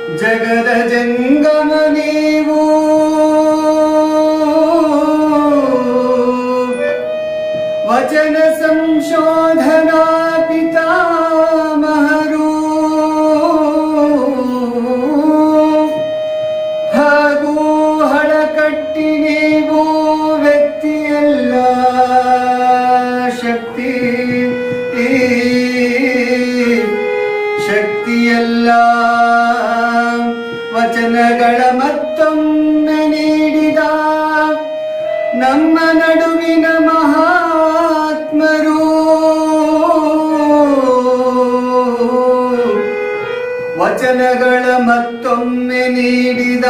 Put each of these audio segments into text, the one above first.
ಜಗದ ಜಂಗಮ ನೀವು ವಚನ ಸಂಶೋಧನಾ ಪಿತಾಮಹರು ಹಾಗೂ ಹಣಕಟ್ಟಿ ನೀವು ವ್ಯಕ್ತಿಯಲ್ಲ ಶಕ್ತಿ ಶಕ್ತಿಯಲ್ಲ ವಚನಗಳ ಮತ್ತೊಮ್ಮೆ ನೀಡಿದ ನಮ್ಮ ನಡುವಿನ ಮಹಾತ್ಮರು ವಚನಗಳ ಮತ್ತೊಮ್ಮೆ ನೀಡಿದ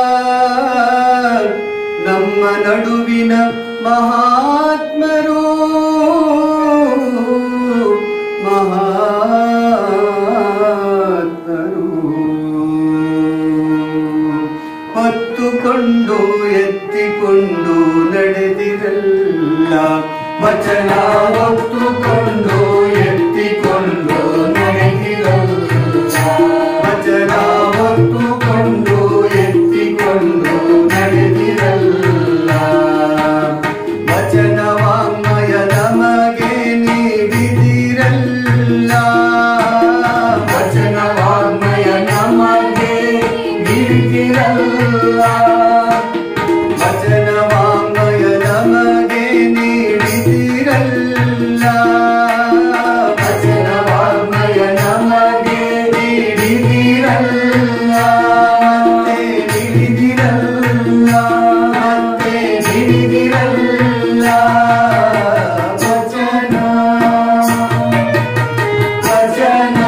ನಮ್ಮ ನಡುವಿನ ಮಹಾತ್ಮರು ಮಹಾತ್ಮರು ಹೊತ್ತುಕೊಂಡು ಎತ್ತಿಕೊಂಡು ನಡೆದಿರಲ್ಲ ವಚನ ಹೊತ್ತುಕೊಂಡು ಎತ್ತಿಕೊಂಡು ನಡೆದಿರಲ್ಲ ವಚನ ಹೊತ್ತುಕೊಂಡು ಎತ್ತಿಕೊಂಡು ನಡೆದಿರಲ್ಲ ವಚನ ವಾಂಗ್ಮಯ ನಮಗೆ ನೀಡಿದಿರಲ್ಲ ವಚನ ವಾಂಗ್ಮಯ ನಮಗೆ ನೀಡಿದಿರಲ್ಲ ವಚನ ವಾಂಗ್ಮಯ ನಮಗೆ ನೀಡಿದಿರಲ್ಲ ವಚನ ವಾಂಗ್ಮಯ ನಮಗೆ ನೀಡಿದಿರಲ್ಲ ಮತ್ತೆ ನೀಡಿದಿರಲ್ಲ ಮತ್ತೆ ನೀಡಿದಿರಲ್ಲ ವಚನ ವಚನ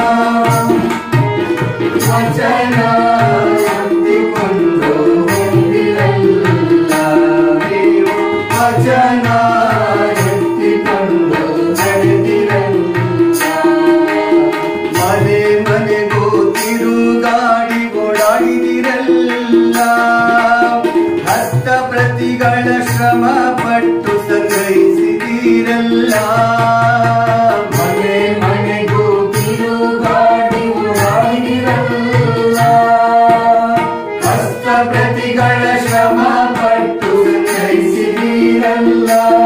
ವಚನ ಹೊಂದಿಕೊಂಡು ಹೊಂದಿರಲ್ಲ ನೀವು ವಚನ ಎತ್ತಿಕೊಂಡು ನಡೆದಿರಲ್ಲ ಮನೆ ಮನೆಗೂ ತಿರುಗಾಡಿ ಓಡಾಡಿದಿರಲ್ಲ ಹಸ್ತ ಪ್ರತಿಗಳ ಶ್ರಮ ಪಟ್ಟು ಸಂಗ್ರಹಿಸಿದಿರಲ್ಲ ಮನೆ ಮನೆಗೂ ತಿರುಗಾಡಿ ಓಡಾಡಿದಿರಲ್ಲ ಹಸ್ತ ಪ್ರತಿಗಳ ಶ್ರಮ ಪಟ್ಟು ಸಂಗ್ರಹಿಸಿದಿರಲ್ಲ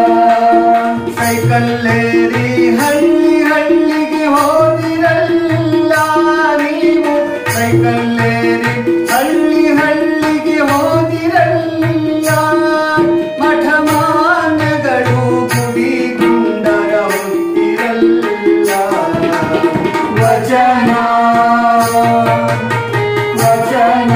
ಸೈಕಲ್ಲೇರಿ ಹಳ್ಳಿ ಹಳ್ಳಿಗೆ ಹೋದಿರಲ್ಲ ನೀವು ಸೈಕಲ್ಲೇರಿ ಹಳ್ಳಿ ಹಳ್ಳಿಗೆ ಹೋದಿರಲ್ಲ ಮಠ ಮಾನ್ಯಗಳು ಗುಡಿ ಗುಂಡರ ಹೊತ್ತಿರಲ್ಲ ವಚನ ವಚನ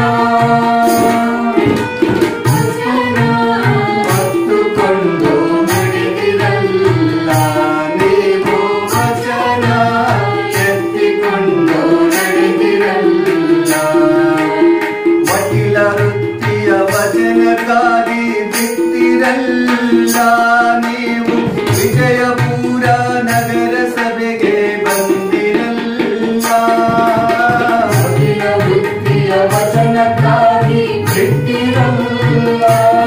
ಹೊತ್ತುಕೊಂಡು ನಡೆದಿರಲ್ಲ ನೀವು ವಚನ ಎತ್ತಿಕೊಂಡು ನಡೆದಿರಲ್ಲ ವಕೀಲ ವೃತ್ತಿಯ ವಚನಕಾರಿ ಬಿಟ್ಟಿರಲ್ಲ ನೀವು ವಿಜಯಪುರ ನಗರ ಸಭೆಗೆ ಬಂದಿರಲ್ಲ ವಕೀಲ ವೃತ್ತಿಯ ವಚನಕಾರಿ ಬಿಟ್ಟಿರಲ್ಲ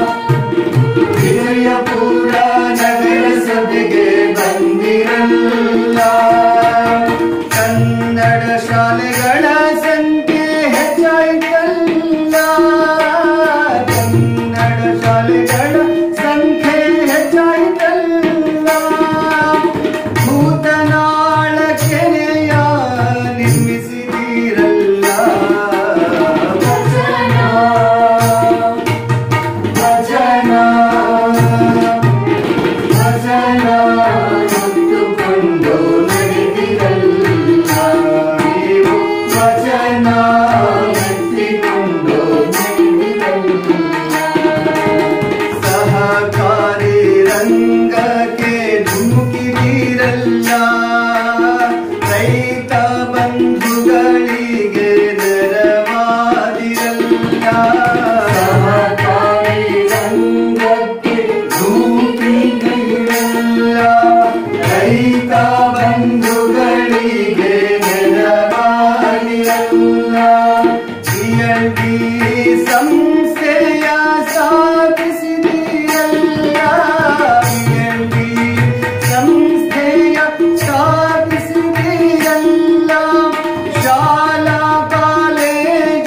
ವಿಜಯಪುರ ನಗರ ಸಭೆಗೆ ಬಂದಿರಲ್ಲ ಕನ್ನಡ ಶಾಲೆಗಳ ಸಂಖ್ಯೆ ಹೆಚ್ಚಾಯಿತಲ್ಲ ಕನ್ನಡ ಶಾಲೆಗಳ ಸಂಖ್ಯೆ ಹೆಚ್ಚಾಯಿತಲ್ಲ ಭೂತನಾಳ ಕೆರೆಯ ನಿರ್ಮಿಸಿದಿರಲ್ಲ ವಚನ ವಚನ ವಚನ ಹೊತ್ತುಕೊಂಡು ನಡೆದಿರಲ್ಲ ನೀವು ವಚನ ಎತ್ತಿಕೊಂಡು ನಡೆದಿರಲ್ಲ ಸಹಕಾರಿ ರಂಗಕ್ಕೆ ಧುಮುಕಿದಿರಲ್ಲ ರೈತ ಬಂಧುಗಳಿಗೆ ನೆರವಾದಿರಲ್ಲ ಸಹಕಾರಿ ರಂಗಕ್ಕೆ ಧುಮುಕಿದಿರಲ್ಲ ರೈತ ಬಂಧುಗಳಿಗೆ ನೆರವಾದಿರಲ್ಲ ಜಿಎಲ್ಡಿ ಸಂಸ್ಥೆಯ ಸ್ಥಾಪಿಸಿದಿರಲ್ಲ ಜಿಎಲ್ಡಿ ಸಂಸ್ಥೆಯ ಸ್ಥಾಪಿಸಿದಿರಲ್ಲ ಶಾಲಾ ಕಾಲೇಜುಗಳ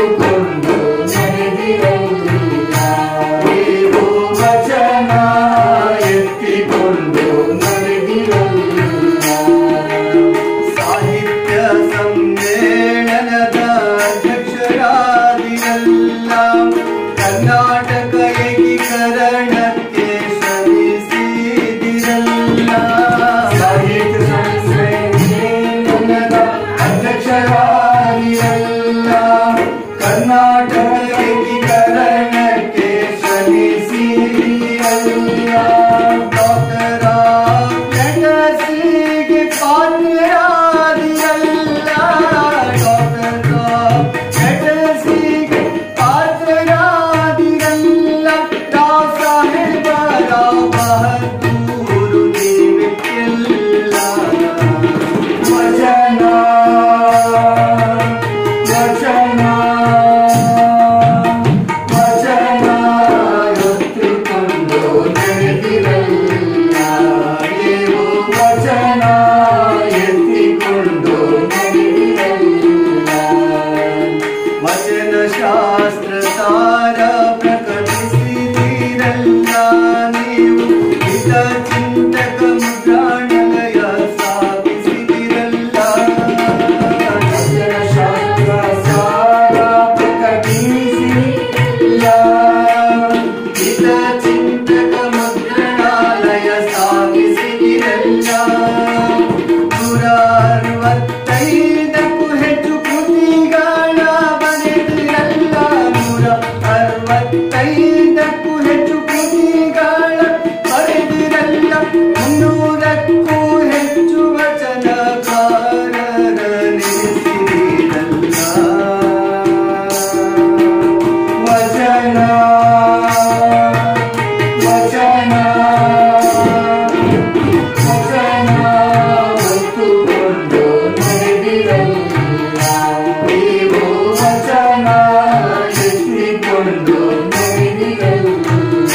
ಹೊತ್ತುಕೊಂಡು ನಡೆದಿರಲಿಲ್ಲ ನೀವು ವಚನ ಎತ್ತಿಕೊಂಡು ನಡೆದಿರಲಿಲ್ಲ ಸಾಹಿತ್ಯ ಸಮ್ಮೇಳನದ ಅಧ್ಯಕ್ಷರಾದಿರಲ್ಲ ಕರ್ನಾಟಕ ಏಕೀಕರಣಕ್ಕೆ ಶ್ರಮಿಸಿದಿರಲ್ಲ ಸಾಹಿತ್ಯ ಸಮ್ಮೇಳನದ ಅಧ್ಯಕ್ಷರಾದಿರಲ್ಲ ಕರ್ನಾಟಕ ಏಕೀಕರಣಕ್ಕೆ ಶ್ರಮಿಸಿದಿರಲ್ಲ ಡಾಕ್ಟರ್ ಲೆಟಸಿಗೆ ಪಾತ್ರರಾದಿರಲ್ಲ ಡಾಕ್ಟರ್ ಲೆಟಸಿಗೆ ಪಾತ್ರರಾದಿರಲ್ಲ ರಾವ್ ಸಾಹೇಬರ ಬಹದ್ದೂರು ನೀವೆಲ್ಲ ವಚನ ವಚನ ವಚನ ಎತ್ತಿಕೊಂಡು ನಡೆದಿರಲಿಲ್ಲ ನೀವು ವಚನ ಎತ್ತಿಕೊಂಡು ನಡೆದಿರಲಿಲ್ಲ ವಚನ ಶಾಸ್ತ್ರ ಸಾರ ಪ್ರಕಟಿಸಿದಿರಲ್ಲ ನೀವು ಹಿತ ಚಿಂತಕ ಮುದ್ರಾಣಲಯ ಸ್ಥಾಪಿಸಿದಿರಲ್ಲ ವಚನ ಶಾಸ್ತ್ರ ಸಾರ ಪ್ರಕಟಿಸಿದಿರಲ್ಲ ಹಿತ ಚಿಂತಕ ಮುದ್ರಣಾಲಯ ಸ್ಥಾಪಿಸಿದಿರಲ್ಲ ನೂರ ಅರವತ್ತೈದಕ್ಕೂ ಹೆಚ್ಚು ಕೃತಿಗಳ ಬರೆದಿರಲ್ಲ ನೂರ ಅರವತ್ತೈದಕ್ಕೂ ಹೆಚ್ಚು ಕೃತಿಗಳ ಬರೆದಿರಲ್ಲ ಮುನ್ನೂರಕ್ಕೂ ಹೆಚ್ಚು ವಚನಕಾರರ ನೆಲೆಸಿದಿರಲ್ಲ ವಚನ ವಚನ ವಚನ ಹೊತ್ತುಕೊಂಡು ನಡೆದಿರಲಿಲ್ಲ ನೀವು ವಚನ ಎತ್ತಿಕೊಂಡು ನಡೆದಿರಲಿಲ್ಲ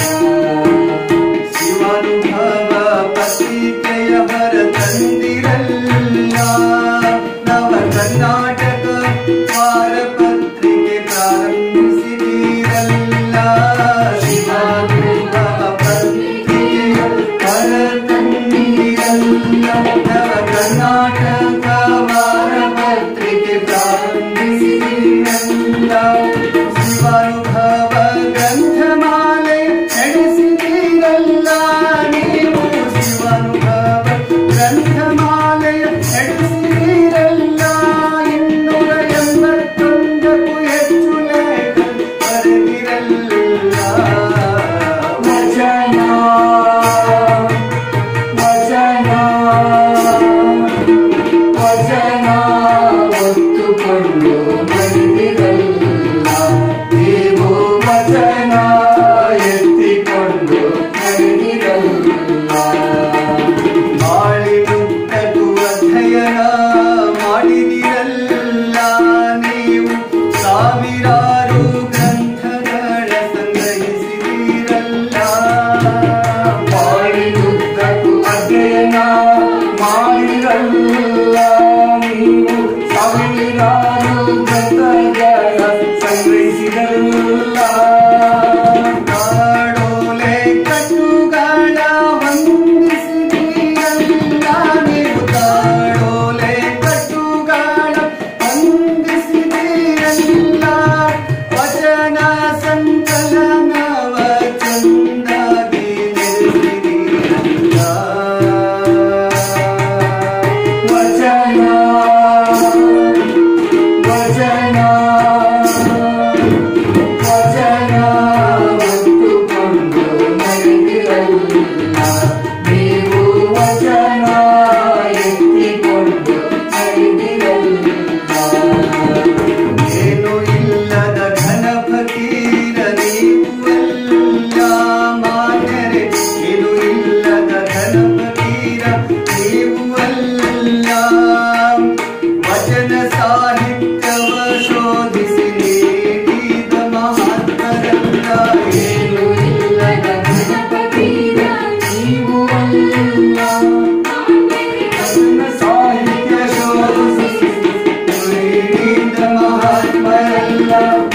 ಶಿವಾನುಭವ ಪತ್ರಿಕೆಯ ಹೊರ ತಂದಿರಲ್ಲ ನವ ಕರ್ನಾಟಕ ವಾರ ಪತ್ರಿಕೆ ಪ್ರಾರಂಭಿಸಿದಿರಲ್ಲ ಶಿವಾನುಭವ ಪತ್ರಿಕೆಯ ಹೊರ ತಂದಿರಲ್ಲ ನವ ಕರ್ನಾಟಕ ವಾರ ಪತ್ರಿಕೆ ಪ್ರಾರಂಭಿಸಿದಿರಲ್ಲ ಶಿವಾನುಭವ ಗ್ರಂಥಮಾಲೆ ನಡೆಸಿದಿರಲ್ಲ ನೀವು ಶಿವಾನುಭವ ಗ್ರಂಥಮಾಲೆಯ ನಡೆಸಿದಿರಲ್ಲ ಇನ್ನೂರ ಎಂಬತ್ತೊಂದಕ್ಕೂ ಹೆಚ್ಚು ಲೇಖ ಬರೆದಿರಲ್ಲ ವಚನ ವಚನ ವಚನ ಹೊತ್ತುಕೊಂಡು ನಡೆದಿರಲ್ಲ ನೀವು ವಚನ ಎತ್ತಿಕೊಂಡು ನಡೆದಿರಲ್ಲ ಬಾಳಿನುದ್ದಕ್ಕೂ ಅಧ್ಯಯನ ಮಾಡಿದಿರಲ್ಲ ನೀವು ಸಾವಿರಾರು ಗ್ರಂಥಗಳ ಸಂಗ್ರಹಿಸಿದಿರಲ್ಲ ಬಾಳಿನುದ್ದಕ್ಕೂ ಅಧ್ಯಯನ ಮಾಡಿರಲ್ಲ ನೀವು ಸಾವಿರಾರು ಗ್ರಂಥಗಳ ಸಂಗ್ರಹಿಸಿರಲ್ಲ ಕಾಡೋಲೆ ಕಟ್ಟುಗಳ ವಂದಿಸಿದಿರಲ್ಲ ನೀವು ಕಾಡೋಲೆ ಕಟ್ಟುಗಳ ವಂದಿಸಿದಿರಲ್ಲ ವಚನ ಸಂಕಲನವ ಚಂದಾಗಿ ನೆಲೆಸಿದಿರಲ್ಲ ವಚನ ವಚನ ವಚನ ಹೊತ್ತುಕೊಂಡು ನಡೆದಿರಲ್ಲ ನೀವು ವಚನ ಎತ್ತಿಕೊಂಡು ನಡೆದಿರಲ್ಲ ಏನು ಇಲ್ಲದ ಘನ ಫಕೀರ ನೀವಲ್ಲ ಮಾನ್ಯರೆ ಏನು ಇಲ್ಲದ ಘನ ಫಕೀರ ನೀವಲ್ಲ ವಚನ ಸಾಹಿತ್ಯವ ಶೋಧಿಸಿ ನೀಡಿದ ಮಹಾತ್ಮರಲ್ಲ ಏನು ಇಲ್ಲದ ಘನ ಫಕೀರ ನೀವು ಅಲ್ಲ ವಚನ ಸಾಹಿತ್ಯ ಶೋಧಿಸಿ ನೀಡಿದ ಮಹಾತ್ಮರಲ್ಲ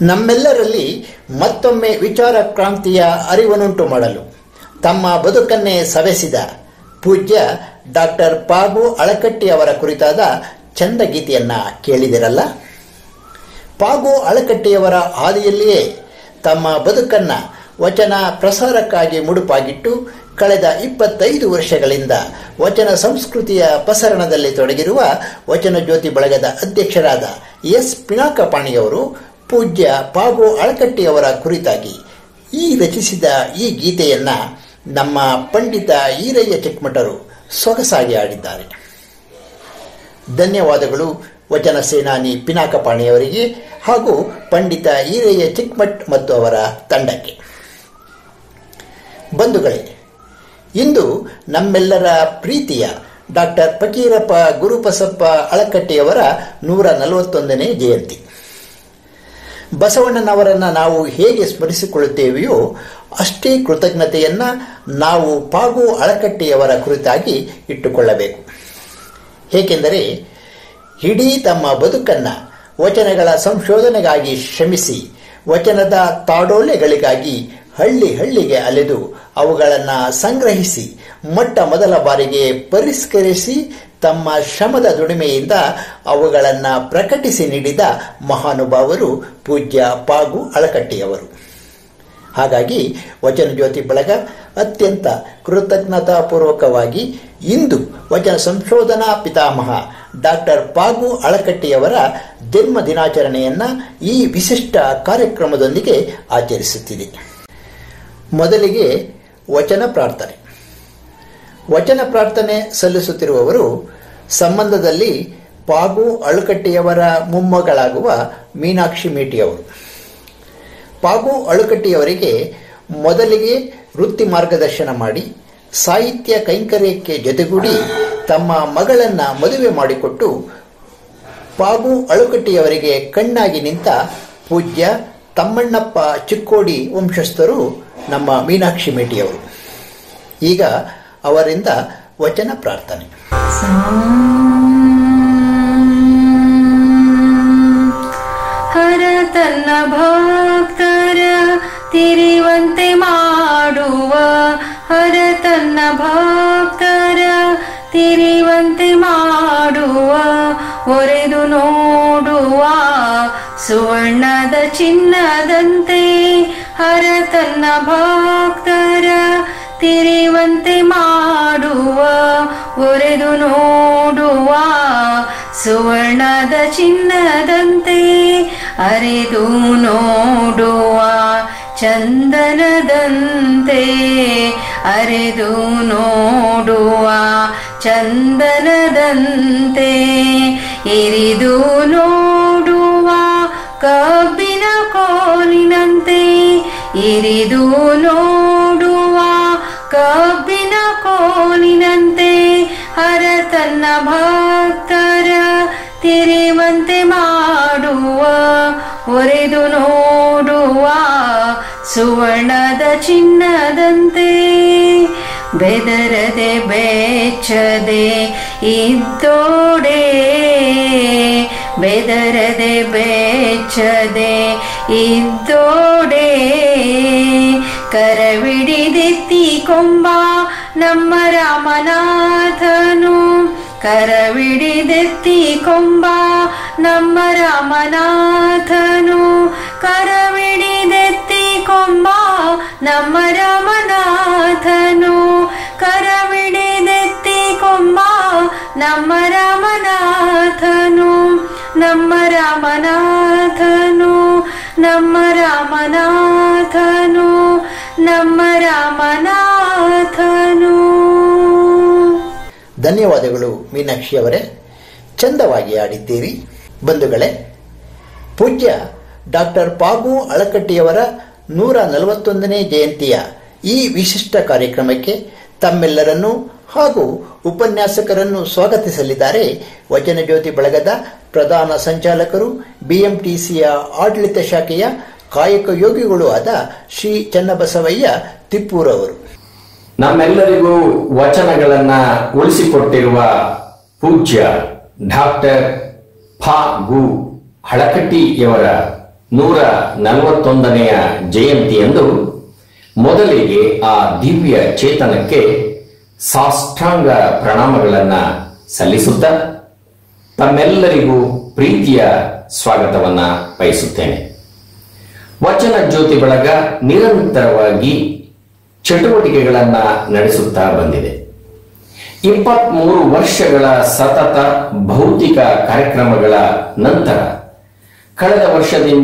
ನಮ್ಮೆಲ್ಲರಲ್ಲಿ ಮತ್ತೊಮ್ಮೆ ವಿಚಾರ ಕ್ರಾಂತಿಯ ಅರಿವನ್ನುಂಟು ಮಾಡಲು ತಮ್ಮ ಬದುಕನ್ನೇ ಸವೆಸಿದ ಪೂಜ್ಯ ಡಾಕ್ಟರ್ ಪಾಗು ಅಳಕಟ್ಟಿ ಅವರ ಕುರಿತಾದ ಚಂದ ಗೀತೆಯನ್ನ ಕೇಳಿದಿರಲ್ಲ ಪಾಗು ಅಳಕಟ್ಟಿಯವರ ಹಾದಿಯಲ್ಲಿಯೇ ತಮ್ಮ ಬದುಕನ್ನ ವಚನ ಪ್ರಸಾರಕ್ಕಾಗಿ ಮುಡುಪಾಗಿಟ್ಟು ಕಳೆದ ಇಪ್ಪತ್ತೈದು ವರ್ಷಗಳಿಂದ ವಚನ ಸಂಸ್ಕೃತಿಯ ಪ್ರಸರಣದಲ್ಲಿ ತೊಡಗಿರುವ ವಚನ ಜ್ಯೋತಿ ಬಳಗದ ಅಧ್ಯಕ್ಷರಾದ ಎಸ್ ಪಿನಾಕಪಾಣಿಯವರು ಪೂಜ್ಯ ಪಾಗು ಅಳಕಟ್ಟಿಯವರ ಕುರಿತಾಗಿ ಈ ರಚಿಸಿದ ಈ ಗೀತೆಯನ್ನ ನಮ್ಮ ಪಂಡಿತ ಈರಯ್ಯ ಚಿಕ್ಕಮಠರು ಸೊಗಸಾಗಿ ಆಡಿದ್ದಾರೆ ಧನ್ಯವಾದಗಳು ವಚನ ಸೇನಾನಿ ಪಿನಾಕಪಾಣಿಯವರಿಗೆ ಹಾಗೂ ಪಂಡಿತ ಈರಯ್ಯ ಚಿಕ್ಮಠ್ ಮತ್ತು ಅವರ ತಂಡಕ್ಕೆ ಬಂಧುಗಳೇ ಇಂದು ನಮ್ಮೆಲ್ಲರ ಪ್ರೀತಿಯ ಡಾಕ್ಟರ್ ಫಕೀರಪ್ಪ ಗುರುಬಸಪ್ಪ ಅಳಕಟ್ಟಿಯವರ ನೂರ ನಲವತ್ತೊಂದನೇ ಜಯಂತಿ ಬಸವಣ್ಣನವರನ್ನು ನಾವು ಹೇಗೆ ಸ್ಮರಿಸಿಕೊಳ್ಳುತ್ತೇವೆಯೋ ಅಷ್ಟೇ ಕೃತಜ್ಞತೆಯನ್ನ ನಾವು ಪಾಗು ಅಳಕಟ್ಟಿಯವರ ಕುರಿತಾಗಿ ಇಟ್ಟುಕೊಳ್ಳಬೇಕು ಏಕೆಂದರೆ ಇಡೀ ತಮ್ಮ ಬದುಕನ್ನ ವಚನಗಳ ಸಂಶೋಧನೆಗಾಗಿ ಶ್ರಮಿಸಿ ವಚನದ ತಾಡೋಲೆಗಳಿಗಾಗಿ ಹಳ್ಳಿ ಹಳ್ಳಿಗೆ ಅಲೆದು ಅವುಗಳನ್ನು ಸಂಗ್ರಹಿಸಿ ಮೊಟ್ಟ ಮೊದಲ ಬಾರಿಗೆ ಪರಿಷ್ಕರಿಸಿ ತಮ್ಮ ಶ್ರಮದ ದುಡಿಮೆಯಿಂದ ಅವುಗಳನ್ನು ಪ್ರಕಟಿಸಿ ನೀಡಿದ ಮಹಾನುಭಾವರು ಪೂಜ್ಯ ಪಾಗು ಅಳಕಟ್ಟಿಯವರು ಹಾಗಾಗಿ ವಚನ ಜ್ಯೋತಿ ಬಳಗ ಅತ್ಯಂತ ಕೃತಜ್ಞತಾಪೂರ್ವಕವಾಗಿ ಇಂದು ವಚನ ಸಂಶೋಧನಾ ಪಿತಾಮಹ ಡಾಕ್ಟರ್ ಪಾಗು ಅಳಕಟ್ಟಿಯವರ ಜನ್ಮ ದಿನಾಚರಣೆಯನ್ನ ಈ ವಿಶಿಷ್ಟ ಕಾರ್ಯಕ್ರಮದೊಂದಿಗೆ ಆಚರಿಸುತ್ತಿದೆ ಮೊದಲಿಗೆ ವಚನ ಪ್ರಾರ್ಥನೆ ವಚನ ಪ್ರಾರ್ಥನೆ ಸಲ್ಲಿಸುತ್ತಿರುವವರು ಸಂಬಂಧದಲ್ಲಿ ಪಾಗು ಅಳುಕಟ್ಟಿಯವರ ಮೊಮ್ಮಗಳಾಗುವ ಮೀನಾಕ್ಷಿ ಮೇಟಿಯವರು ಪಾಗು ಅಳುಕಟ್ಟಿಯವರಿಗೆ ಮೊದಲಿಗೆ ವೃತ್ತಿ ಮಾರ್ಗದರ್ಶನ ಮಾಡಿ ಸಾಹಿತ್ಯ ಕೈಂಕರ್ಯಕ್ಕೆ ಜೊತೆಗೂಡಿ ತಮ್ಮ ಮಗಳನ್ನ ಮದುವೆ ಮಾಡಿಕೊಟ್ಟು ಪಾಗು ಅಳುಕಟ್ಟಿಯವರಿಗೆ ಕಣ್ಣಾಗಿ ನಿಂತ ಪೂಜ್ಯ ತಮ್ಮಣ್ಣಪ್ಪ ಚಿಕ್ಕೋಡಿ ವಂಶಸ್ಥರು ನಮ್ಮ ಮೀನಾಕ್ಷಿ ಮೇಟಿಯವರು ಈಗ ಅವರಿಂದ ವಚನ ಪ್ರಾರ್ಥನೆ ಹರ ತನ್ನ ಭಕ್ತರ ತಿರಿವಂತೆ ಮಾಡುವ ಹರ ತನ್ನ ಭಕ್ತರ ತಿರಿವಂತೆ ಮಾಡುವ ಒರೆದು ನೋಡುವ ಸುವರ್ಣದ ಚಿನ್ನದಂತೆ ಹರ ತನ್ನ ಭಕ್ತರ ತಿರಿವಂತೆ ಮಾಡುವ ಒರೆದು ನೋಡುವ ಸುವರ್ಣದ ಚಿನ್ನದಂತೆ ಅರೆದು ನೋಡುವ ಚಂದನದಂತೆ ಅರೆದು ನೋಡುವ ಚಂದನದಂತೆ ಇರಿದು ನೋಡುವ ಕಬ್ಬಿನ ಕೋಲಿನಂತೆ ಇರಿದು ನೋಡುವ ಕಬ್ಬಿನ ಕೋಲಿನಂತೆ ಹರ ತನ್ನ ಭಕ್ತರ ತಿರಿವಂತೆ ಮಾಡುವ ಒರೆದು ನೋಡುವ ಸುವರ್ಣದ ಚಿನ್ನದಂತೆ ಬೆದರದೆ ಬೆಚ್ಚದೆ ಇದ್ದೋಡೆ ಬೆದರದೆ ಬೆಚ್ಚದೆ ಇದ್ದೋಡೆ ಕರವಿಡಿದೆತ್ತಿ ಕೊಂಬ ನಮ್ಮ ರಾಮನಾಥನು ಕರವಿಡಿದೆತ್ತಿ ಕೊಂಬ ನಮ್ಮ ರಾಮನಾಥನು ಕರವಿಡಿದೆತ್ತಿ ಕೊಂಬ ನಮ್ಮ ರಾಮನಾಥನು ಕರವಿಡಿದೆತ್ತಿ ಕೊಂಬ ನಮ್ಮ ರಾಮನಾಥನು ನಮ್ಮ ರಾಮನಾಥನು ನಮ್ಮ ರಾಮನಾಥನು ನಮ್ಮ ರಾಮನಾಥನು ಧನ್ಯವಾದಗಳು ಮೀನಾಕ್ಷಿ ಅವರೇ ಚಂದವಾಗಿ ಆಡಿದ್ದೀರಿ ಬಂಧುಗಳೇ ಪೂಜ್ಯ ಡಾಕ್ಟರ್ ಪಾಗು ಅಳಕಟ್ಟಿಯವರ ನೂರ ನಲವತ್ತೊಂದನೇ ಜಯಂತಿಯ ಈ ವಿಶಿಷ್ಟ ಕಾರ್ಯಕ್ರಮಕ್ಕೆ ತಮ್ಮೆಲ್ಲರನ್ನೂ ಹಾಗೂ ಉಪನ್ಯಾಸಕರನ್ನು ಸ್ವಾಗತಿಸಲಿದ್ದಾರೆ ವಚನ ಜ್ಯೋತಿ ಬಳಗದ ಪ್ರಧಾನ ಸಂಚಾಲಕರು ಬಿಎಂಟಿಸಿಯ ಆಡಳಿತ ಶಾಖೆಯ ಕಾಯಕ ಯೋಗಿಗಳೂ ಆದ ಶ್ರೀ ಚನ್ನಬಸವಯ್ಯ ತಿಪ್ಪೂರವರು ನಮ್ಮೆಲ್ಲರಿಗೂ ವಚನಗಳನ್ನ ಉಳಿಸಿಕೊಟ್ಟಿರುವ ಪೂಜ್ಯ ಡಾಕ್ಟರ್ ಫ ಗು ಹಳಕಟ್ಟಿಯವರ ನೂರ ನಲವತ್ತೊಂದನೆಯ ಜಯಂತಿಯಂದು ಮೊದಲಿಗೆ ಆ ದಿವ್ಯ ಚೇತನಕ್ಕೆ ಸಾಷ್ಟಾಂಗ ಪ್ರಣಾಮಗಳನ್ನ ಸಲ್ಲಿಸುತ್ತಾ ತಮ್ಮೆಲ್ಲರಿಗೂ ಪ್ರೀತಿಯ ಸ್ವಾಗತವನ್ನ ಬಯಸುತ್ತೇನೆ ವಚನ ಜ್ಯೋತಿ ಬಳಗ ನಿರಂತರವಾಗಿ ಚಟುವಟಿಕೆಗಳನ್ನ ನಡೆಸುತ್ತಾ ಬಂದಿದೆ ಇಪ್ಪತ್ಮೂರು ವರ್ಷಗಳ ಸತತ ಭೌತಿಕ ಕಾರ್ಯಕ್ರಮಗಳ ನಂತರ ಕಳೆದ ವರ್ಷದಿಂದ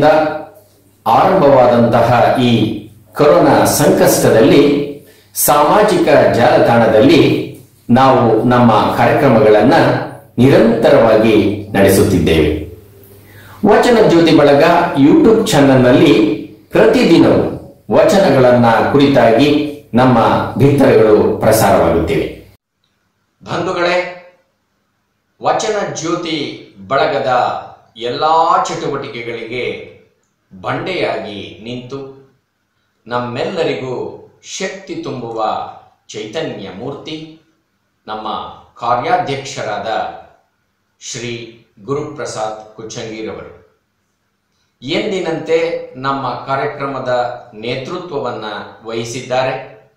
ಆರಂಭವಾದಂತಹ ಈ ಕೊರೋನಾ ಸಂಕಷ್ಟದಲ್ಲಿ ಸಾಮಾಜಿಕ ಜಾಲತಾಣದಲ್ಲಿ ನಾವು ನಮ್ಮ ಕಾರ್ಯಕ್ರಮಗಳನ್ನ ನಿರಂತರವಾಗಿ ನಡೆಸುತ್ತಿದ್ದೇವೆ ವಚನ ಜ್ಯೋತಿ ಬಳಗ ಯೂಟ್ಯೂಬ್ ಚಾನೆಲ್ನಲ್ಲಿ ಪ್ರತಿದಿನವೂ ವಚನಗಳನ್ನ ಕುರಿತಾಗಿ ನಮ್ಮ ಬಿತ್ತರಗಳು ಪ್ರಸಾರವಾಗುತ್ತಿವೆ ಬಂಧುಗಳೇ ವಚನ ಜ್ಯೋತಿ ಬಳಗದ ಎಲ್ಲಾ ಚಟುವಟಿಕೆಗಳಿಗೆ ಬಂಡೆಯಾಗಿ ನಿಂತು ನಮ್ಮೆಲ್ಲರಿಗೂ ಶಕ್ತಿ ತುಂಬುವ ಚೈತನ್ಯ ಮೂರ್ತಿ ನಮ್ಮ ಕಾರ್ಯಾಧ್ಯಕ್ಷರಾದ ಶ್ರೀ ಗುರುಪ್ರಸಾದ್ ಕುಚ್ಚಂಗಿರವರು ಎಂದಿನಂತೆ ನಮ್ಮ ಕಾರ್ಯಕ್ರಮದ ನೇತೃತ್ವವನ್ನ ವಹಿಸಿದ್ದಾರೆ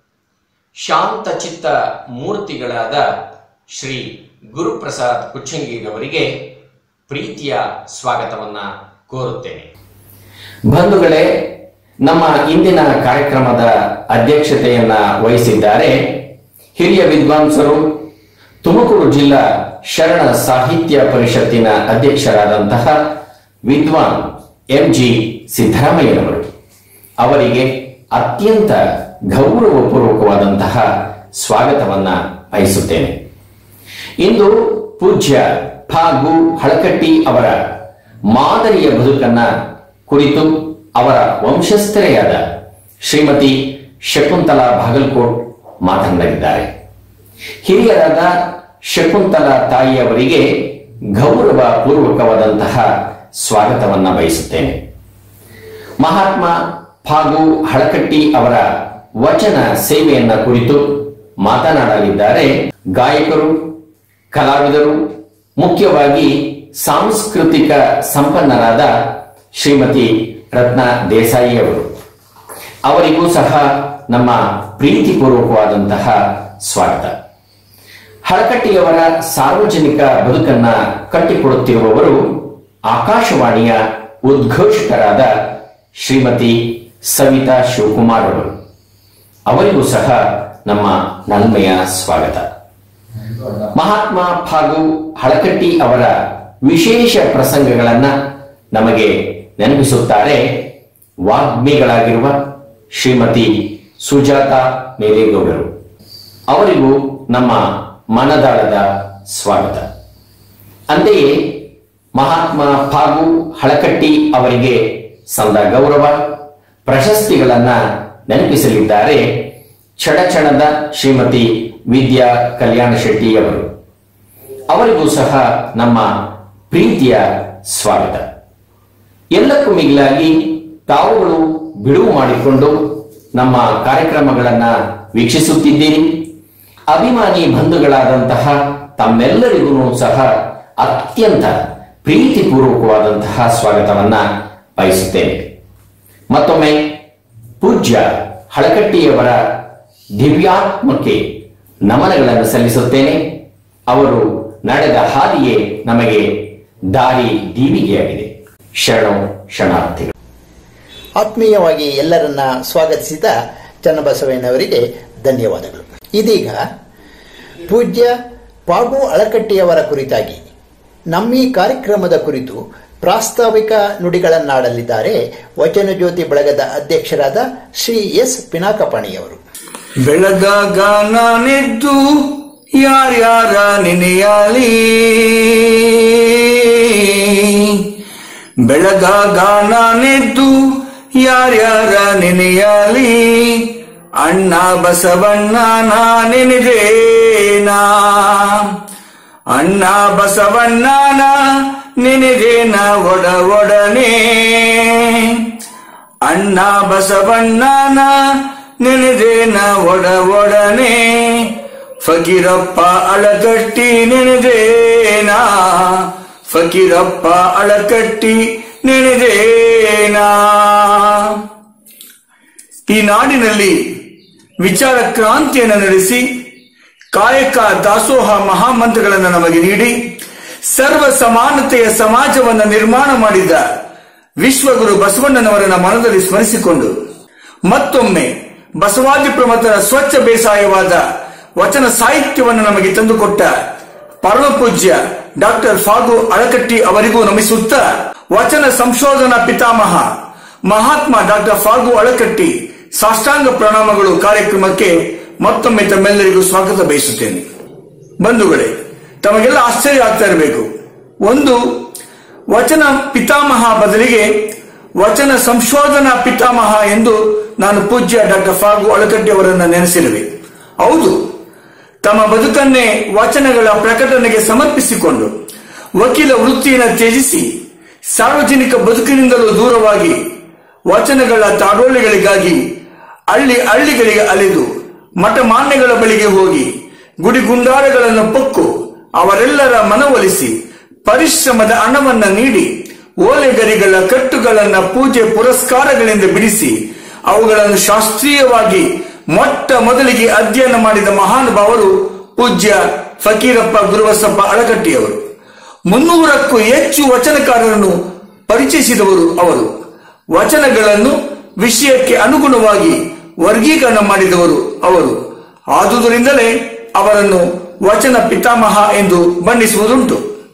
ಶಾಂತಚಿತ್ತ ಮೂರ್ತಿಗಳಾದ ಶ್ರೀ ಗುರುಪ್ರಸಾದ್ ಕುಚ್ಚಂಗಿರವರಿಗೆ ಪ್ರೀತಿಯ ಸ್ವಾಗತವನ್ನ ಕೋರುತ್ತೇನೆ ಬಂಧುಗಳೇ ನಮ್ಮ ಇಂದಿನ ಕಾರ್ಯಕ್ರಮದ ಅಧ್ಯಕ್ಷತೆಯನ್ನ ವಹಿಸಿದ್ದಾರೆ ಹಿರಿಯ ವಿದ್ವಾಂಸರು ತುಮಕೂರು ಜಿಲ್ಲಾ ಶರಣ ಸಾಹಿತ್ಯ ಪರಿಷತ್ತಿನ ಅಧ್ಯಕ್ಷರಾದಂತಹ ವಿದ್ವಾನ್ ಎಂ ಜಿ ಸಿದ್ದರಾಮಯ್ಯನವರು ಅವರಿಗೆ ಅತ್ಯಂತ ಗೌರವಪೂರ್ವಕವಾದಂತಹ ಸ್ವಾಗತವನ್ನ ಬಯಸುತ್ತೇನೆ ಇಂದು ಪೂಜ್ಯ ಫಾಗು ಹಳಕಟ್ಟಿ ಅವರ ಮಾದರಿಯ ಬದುಕನ್ನ ಕುರಿತು ಅವರ ವಂಶಸ್ಥರೆಯಾದ ಶ್ರೀಮತಿ ಶಕುಂತಲಾ ಬಾಗಲ್ಕೋಟ್ ಮಾತನಾಡಿದ್ದಾರೆ ಹಿರಿಯರಾದ ಶಕುಂತಲಾ ತಾಯಿಯವರಿಗೆ ಗೌರವ ಪೂರ್ವಕವಾದಂತಹ ಸ್ವಾಗತವನ್ನ ಬಯಸುತ್ತೇನೆ ಮಹಾತ್ಮ ಫಾಗು ಹಳಕಟ್ಟಿ ಅವರ ವಚನ ಸೇವೆಯನ್ನ ಕುರಿತು ಮಾತನಾಡಲಿದ್ದಾರೆ ಗಾಯಕರು ಕಲಾವಿದರು ಮುಖ್ಯವಾಗಿ ಸಾಂಸ್ಕೃತಿಕ ಸಂಪನ್ನರಾದ ಶ್ರೀಮತಿ ರತ್ನ ದೇಸಾಯಿ ಅವರು ಅವರಿಗೂ ಸಹ ನಮ್ಮ ಪ್ರೀತಿಪೂರ್ವಕವಾದಂತಹ ಸ್ವಾಗತ ಹಳಕಟ್ಟಿಯವರ ಸಾರ್ವಜನಿಕ ಬದುಕನ್ನ ಕಟ್ಟಿಕೊಡುತ್ತಿರುವವರು ಆಕಾಶವಾಣಿಯ ಉದ್ಘೋಷಕರಾದ ಶ್ರೀಮತಿ ಸವಿತಾ ಶಿವಕುಮಾರ್ ಅವರು ಅವರಿಗೂ ಸಹ ನಮ್ಮ ನಲ್ಮೆಯ ಸ್ವಾಗತ ಮಹಾತ್ಮ ಫಾಗು ಹಳಕಟ್ಟಿ ಅವರ ವಿಶೇಷ ಪ್ರಸಂಗಗಳನ್ನ ನಮಗೆ ನೆನಪಿಸುತ್ತಾರೆ ವಾಗ್ಮಿಗಳಾಗಿರುವ ಶ್ರೀಮತಿ ಸುಜಾತ ಮೇಲೇಗೌಡರು ಅವರಿಗೂ ನಮ್ಮ ಮನದಾಳದ ಸ್ವಾಗತ ಅಂತೆಯೇ ಮಹಾತ್ಮ ಫಾಗು ಹಳಕಟ್ಟಿ ಅವರಿಗೆ ಸಂದ ಗೌರವ ಪ್ರಶಸ್ತಿಗಳನ್ನ ನೆನಪಿಸಲಿದ್ದಾರೆ ಚಡಚಣದ ಶ್ರೀಮತಿ ವಿದ್ಯಾ ಕಲ್ಯಾಣ ಶೆಟ್ಟಿ ಅವರು ಅವರಿಗೂ ಸಹ ನಮ್ಮ ಪ್ರೀತಿಯ ಸ್ವಾಗತ ಎಲ್ಲಕ್ಕೂ ಮಿಗಿಲಾಗಿ ತಾವುಗಳು ಬಿಡುವು ಮಾಡಿಕೊಂಡು ನಮ್ಮ ಕಾರ್ಯಕ್ರಮಗಳನ್ನ ವೀಕ್ಷಿಸುತ್ತಿದ್ದೀರಿ ಅಭಿಮಾನಿ ಬಂಧುಗಳಾದಂತಹ ತಮ್ಮೆಲ್ಲರಿಗೂ ಸಹ ಅತ್ಯಂತ ಪ್ರೀತಿಪೂರ್ವಕವಾದಂತಹ ಸ್ವಾಗತವನ್ನ ಬಯಸುತ್ತೇನೆ ಮತ್ತೊಮ್ಮೆ ಪೂಜ್ಯ ಹಳಕಟ್ಟಿಯವರ ದಿವ್ಯಾತ್ಮಕ್ಕೆ ನಮನಗಳನ್ನು ಸಲ್ಲಿಸುತ್ತೇನೆ ಅವರು ನಡೆದ ಹಾದಿಯೇ ನಮಗೆ ದಾರಿ ದೀವಿಗೆಯಾಗಿದೆ ಶರಣು ಶರಣಾರ್ಥಿಗಳು ಆತ್ಮೀಯವಾಗಿ ಎಲ್ಲರನ್ನ ಸ್ವಾಗತಿಸಿದ ಚನ್ನಬಸವಯ್ಯನವರಿಗೆ ಧನ್ಯವಾದಗಳು ಇದೀಗ ಪೂಜ್ಯ ಪಾಗು ಅಳಕಟ್ಟಿಯವರ ಕುರಿತಾಗಿ ನಮ್ಮೀ ಕಾರ್ಯಕ್ರಮದ ಕುರಿತು ಪ್ರಾಸ್ತಾವಿಕ ನುಡಿಗಳನ್ನಾಡಲಿದ್ದಾರೆ ವಚನ ಜ್ಯೋತಿ ಬಳಗದ ಅಧ್ಯಕ್ಷರಾದ ಶ್ರೀ ಎಸ್ ಪಿನಾಕಪಾಣಿಯವರು ಬೆಳಗಾಗ ನಾನೆದ್ದು ಯಾರ್ಯಾರ ನೆನೆಯಾಲಿ ಬೆಳಗಾಗ ನಾನೆದ್ದು ಯಾರ್ಯಾರ ನೆನೆಯಾಲಿ ಅಣ್ಣ ಬಸವಣ್ಣ ನಾ ನೆನೆದೇನಾ ಅಣ್ಣ ಬಸವಣ್ಣನ ನೆನೆದೇನ ಒಡ ಒಡನೆ ಅಣ್ಣ ಬಸವಣ್ಣನ ನೆನೆದೇನ ಒಡ ಒಡನೆ ಫಕೀರಪ್ಪ ಅಳಕಟ್ಟಿ ನೆನೆದೇನಾ ಫಕೀರಪ್ಪ ಅಳಕಟ್ಟಿ ನೆನೆದೇನಾ ಭಕ್ತೇನ ಈ ನಾಡಿನಲ್ಲಿ ವಿಚಾರ ಕ್ರಾಂತಿಯನ್ನು ನಡೆಸಿ ಕಾಯಕ ದಾಸೋಹ ಮಹಾಮಂತ್ರಗಳನ್ನು ನಮಗೆ ನೀಡಿ ಸರ್ವ ಸಮಾನತೆಯ ಸಮಾಜವನ್ನು ನಿರ್ಮಾಣ ಮಾಡಿದ ವಿಶ್ವಗುರು ಬಸವಣ್ಣನವರನ್ನ ಮನದಲ್ಲಿ ಸ್ಮರಿಸಿಕೊಂಡು ಮತ್ತೊಮ್ಮೆ ಬಸವಾದಿ ಪ್ರಮಥರ ಸ್ವಚ್ಛ ಬೇಸಾಯವಾದ ವಚನ ಸಾಹಿತ್ಯವನ್ನು ನಮಗೆ ತಂದುಕೊಟ್ಟ ಪರಮ ಪೂಜ್ಯ ಡಾಕ್ಟರ್ ಫಾಗು ಅಳಕಟ್ಟಿ ಅವರಿಗೂ ನಮಿಸುತ್ತಾ ವಚನ ಸಂಶೋಧನಾ ಪಿತಾಮಹ ಮಹಾತ್ಮ ಡಾಕ್ಟರ್ ಫಾಗು ಅಳಕಟ್ಟಿ ಸಾಷ್ಟಾಂಗ ಪ್ರಣಾಮಗಳು ಕಾರ್ಯಕ್ರಮಕ್ಕೆ ಮತ್ತೊಮ್ಮೆ ತಮ್ಮೆಲ್ಲರಿಗೂ ಸ್ವಾಗತ ಬಯಸುತ್ತೇನೆ ಬಂಧುಗಳೇ ತಮಗೆಲ್ಲ ಆಶ್ಚರ್ಯ ಆಗ್ತಾ ಇರಬೇಕು ಒಂದು ವಚನ ಪಿತಾಮಹ ಬದಲಿಗೆ ವಚನ ಸಂಶೋಧನಾ ಪಿತಾಮಹ ಎಂದು ನಾನು ಪೂಜ್ಯ ಡಾಕ್ಟರ್ ಫಾಗು ಅಳಕಟ್ಟಿ ಅವರನ್ನು ನೆನೆಸಿರುವೆ ಹೌದು ತಮ್ಮ ಬದುಕನ್ನೇ ವಚನಗಳ ಪ್ರಕಟಣೆಗೆ ಸಮರ್ಪಿಸಿಕೊಂಡು ವಕೀಲ ವೃತ್ತಿಯನ್ನು ತ್ಯಜಿಸಿ ಸಾರ್ವಜನಿಕ ಬದುಕಿನಿಂದಲೂ ದೂರವಾಗಿ ವಚನಗಳ ತಾಡೋಳಿಗಳಿಗಾಗಿ ಹಳ್ಳಿ ಹಳ್ಳಿಗಳಿಗೆ ಅಲೆದು ಮಠಮಾನ್ಯಗಳ ಬಳಿಗೆ ಹೋಗಿ ಗುಡಿಗುಂಡಾರಗಳನ್ನು ಪೊಕ್ಕು ಅವರೆಲ್ಲರ ಮನವೊಲಿಸಿ ಪರಿಶ್ರಮದ ಹಣವನ್ನ ನೀಡಿ ಓಲೆಗರಿಗಳ ಕಟ್ಟುಗಳನ್ನ ಪೂಜೆ ಪುರಸ್ಕಾರಗಳಿಂದ ಬಿಡಿಸಿ ಅವುಗಳನ್ನು ಶಾಸ್ತ್ರೀಯವಾಗಿ ಮೊಟ್ಟ ಮೊದಲಿಗೆ ಅಧ್ಯಯನ ಮಾಡಿದ ಮಹಾನುಭಾವರು ಪೂಜ್ಯ ಫಕೀರಪ್ಪ ಗುರುವಸಪ್ಪ ಅಳಕಟ್ಟಿಯವರು ಮುನ್ನೂರಕ್ಕೂ ಹೆಚ್ಚು ವಚನಕಾರರನ್ನು ಪರಿಚಯಿಸಿದವರು ಅವರು ವಚನಗಳನ್ನು ವಿಷಯಕ್ಕೆ ಅನುಗುಣವಾಗಿ ವರ್ಗೀಕರಣ ಮಾಡಿದವರು ಅವರು ಆದುದರಿಂದಲೇ ಅವರನ್ನು ವಚನ ಪಿತಾಮಹ ಎಂದು ಬಣ್ಣಿಸುವುದುಂಟು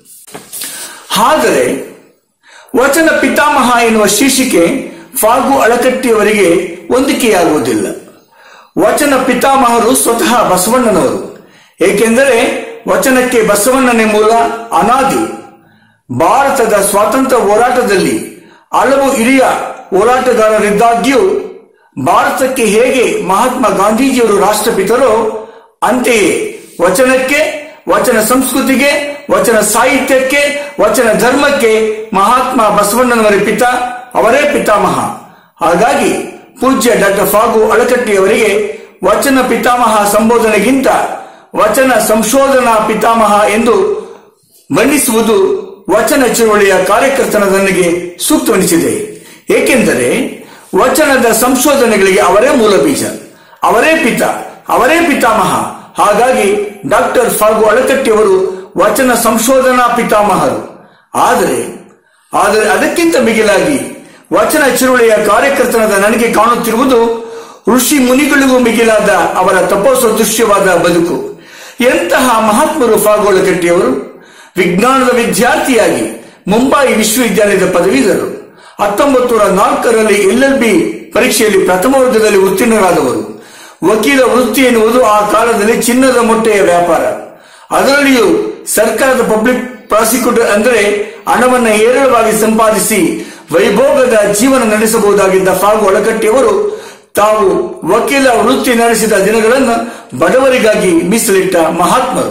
ಆದರೆ ವಚನ ಪಿತಾಮಹ ಎನ್ನುವ ಶೀರ್ಷಿಕೆ ಫಾಗು ಅಳಕಟ್ಟಿಯವರಿಗೆ ಹೊಂದಿಕೆಯಾಗುವುದಿಲ್ಲ ವಚನ ಪಿತಾಮಹರು ಸ್ವತಃ ಬಸವಣ್ಣನವರು ಏಕೆಂದರೆ ವಚನಕ್ಕೆ ಬಸವಣ್ಣನೇ ಮೂಲ ಅನಾದಿ ಭಾರತದ ಸ್ವಾತಂತ್ರ್ಯ ಹೋರಾಟದಲ್ಲಿ ಹಲವು ಹಿರಿಯ ಹೋರಾಟಗಾರರಿದ್ದಾಗ್ಯೂ ಭಾರತಕ್ಕೆ ಹೇಗೆ ಮಹಾತ್ಮ ಗಾಂಧೀಜಿಯವರು ರಾಷ್ಟ್ರಪಿತರೋ ಅಂತೆಯೇ ವಚನಕ್ಕೆ ವಚನ ಸಂಸ್ಕೃತಿಗೆ ವಚನ ಸಾಹಿತ್ಯಕ್ಕೆ ವಚನ ಧರ್ಮಕ್ಕೆ ಮಹಾತ್ಮ ಬಸವಣ್ಣನವರ ಪಿತ ಅವರೇ ಪಿತಾಮಹ ಹಾಗಾಗಿ ಪೂಜ್ಯ ಡಾಕ್ಟರ್ ಫಾಗು ಅಳಕಟ್ಟಿಯವರಿಗೆ ವಚನ ಪಿತಾಮಹ ಸಂಬೋಧನೆಗಿಂತ ವಚನ ಸಂಶೋಧನಾ ಪಿತಾಮಹ ಎಂದು ಬಣ್ಣಿಸುವುದು ವಚನ ಚಳುವಳಿಯ ಕಾರ್ಯಕರ್ತನ ನನಗೆ ಸೂಕ್ತವೆನಿಸಿದೆ ಏಕೆಂದರೆ ವಚನದ ಸಂಶೋಧನೆಗಳಿಗೆ ಅವರೇ ಮೂಲ ಬೀಜ ಅವರೇ ಪಿತ ಅವರೇ ಪಿತಾಮಹ ಹಾಗಾಗಿ ಡಾಕ್ಟರ್ ಫಾಗು ಅಳಕಟ್ಟಿಯವರು ವಚನ ಸಂಶೋಧನಾ ಪಿತಾಮಹರು ಆದರೆ ಆದರೆ ಅದಕ್ಕಿಂತ ಮಿಗಿಲಾಗಿ ವಚನ ಚಳುವಳಿಯ ಕಾರ್ಯಕರ್ತನದ ನನಗೆ ಕಾಣುತ್ತಿರುವುದು ಋಷಿ ಮುನಿಗಳಿಗೂ ಮಿಗಿಲಾದ ಅವರ ತಪೋಸದೃಶ್ಯವಾದ ಬದುಕು ಎಂತಹ ಮಹಾತ್ಮರು ಫಾಗು ಅಳಕಟ್ಟಿಯವರು ವಿಜ್ಞಾನದ ವಿದ್ಯಾರ್ಥಿಯಾಗಿ ಮುಂಬೈ ವಿಶ್ವವಿದ್ಯಾಲಯದ ಪದವೀಧರರು ಹತ್ತೊಂಬತ್ತು ನೂರ ನಾಲ್ಕರಲ್ಲಿ ಎಲ್ ಎಲ್ ಬಿ ಪರೀಕ್ಷೆಯಲ್ಲಿ ಪ್ರಥಮ ವರ್ಗದಲ್ಲಿ ಉತ್ತೀರ್ಣರಾದವರು ವಕೀಲ ವೃತ್ತಿ ಎನ್ನುವುದು ಆ ಕಾಲದಲ್ಲಿ ಚಿನ್ನದ ಮೊಟ್ಟೆಯ ವ್ಯಾಪಾರ ಅದರಲ್ಲಿಯೂ ಸರ್ಕಾರದ ಪಬ್ಲಿಕ್ ಪ್ರಾಸಿಕ್ಯೂಟರ್ ಅಂದರೆ ಹಣವನ್ನು ಹೇರಳವಾಗಿ ಸಂಪಾದಿಸಿ ವೈಭೋಗದ ಜೀವನ ನಡೆಸಬಹುದಾಗಿದ್ದ ಫಾಗು ಅಳಕಟ್ಟಿಯವರು ತಾವು ವಕೀಲ ವೃತ್ತಿ ನಡೆಸಿದ ದಿನಗಳನ್ನು ಬಡವರಿಗಾಗಿ ಮೀಸಲಿಟ್ಟ ಮಹಾತ್ಮರು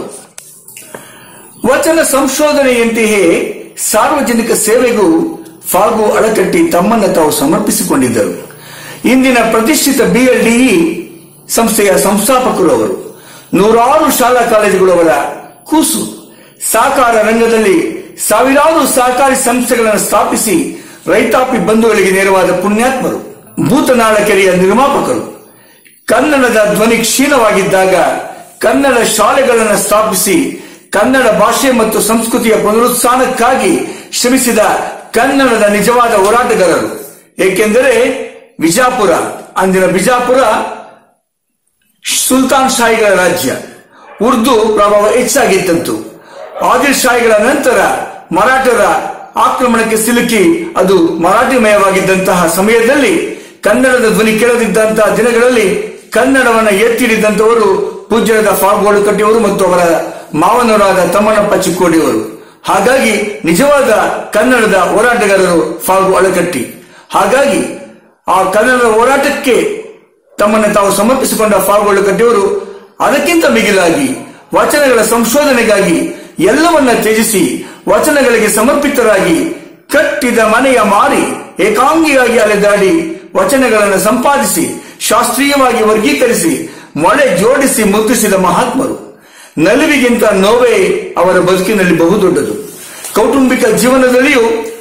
ವಚನ ಸಂಶೋಧನೆಯಂತೆಯೇ ಸಾರ್ವಜನಿಕ ಸೇವೆಗೂ ಫಾಗು ಅಳಕಟ್ಟಿ ತಮ್ಮನ್ನು ತಾವು ಸಮರ್ಪಿಸಿಕೊಂಡಿದ್ದರು ಇಂದಿನ ಪ್ರತಿಷ್ಠಿತ ಬಿಎಲ್ಡಿಇ ಸಂಸ್ಥೆಯ ಸಂಸ್ಥಾಪಕರು ಅವರು ನೂರಾರು ಶಾಲಾ ಕಾಲೇಜುಗಳು ಅವರ ಕೂಸು ಸಹಕಾರ ರಂಗದಲ್ಲಿ ಸಾವಿರಾರು ಸಹಕಾರಿ ಸಂಸ್ಥೆಗಳನ್ನು ಸ್ಥಾಪಿಸಿ ರೈತಾಪಿ ಬಂಧುಗಳಿಗೆ ನೆರವಾದ ಪುಣ್ಯಾತ್ಮರು ಭೂತನಾಳ ಕೆರೆಯ ನಿರ್ಮಾಪಕರು ಕನ್ನಡದ ಧ್ವನಿ ಕ್ಷೀಣವಾಗಿದ್ದಾಗ ಕನ್ನಡ ಶಾಲೆಗಳನ್ನು ಸ್ಥಾಪಿಸಿ ಕನ್ನಡ ಭಾಷೆ ಮತ್ತು ಸಂಸ್ಕೃತಿಯ ಪುನರುತ್ಥಾನಕ್ಕಾಗಿ ಶ್ರಮಿಸಿದ ಕನ್ನಡದ ನಿಜವಾದ ಹೋರಾಟಗಾರರು ಏಕೆಂದರೆ ವಿಜಾಪುರ ಅಂದಿನ ಬಿಜಾಪುರ ಸುಲ್ತಾನ್ ಶಾಹಿಗಳ ರಾಜ್ಯ ಉರ್ದು ಪ್ರಭಾವ ಹೆಚ್ಚಾಗಿತ್ತಂತು ಆದಿಲ್ ಶಾಹಿಗಳ ನಂತರ ಮರಾಠರ ಆಕ್ರಮಣಕ್ಕೆ ಸಿಲುಕಿ ಅದು ಮರಾಠಿಮಯವಾಗಿದ್ದಂತಹ ಸಮಯದಲ್ಲಿ ಕನ್ನಡದ ಧ್ವನಿ ಕೇಳದಿದ್ದಂತಹ ದಿನಗಳಲ್ಲಿ ಕನ್ನಡವನ್ನ ಎತ್ತಿಡಿದಂತವರು ಪೂಜ್ಯರಾದ ಫಾಗೋಳು ಕಟ್ಟಿಯವರು ಮತ್ತು ಅವರ ಮಾವನವರಾದ ತಮ್ಮಣ್ಣಪ್ಪ ಚಿಕ್ಕೋಡಿಯವರು ಹಾಗಾಗಿ ನಿಜವಾದ ಕನ್ನಡದ ಹೋರಾಟಗಾರರು ಫಾಗು ಅಳಕಟ್ಟಿ ಹಾಗಾಗಿ ಆ ಕನ್ನಡದ ಹೋರಾಟಕ್ಕೆ ತಮ್ಮನ್ನು ತಾವು ಸಮರ್ಪಿಸಿಕೊಂಡ ಫಾಗೋಳು ಕಟ್ಟಿಯವರು ಅದಕ್ಕಿಂತ ಮಿಗಿಲಾಗಿ ವಚನಗಳ ಸಂಶೋಧನೆಗಾಗಿ ಎಲ್ಲವನ್ನ ತ್ಯಜಿಸಿ ವಚನಗಳಿಗೆ ಸಮರ್ಪಿತರಾಗಿ ಕಟ್ಟಿದ ಮನೆಯ ಮಾರಿ ಏಕಾಂಗಿಯಾಗಿ ಅಲೆದಾಡಿ ವಚನಗಳನ್ನು ಸಂಪಾದಿಸಿ ಶಾಸ್ತ್ರೀಯವಾಗಿ ವರ್ಗೀಕರಿಸಿ ಮೊಳೆ ಜೋಡಿಸಿ ಮುದ್ರಿಸಿದ ಮಹಾತ್ಮರು ನಲಿವಿಗಿಂತ ನೋವೇ ಅವರ ಬದುಕಿನಲ್ಲಿ ಬಹುದೊಡ್ಡದು ಕೌಟುಂಬಿಕ ಜೀವನದಲ್ಲಿಯೂ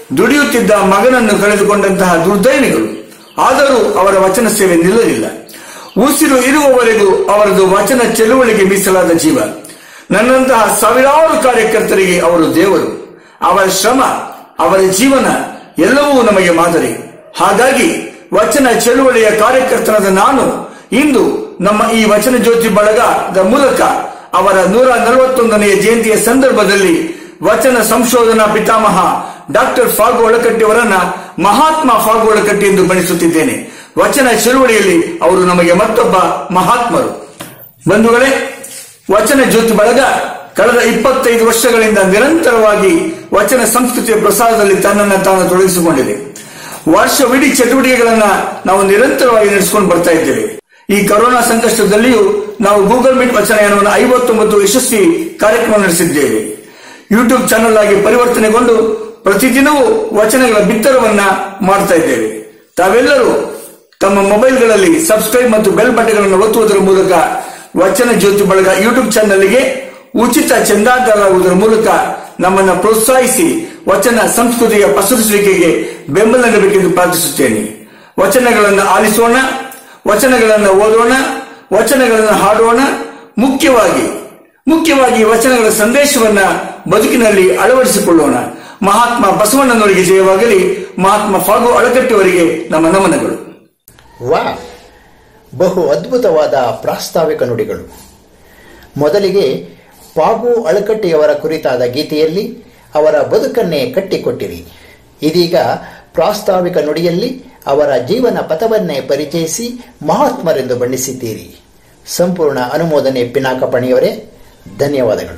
ದುಡಿಯುತ್ತಿದ್ದ ಮಗನನ್ನು ಕಳೆದುಕೊಂಡಂತಹ ದುರ್ದೈವಿಗಳು ಆದರೂ ಅವರ ವಚನ ಸೇವೆ ನಿಲ್ಲಲಿಲ್ಲ ಉಸಿರು ಇರುವವರೆಗೂ ಅವರದು ವಚನ ಚಳುವಳಿಗೆ ಮೀಸಲಾದ ಜೀವ ನನ್ನಂತಹ ಸಾವಿರಾರು ಕಾರ್ಯಕರ್ತರಿಗೆ ಅವರು ದೇವರು ಅವರ ಶ್ರಮ ಅವರ ಜೀವನ ಎಲ್ಲವೂ ನಮಗೆ ಮಾದರಿ ಹಾಗಾಗಿ ವಚನ ಚಳುವಳಿಯ ಕಾರ್ಯಕರ್ತನಾದ ನಾನು ಇಂದು ನಮ್ಮ ಈ ವಚನ ಜ್ಯೋತಿ ಬಳಗದ ಮೂಲಕ ಅವರ ನೂರ ನಲವತ್ತೊಂದನೆಯ ಜಯಂತಿಯ ಸಂದರ್ಭದಲ್ಲಿ ವಚನ ಸಂಶೋಧನಾ ಪಿತಾಮಹ ಡಾಕ್ಟರ್ ಫಾಗು ಒಳಕಟ್ಟಿಯವರನ್ನ ಮಹಾತ್ಮ ಫಾಗು ಒಳಕಟ್ಟಿ ಎಂದು ಬಣಿಸುತ್ತಿದ್ದೇನೆ ವಚನ ಚಳುವಳಿಯಲ್ಲಿ ಅವರು ನಮಗೆ ಮತ್ತೊಬ್ಬ ಮಹಾತ್ಮರು ಬಂಧುಗಳೇ ವಚನ ಜ್ಯೋತಿ ಬಳಗ ಕಳೆದ ಇಪ್ಪತ್ತೈದು ವರ್ಷಗಳಿಂದ ನಿರಂತರವಾಗಿ ವಚನ ಸಂಸ್ಕೃತಿಯ ಪ್ರಸಾರದಲ್ಲಿ ತನ್ನನ್ನು ತಾನು ತೊಡಗಿಸಿಕೊಂಡಿದೆ ವರ್ಷವಿಡೀ ಚಟುವಟಿಕೆಗಳನ್ನ ನಾವು ನಿರಂತರವಾಗಿ ನಡೆಸಿಕೊಂಡು ಬರ್ತಾ ಇದ್ದೇವೆ ಈ ಕೊರೋನಾ ಸಂಕಷ್ಟದಲ್ಲಿಯೂ ನಾವು ಗೂಗಲ್ ಮೀಟ್ ವಚನಯಾನವನ್ನು ಐವತ್ತೊಂಬತ್ತು ಯಶಸ್ವಿ ಕಾರ್ಯಕ್ರಮ ನಡೆಸಿದ್ದೇವೆ ಯೂಟ್ಯೂಬ್ ಚಾನೆಲ್ ಆಗಿ ಪರಿವರ್ತನೆಗೊಂಡು ಪ್ರತಿದಿನವೂ ವಚನಗಳ ಬಿತ್ತರವನ್ನ ಮಾಡ್ತಾ ಇದ್ದೇವೆ ತಾವೆಲ್ಲರೂ ತಮ್ಮ ಮೊಬೈಲ್ಗಳಲ್ಲಿ ಸಬ್ಸ್ಕ್ರೈಬ್ ಮತ್ತು ಬೆಲ್ ಬಟನ್ಗಳನ್ನು ಒತ್ತುವುದರ ಮೂಲಕ ವಚನ ಜ್ಯೋತಿ ಬಳಗ ಯೂಟ್ಯೂಬ್ ಚಾನೆಲ್ಗೆ ಉಚಿತ ಚಂದಾದಾರರಾಗುವುದರ ಮೂಲಕ ನಮ್ಮನ್ನ ಪ್ರೋತ್ಸಾಹಿಸಿ ವಚನ ಸಂಸ್ಕೃತಿಯ ಪಸರಿಸುವಿಕೆಗೆ ಬೆಂಬಲ ನೀಡಬೇಕೆಂದು ಪ್ರಾರ್ಥಿಸುತ್ತೇನೆ ವಚನಗಳನ್ನು ಆಲಿಸೋಣ ವಚನಗಳನ್ನು ಓದೋಣ ವಚನಗಳನ್ನು ಹಾಡೋಣ ಮುಖ್ಯವಾಗಿ ಮುಖ್ಯವಾಗಿ ವಚನಗಳ ಸಂದೇಶವನ್ನ ಬದುಕಿನಲ್ಲಿ ಅಳವಡಿಸಿಕೊಳ್ಳೋಣ ಮಹಾತ್ಮ ಬಸವಣ್ಣನವರಿಗೆ ಜಯವಾಗಲಿ ಮಹಾತ್ಮ ಫಾಗು ಅಳಕಟ್ಟಿಯವರಿಗೆ ನಮ್ಮ ನಮನಗಳು ವಾ ಬಹು ಅದ್ಭುತವಾದ ಪ್ರಾಸ್ತಾವಿಕ ನುಡಿಗಳು ಮೊದಲಿಗೆ ಪಾಗು ಅಳಕಟ್ಟಿಯವರ ಕುರಿತಾದ ಗೀತೆಯಲ್ಲಿ ಅವರ ಬದುಕನ್ನೇ ಕಟ್ಟಿಕೊಟ್ಟಿರಿ ಇದೀಗ ಪ್ರಾಸ್ತಾವಿಕ ನುಡಿಯಲ್ಲಿ ಅವರ ಜೀವನ ಪಥವನ್ನೇ ಪರಿಚಯಿಸಿ ಮಹಾತ್ಮರೆಂದು ಬಣ್ಣಿಸಿದ್ದೀರಿ ಸಂಪೂರ್ಣ ಅನುಮೋದನೆ ಪಿನಾಕಪಣಿಯವರೇ ಧನ್ಯವಾದಗಳು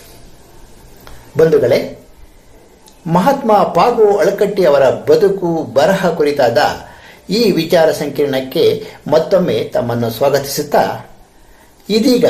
ಬಂಧುಗಳೇ ಮಹಾತ್ಮ ಪಾಗು ಅಳಕಟ್ಟಿ ಅವರ ಬದುಕು ಬರಹ ಕುರಿತಾದ ಈ ವಿಚಾರ ಸಂಕಿರಣಕ್ಕೆ ಮತ್ತೊಮ್ಮೆ ತಮ್ಮನ್ನು ಸ್ವಾಗತಿಸುತ್ತಾ ಇದೀಗ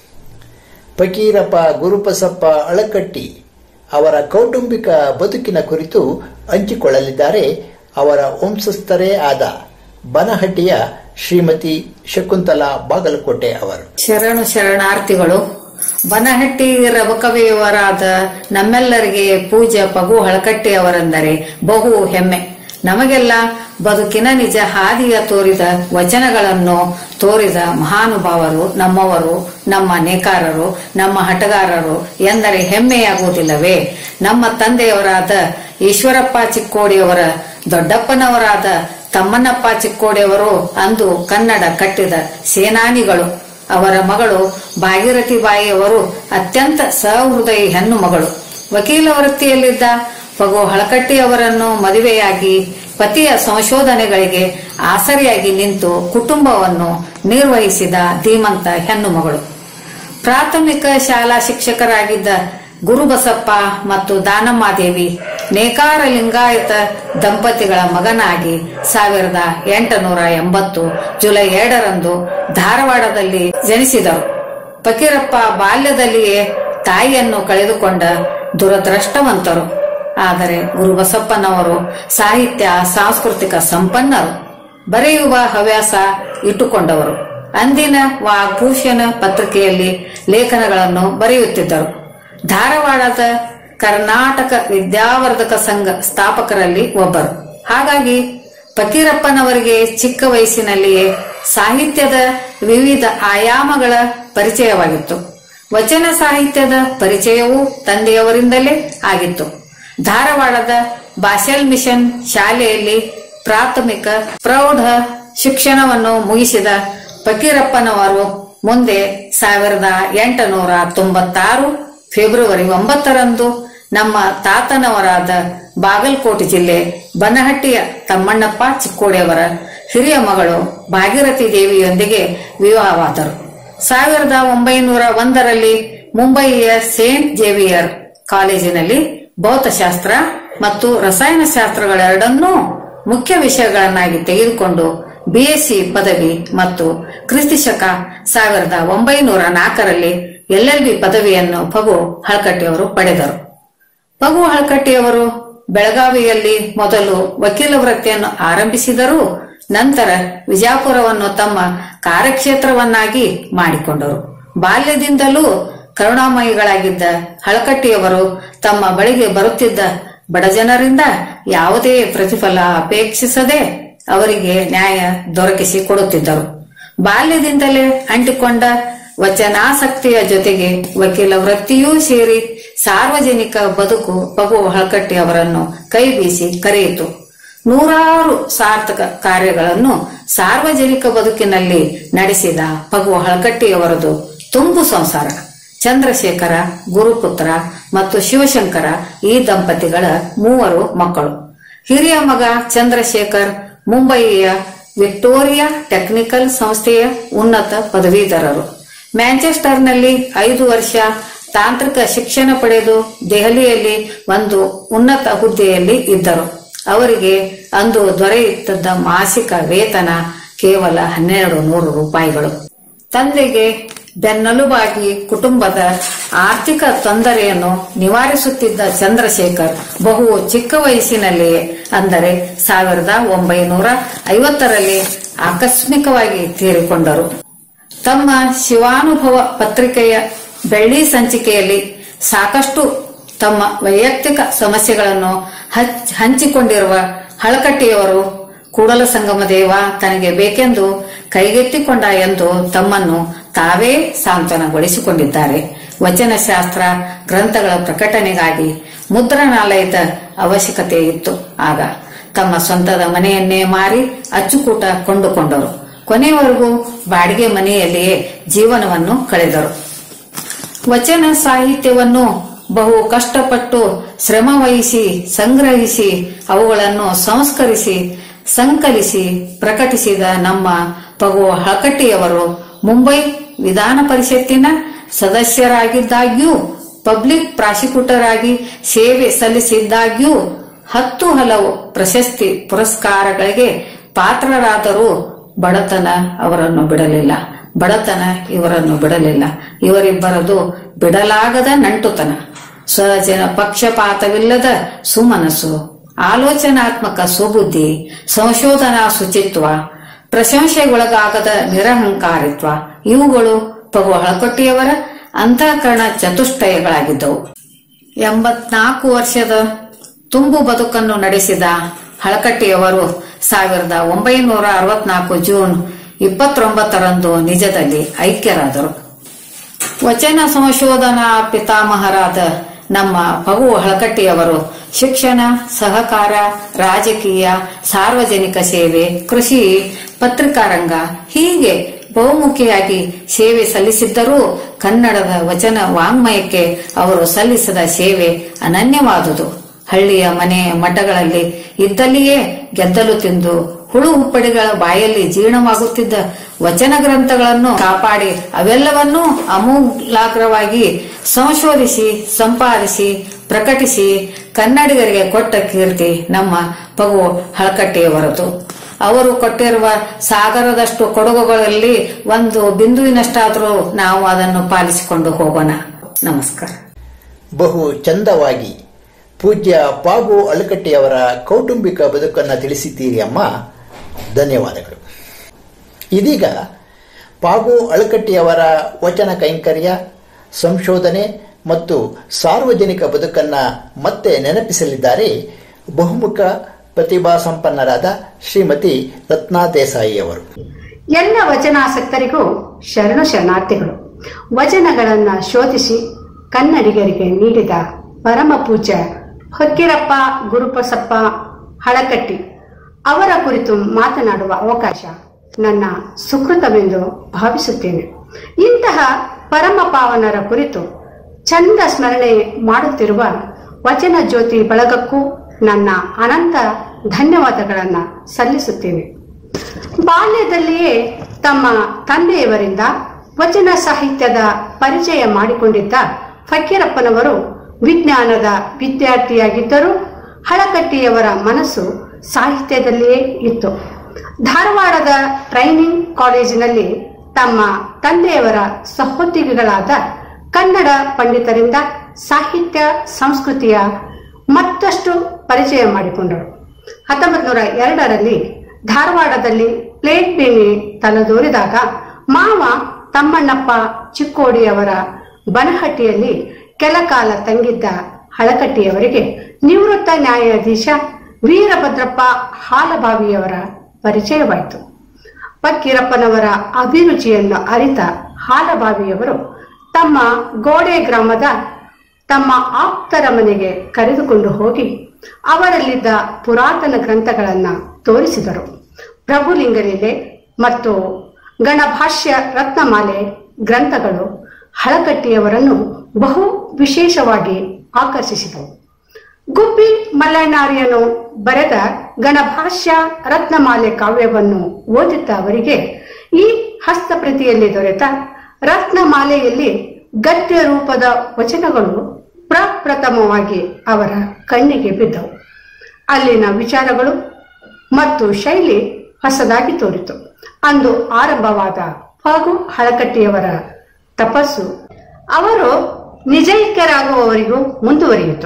ಫಕೀರಪ್ಪ ಗುರುಪಸಪ್ಪ ಅಳಕಟ್ಟಿ ಅವರ ಕೌಟುಂಬಿಕ ಬದುಕಿನ ಕುರಿತು ಹಂಚಿಕೊಳ್ಳಲಿದ್ದಾರೆ ಅವರ ವಂಶಸ್ಥರೇ ಆದ ಬನಹಟ್ಟಿಯ ಶ್ರೀಮತಿ ಶಕುಂತಲಾ ಬಾಗಲಕೋಟೆ ಅವರು ಶರಣು ಶರಣಾರ್ಥಿಗಳು ಬನಹಟ್ಟಿ ರಬಕವಿಯವರಾದ ನಮ್ಮೆಲ್ಲರಿಗೆ ಪೂಜ್ಯ ಪಗು ಹಳಕಟ್ಟಿ ಅವರೆಂದರೆ ಬಹು ಹೆಮ್ಮೆ ನಮಗೆಲ್ಲ ಬದುಕಿನ ನಿಜ ಹಾದಿಯ ತೋರಿದ ವಚನಗಳನ್ನು ತೋರಿದ ಮಹಾನುಭಾವರು ನಮ್ಮವರು ನಮ್ಮ ನೇಕಾರರು ನಮ್ಮ ಹಟಗಾರರು ಎಂದರೆ ಹೆಮ್ಮೆಯಾಗುವುದಿಲ್ಲವೇ ನಮ್ಮ ತಂದೆಯವರಾದ ಈಶ್ವರಪ್ಪ ಚಿಕ್ಕೋಡಿಯವರ ದೊಡ್ಡಪ್ಪನವರಾದ ತಮ್ಮಣ್ಣಪ್ಪ ಚಿಕ್ಕೋಡಿಯವರು ಅಂದು ಕನ್ನಡ ಕಟ್ಟಿದ ಸೇನಾನಿಗಳು ಅವರ ಮಗಳು ಭಾಗೀರಥಿ ಬಾಯಿಯವರು ಅತ್ಯಂತ ಸಹೃದಯಿ ಹೆಣ್ಣು ಮಗಳು ವಕೀಲ ವೃತ್ತಿಯಲ್ಲಿದ್ದ ಪಗು ಹಳಕಟ್ಟಿ ಅವರನ್ನು ಮದುವೆಯಾಗಿ ಪತಿಯ ಸಂಶೋಧನೆಗಳಿಗೆ ಆಸರಿಯಾಗಿ ನಿಂತು ಕುಟುಂಬವನ್ನು ನಿರ್ವಹಿಸಿದ ಧೀಮಂತ ಹೆಣ್ಣು ಮಗಳು ಪ್ರಾಥಮಿಕ ಶಾಲಾ ಶಿಕ್ಷಕರಾಗಿದ್ದ ಗುರುಬಸಪ್ಪ ಮತ್ತು ದಾನಮ್ಮಾದೇವಿ ನೇಕಾರ ಲಿಂಗಾಯತ ದಂಪತಿಗಳ ಮಗನಾಗಿ ಸಾವಿರದ ಎಂಟುನೂರ ಎಂಬತ್ತು ಜುಲೈ ಎರಡರಂದು ಧಾರವಾಡದಲ್ಲಿ ಜನಿಸಿದರು ಫಕೀರಪ್ಪ ಬಾಲ್ಯದಲ್ಲಿಯೇ ತಾಯಿಯನ್ನು ಕಳೆದುಕೊಂಡ ದುರದೃಷ್ಟವಂತರು ಆದರೆ ಗುರುಬಸಪ್ಪನವರು ಸಾಹಿತ್ಯ ಸಾಂಸ್ಕೃತಿಕ ಸಂಪನ್ನರು ಬರೆಯುವ ಹವ್ಯಾಸ ಇಟ್ಟುಕೊಂಡವರು ಅಂದಿನ ವಾಗ್ಭೂಷಣ ಪತ್ರಿಕೆಯಲ್ಲಿ ಲೇಖನಗಳನ್ನು ಬರೆಯುತ್ತಿದ್ದರು ಧಾರವಾಡದ ಕರ್ನಾಟಕ ವಿದ್ಯಾವರ್ಧಕ ಸಂಘ ಸ್ಥಾಪಕರಲ್ಲಿ ಒಬ್ಬರು ಹಾಗಾಗಿ ಫಕೀರಪ್ಪನವರಿಗೆ ಚಿಕ್ಕ ವಯಸ್ಸಿನಲ್ಲಿಯೇ ಸಾಹಿತ್ಯದ ವಿವಿಧ ಆಯಾಮಗಳ ಪರಿಚಯವಾಗಿತ್ತು ವಚನ ಸಾಹಿತ್ಯದ ಪರಿಚಯವೂ ತಂದೆಯವರಿಂದಲೇ ಆಗಿತ್ತು ಧಾರವಾಡದ ಬಾಸೆಲ್ ಮಿಷನ್ ಶಾಲೆಯಲ್ಲಿ ಪ್ರಾಥಮಿಕ ಪ್ರೌಢ ಶಿಕ್ಷಣವನ್ನು ಮುಗಿಸಿದ ಫಕೀರಪ್ಪನವರು ಮುಂದೆ ಸಾವಿರದ ಎಂಟುನೂರ ತೊಂಬತ್ತಾರು ಫೆಬ್ರವರಿ ಒಂಬತ್ತರಂದು ನಮ್ಮ ತಾತನವರಾದ ಬಾಗಲಕೋಟೆ ಜಿಲ್ಲೆ ಬನಹಟ್ಟಿಯ ತಮ್ಮಣ್ಣಪ್ಪ ಚಿಕ್ಕೋಡಿಯವರ ಹಿರಿಯ ಮಗಳು ಭಾಗೀರಥಿ ದೇವಿಯೊಂದಿಗೆ ವಿವಾಹವಾದರು ಸಾವಿರದ ಒಂಬೈನೂರ ಒಂದರಲ್ಲಿ ಮುಂಬಯಿಯ ಸೇಂಟ್ ಜೇವಿಯರ್ ಕಾಲೇಜಿನಲ್ಲಿ ಭೌತಶಾಸ್ತ್ರ ಮತ್ತು ರಸಾಯನಶಾಸ್ತ್ರಗಳೆರಡನ್ನೂ ಮುಖ್ಯ ವಿಷಯಗಳನ್ನಾಗಿ ತೆಗೆದುಕೊಂಡು ಬಿಎಸ್ಸಿ ಪದವಿ ಮತ್ತು ಕ್ರಿಸ್ತಿಶಕ ಸಾವಿರದ ಒಂಬೈನೂರ ನಾಲ್ಕರಲ್ಲಿ ಎಲ್ಎಲ್ಬಿ ಪದವಿಯನ್ನು ಪಗು ಹಳಕಟ್ಟಿಯವರು ಪಡೆದರು ಪಗು ಹಳಕಟ್ಟಿಯವರು ಬೆಳಗಾವಿಯಲ್ಲಿ ಮೊದಲು ವಕೀಲ ವೃತ್ತಿಯನ್ನು ಆರಂಭಿಸಿದರೂ ನಂತರ ವಿಜಾಪುರವನ್ನು ತಮ್ಮ ಕಾರ್ಯಕ್ಷೇತ್ರವನ್ನಾಗಿ ಮಾಡಿಕೊಂಡರು ಬಾಲ್ಯದಿಂದಲೂ ಕರುಣಾಮಯಿಗಳಾಗಿದ್ದ ಹಳಕಟ್ಟಿಯವರು ತಮ್ಮ ಬಳಿಗೆ ಬರುತ್ತಿದ್ದ ಬಡಜನರಿಂದ ಯಾವುದೇ ಪ್ರತಿಫಲ ಅಪೇಕ್ಷಿಸದೆ ಅವರಿಗೆ ನ್ಯಾಯ ದೊರಕಿಸಿ ಕೊಡುತ್ತಿದ್ದರು ಬಾಲ್ಯದಿಂದಲೇ ಅಂಟಿಕೊಂಡ ವಚನಾಸಕ್ತಿಯ ಜೊತೆಗೆ ವಕೀಲ ವೃತ್ತಿಯೂ ಸೇರಿ ಸಾರ್ವಜನಿಕ ಬದುಕು ಪಗು ಹಳಕಟ್ಟಿ ಅವರನ್ನು ಕೈ ಬೀಸಿ ಕರೆಯಿತು ನೂರಾರು ಸಾರ್ಥಕ ಕಾರ್ಯಗಳನ್ನು ಸಾರ್ವಜನಿಕ ಬದುಕಿನಲ್ಲಿ ನಡೆಸಿದ ಪಗು ಹಳಕಟ್ಟಿಯವರದು ತುಂಬು ಸಂಸಾರ ಚಂದ್ರಶೇಖರ ಗುರುಪುತ್ರ ಮತ್ತು ಶಿವಶಂಕರ ಈ ದಂಪತಿಗಳ ಮೂವರು ಮಕ್ಕಳು ಹಿರಿಯ ಮಗ ಚಂದ್ರಶೇಖರ್ ಮುಂಬಯಿಯ ವಿಕ್ಟೋರಿಯಾ ಟೆಕ್ನಿಕಲ್ ಸಂಸ್ಥೆಯ ಉನ್ನತ ಪದವೀಧರರು ಮ್ಯಾಂಚೆಸ್ಟರ್ನಲ್ಲಿ ಐದು ವರ್ಷ ತಾಂತ್ರಿಕ ಶಿಕ್ಷಣ ಪಡೆದು ದೆಹಲಿಯಲ್ಲಿ ಒಂದು ಉನ್ನತ ಹುದ್ದೆಯಲ್ಲಿ ಇದ್ದರು ಅವರಿಗೆ ಅಂದು ದೊರೆಯುತ್ತಿದ್ದ ಮಾಸಿಕ ವೇತನ ಕೇವಲ ಹನ್ನೆರಡು ನೂರು ರೂಪಾಯಿಗಳು ತಂದೆಗೆ ಬೆನ್ನೆಲುಬಾಗಿ ಕುಟುಂಬದ ಆರ್ಥಿಕ ತೊಂದರೆಯನ್ನು ನಿವಾರಿಸುತ್ತಿದ್ದ ಚಂದ್ರಶೇಖರ್ ಬಹು ಚಿಕ್ಕ ವಯಸ್ಸಿನಲ್ಲಿಯೇ ಅಂದರೆ ಸಾವಿರದ ಒಂಬೈನೂರ ಐವತ್ತರಲ್ಲಿ ಆಕಸ್ಮಿಕವಾಗಿ ತೀರಿಕೊಂಡರು ತಮ್ಮ ಶಿವಾನುಭವ ಪತ್ರಿಕೆಯ ಬೆಳ್ಳಿ ಸಂಚಿಕೆಯಲ್ಲಿ ಸಾಕಷ್ಟು ತಮ್ಮ ವೈಯಕ್ತಿಕ ಸಮಸ್ಯೆಗಳನ್ನು ಹಚ್- ಹಂಚಿಕೊಂಡಿರುವ ಹಳಕಟ್ಟಿಯವರು ಕೂಡಲ ಸಂಗಮ ದೇವ ತನಗೆ ಬೇಕೆಂದು ಕೈಗೆತ್ತಿಕೊಂಡ ಎಂದು ತಮ್ಮನ್ನು ತಾವೇ ಸಾಂತ್ವನಗೊಳಿಸಿಕೊಂಡಿದ್ದಾರೆ ವಚನಶಾಸ್ತ್ರ ಗ್ರಂಥಗಳ ಪ್ರಕಟಣೆಗಾಗಿ ಮುದ್ರಣಾಲಯದ ಅವಶ್ಯಕತೆ ಇತ್ತು ಆಗ ತಮ್ಮ ಸ್ವಂತದ ಮನೆಯನ್ನೇ ಮಾರಿ ಅಚ್ಚುಕೂಟ ಕೊಂಡುಕೊಂಡರು ಕೊನೆಯವರೆಗೂ ಬಾಡಿಗೆ ಮನೆಯಲ್ಲಿಯೇ ಜೀವನವನ್ನು ಕಳೆದರು ವಚನ ಸಾಹಿತ್ಯವನ್ನು ಬಹು ಕಷ್ಟಪಟ್ಟು ಶ್ರಮ ವಹಿಸಿ ಸಂಗ್ರಹಿಸಿ ಅವುಗಳನ್ನು ಸಂಸ್ಕರಿಸಿ ಸಂಕಲಿಸಿ ಪ್ರಕಟಿಸಿದ ನಮ್ಮ ಪಗು ಹಳಕಟ್ಟಿಯವರು ಮುಂಬೈ ವಿಧಾನ ಪರಿಷತ್ತಿನ ಸದಸ್ಯರಾಗಿದ್ದಾಗ್ಯೂ ಪಬ್ಲಿಕ್ ಪ್ರಾಸಿಕ್ಯೂಟರ್ ಆಗಿ ಸೇವೆ ಸಲ್ಲಿಸಿದ್ದಾಗ್ಯೂ ಹತ್ತು ಹಲವು ಪ್ರಶಸ್ತಿ ಪುರಸ್ಕಾರಗಳಿಗೆ ಪಾತ್ರರಾದರೂ ಬಡತನ ಅವರನ್ನು ಬಿಡಲಿಲ್ಲ ಬಡತನ ಇವರನ್ನು ಬಿಡಲಿಲ್ಲ ಇವರಿಬ್ಬರದು ಬಿಡಲಾಗದ ನಂಟುತನ ಸ್ವಜನ ಪಕ್ಷಪಾತವಿಲ್ಲದ ಸುಮನಸ್ಸು ಆಲೋಚನಾತ್ಮಕ ಸುಬುದ್ಧಿ ಸಂಶೋಧನಾ ಶುಚಿತ್ವ ಪ್ರಶಂಸೆಗೊಳಗಾಗದ ನಿರಹಂಕಾರಿತ್ವ ಇವುಗಳು ಪಗು ಹಳಕೊಟ್ಟಿಯವರ ಅಂತಃಕರಣ ಚತುಷ್ಟಯಗಳಾಗಿದ್ದವು ಎಂಬತ್ನಾಲ್ಕು ವರ್ಷದ ತುಂಬು ಬದುಕನ್ನು ನಡೆಸಿದ ಹಳಕಟ್ಟಿಯವರು ಸಾವಿರದ ಒಂಬೈನೂರ ಅರವತ್ನಾಲ್ಕು ಜೂನ್ ಇಪ್ಪತ್ತೊಂಬತ್ತರಂದು ನಿಜದಲ್ಲಿ ಐಕ್ಯರಾದರು ವಚನ ಸಂಶೋಧನಾ ಪಿತಾಮಹರಾದ ನಮ್ಮ ಪಗು ಹಳಕಟ್ಟಿಯವರು ಶಿಕ್ಷಣ ಸಹಕಾರ ರಾಜಕೀಯ ಸಾರ್ವಜನಿಕ ಸೇವೆ ಕೃಷಿ ಪತ್ರಿಕಾರಂಗ ಹೀಗೆ ಬಹುಮುಖಿಯಾಗಿ ಸೇವೆ ಸಲ್ಲಿಸಿದ್ದರೂ ಕನ್ನಡದ ವಚನ ವಾಂಗ್ಮಯಕ್ಕೆ ಅವರು ಸಲ್ಲಿಸಿದ ಸೇವೆ ಅನನ್ಯವಾದುದು ಹಳ್ಳಿಯ ಮನೆ ಮಠಗಳಲ್ಲಿ ಇದ್ದಲ್ಲಿಯೇ ಗೆದ್ದಲು ತಿಂದು ಹುಳು ಹುಪ್ಪಡಿಗಳ ಬಾಯಲ್ಲಿ ಜೀರ್ಣವಾಗುತ್ತಿದ್ದ ವಚನ ಗ್ರಂಥಗಳನ್ನು ಕಾಪಾಡಿ ಅವೆಲ್ಲವನ್ನೂ ಅಮೂಲಾಗ್ರವಾಗಿ ಸಂಶೋಧಿಸಿ ಸಂಪಾದಿಸಿ ಪ್ರಕಟಿಸಿ ಕನ್ನಡಿಗರಿಗೆ ಕೊಟ್ಟ ಕೀರ್ತಿ ನಮ್ಮ ಪಗು ಹಳಕಟ್ಟಿಯವರದು ಅವರು ಕೊಟ್ಟಿರುವ ಸಾಗರದಷ್ಟು ಕೊಡುಗುಗಳಲ್ಲಿ ಒಂದು ಬಿಂದುವಿನಷ್ಟಾದರೂ ನಾವು ಅದನ್ನು ಪಾಲಿಸಿಕೊಂಡು ಹೋಗೋಣ ನಮಸ್ಕಾರ ಬಹು ಚಂದವಾಗಿ ಪೂಜ್ಯ ಪಾಗು ಅಳಕಟ್ಟಿಯವರ ಕೌಟುಂಬಿಕ ಬದುಕನ್ನು ತಿಳಿಸಿದ್ದೀರಿ ಅಮ್ಮ ಧನ್ಯವಾದಗಳು ಇದೀಗ ಪಾಗು ಅಳಕಟ್ಟಿಯವರ ವಚನ ಕೈಂಕರ್ಯ ಸಂಶೋಧನೆ ಮತ್ತು ಸಾರ್ವಜನಿಕ ಬದುಕನ್ನು ಮತ್ತೆ ನೆನಪಿಸಲಿದ್ದಾರೆ ಬಹುಮುಖ ಪ್ರತಿಭಾ ಸಂಪನ್ನರಾದ ಶ್ರೀಮತಿ ರತ್ನಾ ದೇಸಾಯಿ ಅವರು ಎಲ್ಲ ವಚನಾಸಕ್ತರಿಗೂ ಶರಣು ಶರಣಾರ್ಥಿಗಳು ವಚನಗಳನ್ನ ಶೋಧಿಸಿ ಕನ್ನಡಿಗರಿಗೆ ನೀಡಿದ ಪರಮ ಪೂಜ್ಯ ಹೊಕ್ಕಿರಪ್ಪ ಗುರುಪಸಪ್ಪ ಹಳಕಟ್ಟಿ ಅವರ ಕುರಿತು ಮಾತನಾಡುವ ಅವಕಾಶ ನನ್ನ ಸುಕೃತವೆಂದು ಭಾವಿಸುತ್ತೇನೆ ಇಂತಹ ಪರಮ ಪಾವನರ ಕುರಿತು ಚಂದ ಸ್ಮರಣೆ ಮಾಡುತ್ತಿರುವ ವಚನ ಜ್ಯೋತಿ ಬಳಗಕ್ಕೂ ನನ್ನ ಅನಂತ ಧನ್ಯವಾದಗಳನ್ನ ಸಲ್ಲಿಸುತ್ತೇನೆ ಬಾಲ್ಯದಲ್ಲಿಯೇ ತಮ್ಮ ತಂದೆಯವರಿಂದ ವಚನ ಸಾಹಿತ್ಯದ ಪರಿಚಯ ಮಾಡಿಕೊಂಡಿದ್ದ ಫಕೀರಪ್ಪನವರು ವಿಜ್ಞಾನದ ವಿದ್ಯಾರ್ಥಿಯಾಗಿದ್ದರೂ ಹಳಕಟ್ಟಿಯವರ ಮನಸ್ಸು ಸಾಹಿತ್ಯದಲ್ಲಿಯೇ ಇತ್ತು ಧಾರವಾಡದ ಟ್ರೈನಿಂಗ್ ಕಾಲೇಜಿನಲ್ಲಿ ತಮ್ಮ ತಂದೆಯವರ ಸಹೋದ್ಯೋಗಿಗಳಾದ ಕನ್ನಡ ಪಂಡಿತರಿಂದ ಸಾಹಿತ್ಯ ಸಂಸ್ಕೃತಿಯ ಮತ್ತಷ್ಟು ಪರಿಚಯ ಮಾಡಿಕೊಂಡರು ಹತ್ತೊಂಬತ್ತು ನೂರ ಎರಡರಲ್ಲಿ ಧಾರವಾಡದಲ್ಲಿ ಪ್ಲೇಟ್ ಬೇನೆ ತಲೆದೋರಿದಾಗ ಮಾವ ತಮ್ಮಣ್ಣಪ್ಪ ಚಿಕ್ಕೋಡಿಯವರ ಬನಹಟ್ಟಿಯಲ್ಲಿ ಕೆಲ ಕಾಲ ತಂಗಿದ್ದ ಹಳಕಟ್ಟಿಯವರಿಗೆ ನಿವೃತ್ತ ನ್ಯಾಯಾಧೀಶ ವೀರಭದ್ರಪ್ಪ ಹಾಲಬಾವಿಯವರ ಪರಿಚಯವಾಯಿತು ಫಕ್ಕೀರಪ್ಪನವರ ಅಭಿರುಚಿಯನ್ನು ಅರಿತ ಹಾಲಬಾವಿಯವರು ತಮ್ಮ ಗೋಡೆ ಗ್ರಾಮದ ತಮ್ಮ ಆಪ್ತರ ಮನೆಗೆ ಕರೆದುಕೊಂಡು ಹೋಗಿ ಅವರಲ್ಲಿದ್ದ ಪುರಾತನ ಗ್ರಂಥಗಳನ್ನ ತೋರಿಸಿದರು ಪ್ರಭುಲಿಂಗಲೀಲೆ ಮತ್ತು ಗಣಭಾಷ್ಯ ರತ್ನಮಾಲೆ ಗ್ರಂಥಗಳು ಹಳಕಟ್ಟಿಯವರನ್ನು ಬಹು ವಿಶೇಷವಾಗಿ ಆಕರ್ಷಿಸಿದವು ಗುಬ್ಬಿ ಮಲ್ಲಣ್ಣಾರ್ಯನು ಬರೆದ ಗಣಭಾಷ್ಯ ರತ್ನಮಾಲೆ ಕಾವ್ಯವನ್ನು ಓದಿದ್ದ ಅವರಿಗೆ ಈ ಹಸ್ತಪ್ರತಿಯಲ್ಲಿ ದೊರೆತ ರತ್ನಮಾಲೆಯಲ್ಲಿ ಗದ್ಯ ರೂಪದ ವಚನಗಳು ಪ್ರಪ್ರಥಮವಾಗಿ ಅವರ ಕಣ್ಣಿಗೆ ಬಿದ್ದವು ಅಲ್ಲಿನ ವಿಚಾರಗಳು ಮತ್ತು ಶೈಲಿ ಹೊಸದಾಗಿ ತೋರಿತು ಅಂದು ಆರಂಭವಾದ ಫಗು ಹಳಕಟ್ಟಿಯವರ ತಪಸ್ಸು ಅವರು ನಿಜೈಕ್ಯರಾಗುವವರಿಗೂ ಮುಂದುವರಿಯಿತು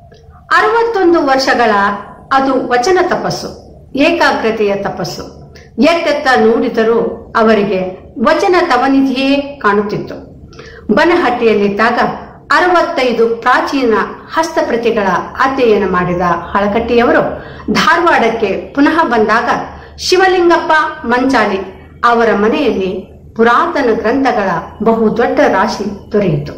ಅರವತ್ತೊಂದು ವರ್ಷಗಳ ಅದು ವಚನ ತಪಸ್ಸು ಏಕಾಗ್ರತೆಯ ತಪಸ್ಸು ಎತ್ತೆತ್ತ ನೋಡಿದರೂ ಅವರಿಗೆ ವಚನ ತವನಿಧಿಯೇ ಕಾಣುತ್ತಿತ್ತು ಬನಹಟ್ಟಿಯಲ್ಲಿದ್ದಾಗ ಅರವತ್ತೈದು ಪ್ರಾಚೀನ ಹಸ್ತಪ್ರತಿಗಳ ಅಧ್ಯಯನ ಮಾಡಿದ ಹಳಕಟ್ಟಿಯವರು ಧಾರವಾಡಕ್ಕೆ ಪುನಃ ಬಂದಾಗ ಶಿವಲಿಂಗಪ್ಪ ಮಂಚಾಲಿ ಅವರ ಮನೆಯಲ್ಲಿ ಪುರಾತನ ಗ್ರಂಥಗಳ ಬಹು ದೊಡ್ಡ ರಾಶಿ ದೊರೆಯಿತು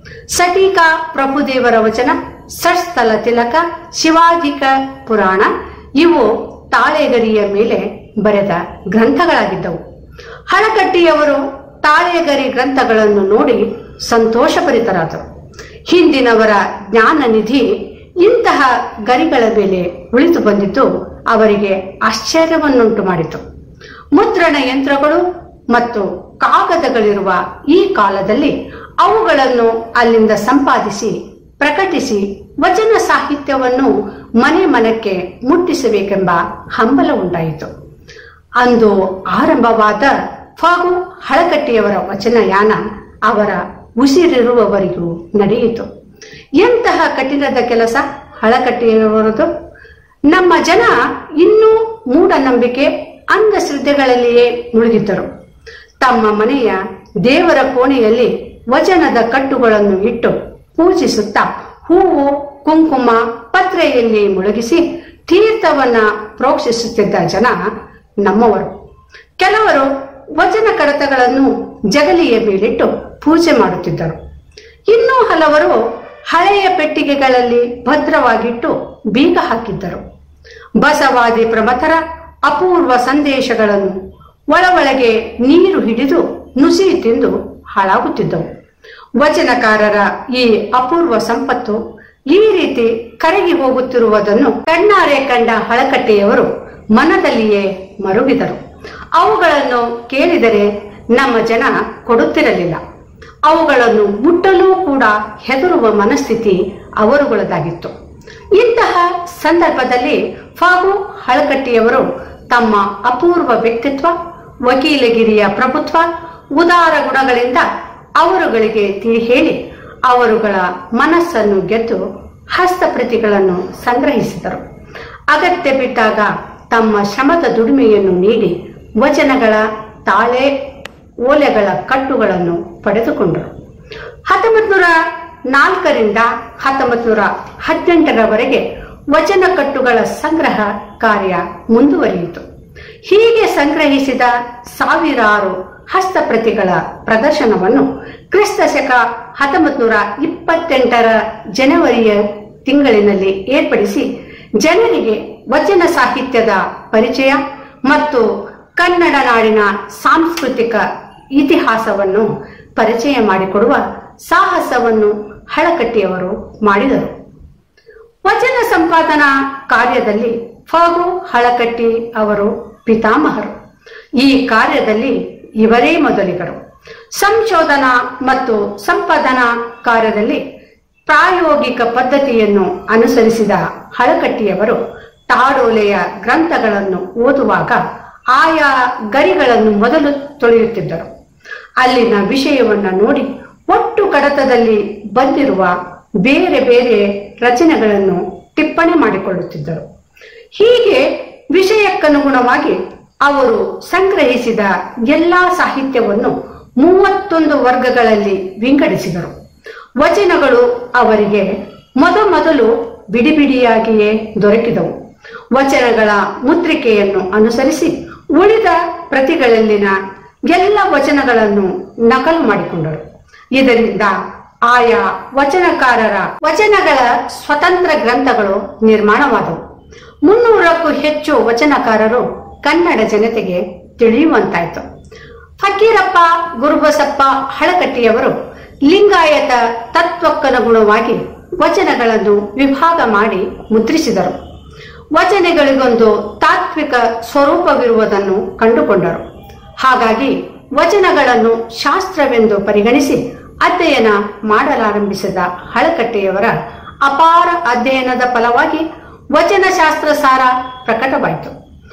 ಸಟೀಕ ಪ್ರಭುದೇವರ ವಚನ ಸಟ್ಸ್ಥಲ ತಿಲಕ ಶಿವಾಧಿಕ ಪುರಾಣ ಇವು ತಾಳೆಗರಿಯ ಮೇಲೆ ಬರೆದ ಗ್ರಂಥಗಳಾಗಿದ್ದವು ಹಳಕಟ್ಟಿಯವರು ತಾಳೆಗರಿ ಗ್ರಂಥಗಳನ್ನು ನೋಡಿ ಸಂತೋಷಭರಿತರಾದರು ಹಿಂದಿನವರ ಜ್ಞಾನ ನಿಧಿ ಇಂತಹ ಗರಿಗಳ ಮೇಲೆ ಉಳಿದು ಬಂದಿದ್ದು ಅವರಿಗೆ ಆಶ್ಚರ್ಯವನ್ನುಂಟು ಮಾಡಿತು ಮುದ್ರಣ ಯಂತ್ರಗಳು ಮತ್ತು ಕಾಗದಗಳಿರುವ ಈ ಕಾಲದಲ್ಲಿ ಅವುಗಳನ್ನು ಅಲ್ಲಿಂದ ಸಂಪಾದಿಸಿ ಪ್ರಕಟಿಸಿ ವಚನ ಸಾಹಿತ್ಯವನ್ನು ಮನೆ ಮನಕ್ಕೆ ಮುಟ್ಟಿಸಬೇಕೆಂಬ ಹಂಬಲ ಉಂಟಾಯಿತು ಅಂದು ಆರಂಭವಾದ ಫಗು ಹಳಕಟ್ಟಿಯವರ ವಚನಯಾನ ಅವರ ಉಸಿರಿರುವವರಿಗೂ ನಡೆಯಿತು ಎಂತಹ ಕಠಿಣದ ಕೆಲಸ ಹಳಕಟ್ಟಿಯವರದು ನಮ್ಮ ಜನ ಇನ್ನೂ ಮೂಢನಂಬಿಕೆ ಅಂಧಶ್ರದ್ಧೆಗಳಲ್ಲಿಯೇ ಮುಳುಗಿದ್ದರು ತಮ್ಮ ಮನೆಯ ದೇವರ ಕೋಣೆಯಲ್ಲಿ ವಚನದ ಕಟ್ಟುಗಳನ್ನು ಇಟ್ಟು ಪೂಜಿಸುತ್ತಾ ಹೂವು ಕುಂಕುಮ ಪತ್ರೆಯಲ್ಲಿ ಮುಳುಗಿಸಿ ತೀರ್ಥವನ್ನ ಪ್ರೋಕ್ಷಿಸುತ್ತಿದ್ದ ಜನ ನಮ್ಮವರು ಕೆಲವರು ವಚನ ಕಡತಗಳನ್ನು ಜಗಲಿಯ ಮೇಲಿಟ್ಟು ಪೂಜೆ ಮಾಡುತ್ತಿದ್ದರು ಇನ್ನೂ ಹಲವರು ಹಳೆಯ ಪೆಟ್ಟಿಗೆಗಳಲ್ಲಿ ಭದ್ರವಾಗಿಟ್ಟು ಬೀಗ ಹಾಕಿದ್ದರು ಬಸವಾದಿ ಪ್ರಮಥರ ಅಪೂರ್ವ ಸಂದೇಶಗಳನ್ನು ಒಳ ಒಳಗೆ ನೀರು ಹಿಡಿದು ನುಸಿ ತಿಂದು ಹಾಳಾಗುತ್ತಿದ್ದವು ವಚನಕಾರರ ಈ ಅಪೂರ್ವ ಸಂಪತ್ತು ಈ ರೀತಿ ಕರಗಿ ಹೋಗುತ್ತಿರುವುದನ್ನು ಕಣ್ಣಾರೆ ಕಂಡ ಹಳಕಟ್ಟೆಯವರು ಮನದಲ್ಲಿಯೇ ಮರುಗಿದರು ಅವುಗಳನ್ನು ಕೇಳಿದರೆ ನಮ್ಮ ಜನ ಕೊಡುತ್ತಿರಲಿಲ್ಲ ಅವುಗಳನ್ನು ಮುಟ್ಟಲೂ ಕೂಡ ಹೆದರುವ ಮನಸ್ಥಿತಿ ಅವರುಗಳದಾಗಿತ್ತು ಇಂತಹ ಸಂದರ್ಭದಲ್ಲಿ ಫಾಗು ಹಳಕಟ್ಟಿಯವರು ತಮ್ಮ ಅಪೂರ್ವ ವ್ಯಕ್ತಿತ್ವ ವಕೀಲಗಿರಿಯ ಪ್ರಭುತ್ವ ಉದಾರ ಗುಣಗಳಿಂದ ಅವರುಗಳಿಗೆ ತಿಳಿ ಹೇಳಿ ಅವರುಗಳ ಮನಸ್ಸನ್ನು ಗೆದ್ದು ಹಸ್ತಪ್ರತಿಗಳನ್ನು ಸಂಗ್ರಹಿಸಿದರು ಅಗತ್ಯ ಬಿದ್ದಾಗ ತಮ್ಮ ಶ್ರಮದ ದುಡಿಮೆಯನ್ನು ನೀಡಿ ವಚನಗಳ ತಾಳೆ ಓಲೆಗಳ ಕಟ್ಟುಗಳನ್ನು ಪಡೆದುಕೊಂಡರು ಹತ್ತೊಂಬತ್ ನೂರ ನಾಲ್ಕರಿಂದ ಹತ್ತೊಂಬತ್ ನೂರ ಹದಿನೆಂಟರವರೆಗೆ ವಚನ ಕಟ್ಟುಗಳ ಸಂಗ್ರಹ ಕಾರ್ಯ ಮುಂದುವರಿಯಿತು ಹೀಗೆ ಸಂಗ್ರಹಿಸಿದ ಸಾವಿರಾರು ಹಸ್ತಪ್ರತಿಗಳ ಪ್ರದರ್ಶನವನ್ನು ಕ್ರಿಸ್ತ ಶಕ ಹತ್ತೊಂಬತ್ ನೂರ ಇಪ್ಪತ್ತೆಂಟರ ಜನವರಿಯ ತಿಂಗಳಿನಲ್ಲಿ ಏರ್ಪಡಿಸಿ ಜನರಿಗೆ ವಚನ ಸಾಹಿತ್ಯದ ಪರಿಚಯ ಮತ್ತು ಕನ್ನಡ ನಾಡಿನ ಸಾಂಸ್ಕೃತಿಕ ಇತಿಹಾಸವನ್ನು ಪರಿಚಯ ಮಾಡಿಕೊಡುವ ಸಾಹಸವನ್ನು ಹಳಕಟ್ಟಿಯವರು ಮಾಡಿದರು ವಚನ ಸಂಪಾದನಾ ಕಾರ್ಯದಲ್ಲಿ ಫಗು ಹಳಕಟ್ಟಿ ಅವರು ಪಿತಾಮಹರು ಈ ಕಾರ್ಯದಲ್ಲಿ ಇವರೇ ಮೊದಲಿಗರು ಸಂಶೋಧನಾ ಮತ್ತು ಸಂಪಾದನಾ ಕಾರ್ಯದಲ್ಲಿ ಪ್ರಾಯೋಗಿಕ ಪದ್ಧತಿಯನ್ನು ಅನುಸರಿಸಿದ ಹಳಕಟ್ಟಿಯವರು ತಾಡೋಲೆಯ ಗ್ರಂಥಗಳನ್ನು ಓದುವಾಗ ಆಯಾ ಗರಿಗಳನ್ನು ಮೊದಲು ತೊಳೆಯುತ್ತಿದ್ದರು ಅಲ್ಲಿನ ವಿಷಯವನ್ನ ನೋಡಿ ಒಟ್ಟು ಕಡತದಲ್ಲಿ ಬಂದಿರುವ ಬೇರೆ ಬೇರೆ ರಚನೆಗಳನ್ನು ಟಿಪ್ಪಣಿ ಮಾಡಿಕೊಳ್ಳುತ್ತಿದ್ದರು ಹೀಗೆ ವಿಷಯಕ್ಕನುಗುಣವಾಗಿ ಅವರು ಸಂಗ್ರಹಿಸಿದ ಎಲ್ಲಾ ಸಾಹಿತ್ಯವನ್ನು ಮೂವತ್ತೊಂದು ವರ್ಗಗಳಲ್ಲಿ ವಿಂಗಡಿಸಿದರು ವಚನಗಳು ಅವರಿಗೆ ಮೊದಮೊದಲು ಬಿಡಿ ಬಿಡಿಯಾಗಿಯೇ ದೊರಕಿದವು ವಚನಗಳ ಮುದ್ರಿಕೆಯನ್ನು ಅನುಸರಿಸಿ ಉಳಿದ ಪ್ರತಿಗಳಲ್ಲಿನ ಎಲ್ಲ ವಚನಗಳನ್ನು ನಕಲು ಮಾಡಿಕೊಂಡರು ಇದರಿಂದ ಆಯಾ ವಚನಕಾರರ ವಚನಗಳ ಸ್ವತಂತ್ರ ಗ್ರಂಥಗಳು ನಿರ್ಮಾಣವಾದವು ಮುನ್ನೂರಕ್ಕೂ ಹೆಚ್ಚು ವಚನಕಾರರು ಕನ್ನಡ ಜನತೆಗೆ ತಿಳಿಯುವಂತಾಯಿತು ಫಕೀರಪ್ಪ ಗುರುಬಸಪ್ಪ ಹಳಕಟ್ಟಿಯವರು ಲಿಂಗಾಯತ ತತ್ವಕ್ಕನುಗುಣವಾಗಿ ವಚನಗಳನ್ನು ವಿಭಾಗ ಮಾಡಿ ಮುದ್ರಿಸಿದರು ವಚನಗಳಿಗೊಂದು ತಾತ್ವಿಕ ಸ್ವರೂಪವಿರುವುದನ್ನು ಕಂಡುಕೊಂಡರು ಹಾಗಾಗಿ ವಚನಗಳನ್ನು ಶಾಸ್ತ್ರವೆಂದು ಪರಿಗಣಿಸಿ ಅಧ್ಯಯನ ಮಾಡಲಾರಂಭಿಸಿದ ಹಳಕಟ್ಟೆಯವರ ಅಪಾರ ಅಧ್ಯಯನದ ಫಲವಾಗಿ ವಚನಶಾಸ್ತ್ರ ಸಾರ ಪ್ರಕಟವಾಯಿತು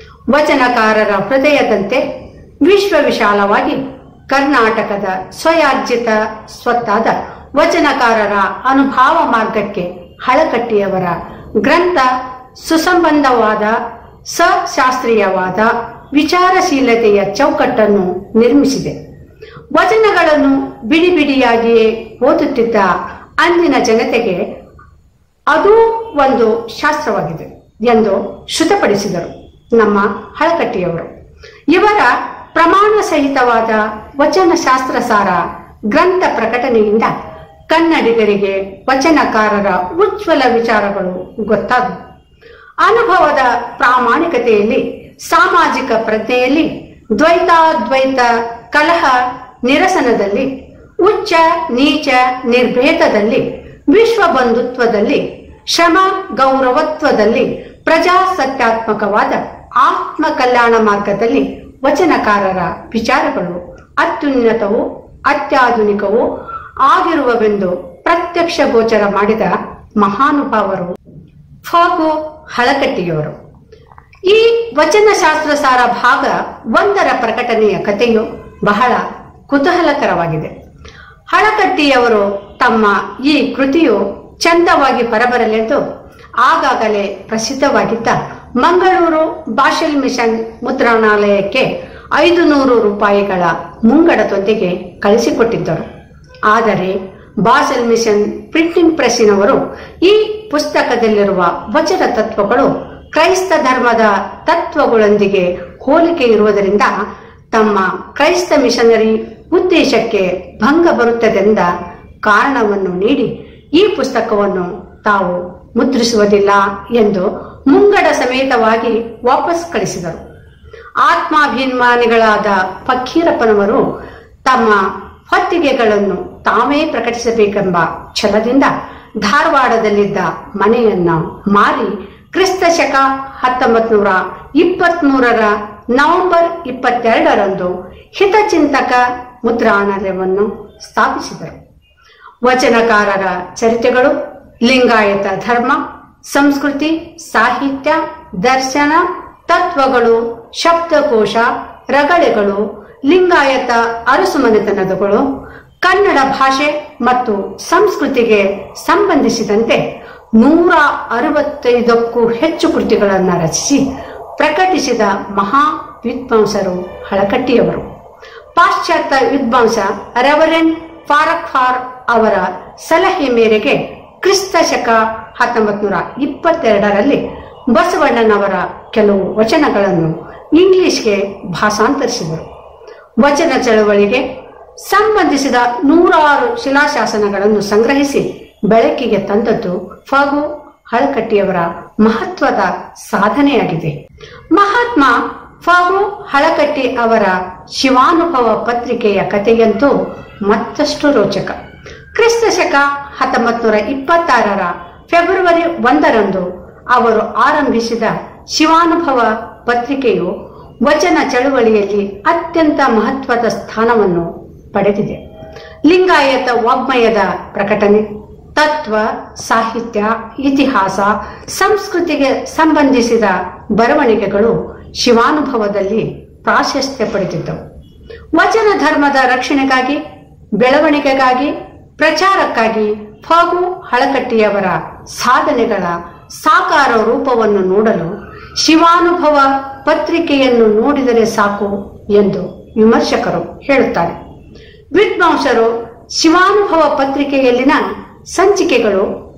ವಚನಕಾರರ ಹೃದಯದಂತೆ ವಿಶ್ವ ವಿಶಾಲವಾಗಿ ಕರ್ನಾಟಕದ ಸ್ವಯಾರ್ಜಿತ ಸ್ವತ್ತಾದ ವಚನಕಾರರ ಅನುಭಾವ ಮಾರ್ಗಕ್ಕೆ ಹಳಕಟ್ಟಿಯವರ ಗ್ರಂಥ ಸುಸಂಬಂಧವಾದ ಸಶಾಸ್ತ್ರೀಯವಾದ ವಿಚಾರಶೀಲತೆಯ ಚೌಕಟ್ಟನ್ನು ನಿರ್ಮಿಸಿದೆ ವಚನಗಳನ್ನು ಬಿಡಿ ಬಿಡಿಯಾಗಿಯೇ ಓದುತ್ತಿದ್ದ ಅಂದಿನ ಜನತೆಗೆ ಅದೂ ಒಂದು ಶಾಸ್ತ್ರವಾಗಿದೆ ಎಂದು ಶ್ರುತಪಡಿಸಿದರು ನಮ್ಮ ಹಳಕಟ್ಟಿಯವರು ಇವರ ಪ್ರಮಾಣ ಸಹಿತವಾದ ವಚನ ಶಾಸ್ತ್ರಸಾರ ಗ್ರಂಥ ಪ್ರಕಟಣೆಯಿಂದ ಕನ್ನಡಿಗರಿಗೆ ವಚನಕಾರರ ಉಜ್ವಲ ವಿಚಾರಗಳು ಗೊತ್ತಾದವು ಅನುಭವದ ಪ್ರಾಮಾಣಿಕತೆಯಲ್ಲಿ ಸಾಮಾಜಿಕ ಪ್ರಜ್ಞೆಯಲ್ಲಿ ದ್ವೈತಾದ್ವೈತ ಕಲಹ ನಿರಸನದಲ್ಲಿ ಉಚ್ಚ ನೀಚ ನಿರ್ಭೇದದಲ್ಲಿ ವಿಶ್ವ ಬಂಧುತ್ವದಲ್ಲಿ ಶ್ರಮ ಗೌರವತ್ವದಲ್ಲಿ ಪ್ರಜಾಸತ್ತಾತ್ಮಕವಾದ ಆತ್ಮ ಕಲ್ಯಾಣ ಮಾರ್ಗದಲ್ಲಿ ವಚನಕಾರರ ವಿಚಾರಗಳು ಅತ್ಯುನ್ನತವೂ ಅತ್ಯಾಧುನಿಕವೂ ಆಗಿರುವವೆಂದು ಪ್ರತ್ಯಕ್ಷ ಗೋಚರ ಮಾಡಿದ ಮಹಾನುಭಾವರು ಫಾಗು ಹಳಕಟ್ಟಿಯವರು ಈ ವಚನಶಾಸ್ತ್ರ ಸಾರ ಭಾಗ ಒಂದರ ಪ್ರಕಟಣೆಯ ಕಥೆಯು ಬಹಳ ಕುತೂಹಲಕರವಾಗಿದೆ ಹಳಕಟ್ಟಿಯವರು ತಮ್ಮ ಈ ಕೃತಿಯು ಚಂದವಾಗಿ ಹೊರಬರಲೆಂದು ಆಗಾಗಲೇ ಪ್ರಸಿದ್ಧವಾಗಿದ್ದ ಮಂಗಳೂರು ಬಾಷೆಲ್ ಮಿಷನ್ ಮುದ್ರಣಾಲಯಕ್ಕೆ ಐದು ನೂರು ರೂಪಾಯಿಗಳ ಮುಂಗಡದೊಂದಿಗೆ ಕಳಿಸಿಕೊಟ್ಟಿದ್ದರು ಆದರೆ ಬಾಸೆಲ್ ಮಿಷನ್ ಪ್ರಿಂಟಿಂಗ್ ಪ್ರೆಸ್ಸಿನವರು ಈ ಪುಸ್ತಕದಲ್ಲಿರುವ ವಚನ ತತ್ವಗಳು ಕ್ರೈಸ್ತ ಧರ್ಮದ ತತ್ವಗಳೊಂದಿಗೆ ಹೋಲಿಕೆ ಇರುವುದರಿಂದ ತಮ್ಮ ಕ್ರೈಸ್ತ ಮಿಷನರಿ ಉದ್ದೇಶಕ್ಕೆ ಭಂಗ ಬರುತ್ತದೆಂದ ಕಾರಣವನ್ನು ನೀಡಿ ಈ ಪುಸ್ತಕವನ್ನು ತಾವು ಮುದ್ರಿಸುವುದಿಲ್ಲ ಎಂದು ಮುಂಗಡ ಸಮೇತವಾಗಿ ವಾಪಸ್ ಕಳಿಸಿದರು ಆತ್ಮಾಭಿಮಾನಿಗಳಾದ ಫಕ್ಕೀರಪ್ಪನವರು ತಮ್ಮ ಹೊತ್ತಿಗೆಗಳನ್ನು ತಾವೇ ಪ್ರಕಟಿಸಬೇಕೆಂಬ ಛಲದಿಂದ ಧಾರವಾಡದಲ್ಲಿದ್ದ ಮನೆಯನ್ನ ಮಾರಿ ಕ್ರಿಸ್ತ ಶಕ ಹತ್ತೊಂಬತ್ ನೂರ ಇಪ್ಪತ್ಮೂರರ ನವೆಂಬರ್ ಇಪ್ಪತ್ತೆರಡರಂದು ಹಿತಚಿಂತಕ ಮುದ್ರಣಾಲಯವನ್ನು ಸ್ಥಾಪಿಸಿದರು ವಚನಕಾರರ ಚರಿತ್ರೆಗಳು ಲಿಂಗಾಯತ ಧರ್ಮ ಸಂಸ್ಕೃತಿ ಸಾಹಿತ್ಯ ದರ್ಶನ ತತ್ವಗಳು ಶಬ್ದಕೋಶ ರಗಳೆಗಳು ಲಿಂಗಾಯತ ಅರಸುಮನೆತನದಗಳು ಕನ್ನಡ ಭಾಷೆ ಮತ್ತು ಸಂಸ್ಕೃತಿಗೆ ಸಂಬಂಧಿಸಿದಂತೆ ನೂರ ಅರವತ್ತೈದಕ್ಕೂ ಹೆಚ್ಚು ಕೃತಿಗಳನ್ನು ರಚಿಸಿ ಪ್ರಕಟಿಸಿದ ಮಹಾ ವಿದ್ವಾಂಸರು ಹಳಕಟ್ಟಿಯವರು ಪಾಶ್ಚಾತ್ಯ ವಿದ್ವಾಂಸ ರೆವರೆಂಡ್ ಫಾರಕ್ ಫಾರ್ ಅವರ ಸಲಹೆ ಮೇರೆಗೆ ಕ್ರಿಸ್ತ ಶಕ ಹತ್ತೊಂಬತ್ ನೂರ ಇಪ್ಪತ್ತೆರಡರಲ್ಲಿ ಬಸವಣ್ಣನವರ ಕೆಲವು ವಚನಗಳನ್ನು ಇಂಗ್ಲಿಷ್ಗೆ ಭಾಷಾಂತರಿಸಿದರು ವಚನ ಚಳವಳಿಗೆ ಸಂಬಂಧಿಸಿದ ನೂರಾರು ಶಿಲಾಶಾಸನಗಳನ್ನು ಸಂಗ್ರಹಿಸಿ ಬೆಳಕಿಗೆ ತಂದದ್ದು ಫಗು ಹಳಕಟ್ಟಿಯವರ ಮಹತ್ವದ ಸಾಧನೆಯಾಗಿದೆ ಮಹಾತ್ಮ ಫಗು ಹಳಕಟ್ಟಿ ಅವರ ಶಿವಾನುಭವ ಪತ್ರಿಕೆಯ ಕಥೆಯಂತೂ ಮತ್ತಷ್ಟು ರೋಚಕ ಕ್ರಿಸ್ತ ಶಕ ಹತ್ತೊಂಬತ್ ನೂರ ಇಪ್ಪತ್ತಾರರ ಫೆಬ್ರವರಿ ಒಂದರಂದು ಅವರು ಆರಂಭಿಸಿದ ಶಿವಾನುಭವ ಪತ್ರಿಕೆಯು ವಚನ ಚಳುವಳಿಯಲ್ಲಿ ಅತ್ಯಂತ ಮಹತ್ವದ ಸ್ಥಾನವನ್ನು ಪಡೆದಿದೆ ಲಿಂಗಾಯತ ವಾಗ್ಮಯದ ಪ್ರಕಟಣೆ ತತ್ವ ಸಾಹಿತ್ಯ ಇತಿಹಾಸ ಸಂಸ್ಕೃತಿಗೆ ಸಂಬಂಧಿಸಿದ ಬರವಣಿಗೆಗಳು ಶಿವಾನುಭವದಲ್ಲಿ ಪ್ರಾಶಸ್ತ್ಯ ಪಡೆದಿದ್ದವು ವಚನ ಧರ್ಮದ ರಕ್ಷಣೆಗಾಗಿ ಬೆಳವಣಿಗೆಗಾಗಿ ಪ್ರಚಾರಕ್ಕಾಗಿ ಫಗು ಹಳಕಟ್ಟಿಯವರ ಸಾಧನೆಗಳ ಸಾಕಾರ ರೂಪವನ್ನು ನೋಡಲು ಶಿವಾನುಭವ ಪತ್ರಿಕೆಯನ್ನು ನೋಡಿದರೆ ಸಾಕು ಎಂದು ವಿಮರ್ಶಕರು ಹೇಳುತ್ತಾರೆ ವಿದ್ವಾಂಸರು ಶಿವಾನುಭವ ಪತ್ರಿಕೆಯಲ್ಲಿನ ಸಂಚಿಕೆಗಳು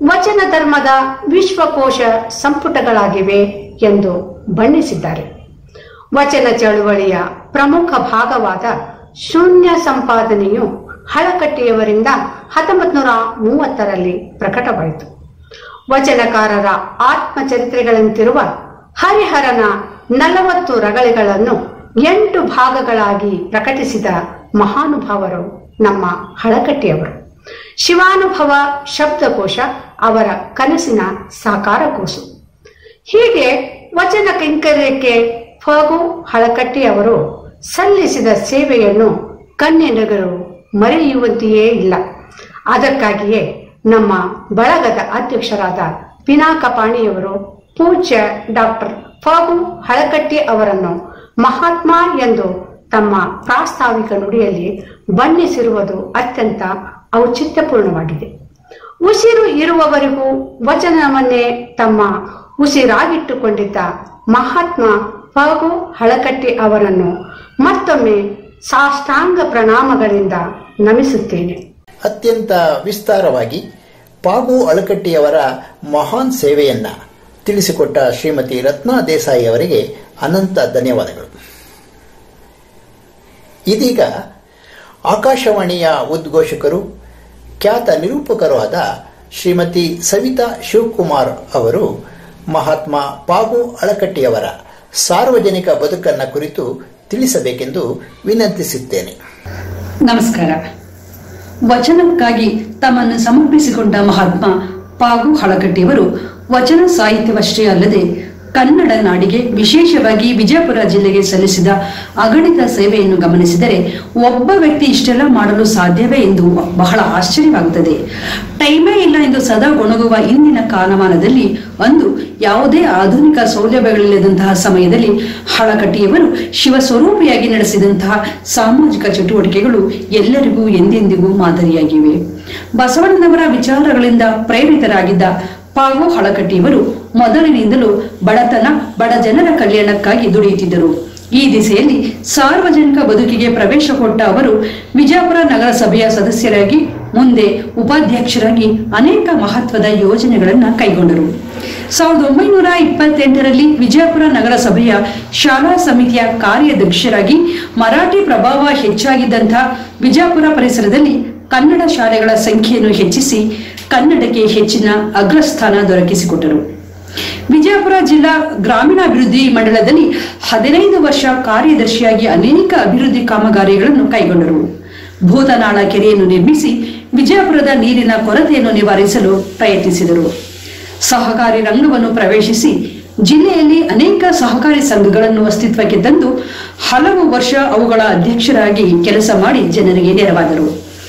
ವಚನ ಧರ್ಮದ ವಿಶ್ವಕೋಶ ಸಂಪುಟಗಳಾಗಿವೆ ಎಂದು ಬಣ್ಣಿಸಿದ್ದಾರೆ ವಚನ ಚಳುವಳಿಯ ಪ್ರಮುಖ ಭಾಗವಾದ ಶೂನ್ಯ ಸಂಪಾದನೆಯು ಹಳಕಟ್ಟಿಯವರಿಂದ ಹತ್ತೊಂಬತ್ತು ನೂರ ಮೂವತ್ತರಲ್ಲಿ ಪ್ರಕಟವಾಯಿತು ವಚನಕಾರರ ಆತ್ಮಚರಿತ್ರೆಗಳಂತಿರುವ ಹರಿಹರನ ನಲವತ್ತು ರಗಳೆಗಳನ್ನು ಎಂಟು ಭಾಗಗಳಾಗಿ ಪ್ರಕಟಿಸಿದ ಮಹಾನುಭಾವರು ನಮ್ಮ ಹಳಕಟ್ಟಿಯವರು ಶಿವಾನುಭವ ಶಬ್ದಕೋಶ ಅವರ ಕನಸಿನ ಸಾಕಾರ ಕೂಸು ಹೀಗೆ ವಚನ ಕೈಂಕರ್ಯಕ್ಕೆ ಫಗು ಹಳಕಟ್ಟಿ ಅವರು ಸಲ್ಲಿಸಿದ ಸೇವೆಯನ್ನು ಕನ್ಯನಗರು ಮರೆಯುವಂತೆಯೇ ಇಲ್ಲ ಅದಕ್ಕಾಗಿಯೇ ನಮ್ಮ ಬಳಗದ ಅಧ್ಯಕ್ಷರಾದ ಪಿನಾಕ ಪಾಣಿಯವರು ಪೂಜ್ಯ ಡಾಕ್ಟರ್ ಫಗು ಹಳಕಟ್ಟಿ ಅವರನ್ನು ಮಹಾತ್ಮ ಎಂದು ತಮ್ಮ ಪ್ರಾಸ್ತಾವಿಕ ನುಡಿಯಲ್ಲಿ ಬಣ್ಣಿಸಿರುವುದು ಅತ್ಯಂತ ಔಚಿತ್ಯಪೂರ್ಣವಾಗಿದೆ ಉಸಿರು ಇರುವವರೆಗೂ ವಚನವನ್ನೇ ತಮ್ಮ ಉಸಿರಾಗಿಟ್ಟುಕೊಂಡಿದ್ದ ಮಹಾತ್ಮ ಫಗು ಹಳಕಟ್ಟಿ ಅವರನ್ನು ಮತ್ತೊಮ್ಮೆ ಸಾಷ್ಟಾಂಗ ಪ್ರಣಾಮಗಳಿಂದ ನಮಿಸುತ್ತೇನೆ ಅತ್ಯಂತ ವಿಸ್ತಾರವಾಗಿ ಪಾಗು ಅಳಕಟ್ಟಿಯವರ ಮಹಾನ್ ಸೇವೆಯನ್ನ ತಿಳಿಸಿಕೊಟ್ಟ ಶ್ರೀಮತಿ ರತ್ನಾ ದೇಸಾಯಿ ಅವರಿಗೆ ಅನಂತ ಧನ್ಯವಾದಗಳು ಇದೀಗ ಆಕಾಶವಾಣಿಯ ಉದ್ಘೋಷಕರು ಖ್ಯಾತ ನಿರೂಪಕರೂ ಆದ ಶ್ರೀಮತಿ ಸವಿತಾ ಶಿವಕುಮಾರ್ ಅವರು ಮಹಾತ್ಮ ಪಾಗು ಅಳಕಟ್ಟಿಯವರ ಸಾರ್ವಜನಿಕ ಬದುಕನ್ನ ಕುರಿತು ತಿಳಿಸಬೇಕೆಂದು ವಿನಂತಿಸುತ್ತೇನೆ ನಮಸ್ಕಾರ ವಚನಕ್ಕಾಗಿ ತಮ್ಮನ್ನು ಸಮರ್ಪಿಸಿಕೊಂಡ ಮಹಾತ್ಮ ಪಾಗು ಹಳಕಟ್ಟಿಯವರು ವಚನ ಸಾಹಿತ್ಯವಷ್ಟೇ ಅಲ್ಲದೆ ಕನ್ನಡ ನಾಡಿಗೆ ವಿಶೇಷವಾಗಿ ವಿಜಯಪುರ ಜಿಲ್ಲೆಗೆ ಸಲ್ಲಿಸಿದ ಅಗಣಿತ ಸೇವೆಯನ್ನು ಗಮನಿಸಿದರೆ ಒಬ್ಬ ವ್ಯಕ್ತಿ ಇಷ್ಟೆಲ್ಲ ಮಾಡಲು ಸಾಧ್ಯವೇ ಎಂದು ಬಹಳ ಆಶ್ಚರ್ಯವಾಗುತ್ತದೆ ಟೈಮೇ ಇಲ್ಲ ಎಂದು ಸದಾ ಗೊಣಗುವ ಇಂದಿನ ಕಾಲಮಾನದಲ್ಲಿ ಅಂದು ಯಾವುದೇ ಆಧುನಿಕ ಸೌಲಭ್ಯಗಳಿಲ್ಲದಂತಹ ಸಮಯದಲ್ಲಿ ಹಳಕಟ್ಟಿಯವರು ಶಿವಸ್ವರೂಪಿಯಾಗಿ ನಡೆಸಿದಂತಹ ಸಾಮಾಜಿಕ ಚಟುವಟಿಕೆಗಳು ಎಲ್ಲರಿಗೂ ಎಂದೆಂದಿಗೂ ಮಾದರಿಯಾಗಿವೆ ಬಸವಣ್ಣನವರ ವಿಚಾರಗಳಿಂದ ಪ್ರೇರಿತರಾಗಿದ್ದ ಪಾಗು ಹಳಕಟ್ಟಿಯವರು ಮೊದಲಿನಿಂದಲೂ ಬಡತನ ಬಡ ಜನರ ಕಲ್ಯಾಣಕ್ಕಾಗಿ ದುಡಿಯುತ್ತಿದ್ದರು ಈ ದಿಸೆಯಲ್ಲಿ ಸಾರ್ವಜನಿಕ ಬದುಕಿಗೆ ಪ್ರವೇಶ ಕೊಟ್ಟ ಅವರು ವಿಜಯಪುರ ನಗರಸಭೆಯ ಸದಸ್ಯರಾಗಿ ಮುಂದೆ ಉಪಾಧ್ಯಕ್ಷರಾಗಿ ಅನೇಕ ಮಹತ್ವದ ಯೋಜನೆಗಳನ್ನು ಕೈಗೊಂಡರು ಸಾವಿರದ ಒಂಬೈನೂರ ಇಪ್ಪತ್ತೆಂಟರಲ್ಲಿ ವಿಜಯಪುರ ನಗರಸಭೆಯ ಶಾಲಾ ಸಮಿತಿಯ ಕಾರ್ಯಾಧ್ಯಕ್ಷರಾಗಿ ಮರಾಠಿ ಪ್ರಭಾವ ಹೆಚ್ಚಾಗಿದ್ದಂಥ ವಿಜಯಪುರ ಪರಿಸರದಲ್ಲಿ ಕನ್ನಡ ಶಾಲೆಗಳ ಸಂಖ್ಯೆಯನ್ನು ಹೆಚ್ಚಿಸಿ ಕನ್ನಡಕ್ಕೆ ಹೆಚ್ಚಿನ ಅಗ್ರಸ್ಥಾನ ದೊರಕಿಸಿಕೊಟ್ಟರು ವಿಜಯಪುರ ಜಿಲ್ಲಾ ಗ್ರಾಮೀಣಾಭಿವೃದ್ಧಿ ಮಂಡಳದಲ್ಲಿ ಹದಿನೈದು ವರ್ಷ ಕಾರ್ಯದರ್ಶಿಯಾಗಿ ಅನೇಕ ಅಭಿವೃದ್ಧಿ ಕಾಮಗಾರಿಗಳನ್ನು ಕೈಗೊಂಡರು ಭೂತನಾಳ ಕೆರೆಯನ್ನು ನಿರ್ಮಿಸಿ ವಿಜಯಪುರದ ನೀರಿನ ಕೊರತೆಯನ್ನು ನಿವಾರಿಸಲು ಪ್ರಯತ್ನಿಸಿದರು ಸಹಕಾರಿ ರಂಗವನ್ನು ಪ್ರವೇಶಿಸಿ ಜಿಲ್ಲೆಯಲ್ಲಿ ಅನೇಕ ಸಹಕಾರಿ ಸಂಘಗಳನ್ನು ಅಸ್ತಿತ್ವಕ್ಕೆ ತಂದು ಹಲವು ವರ್ಷ ಅವುಗಳ ಅಧ್ಯಕ್ಷರಾಗಿ ಕೆಲಸ ಮಾಡಿ ಜನರಿಗೆ ನೆರವಾದರು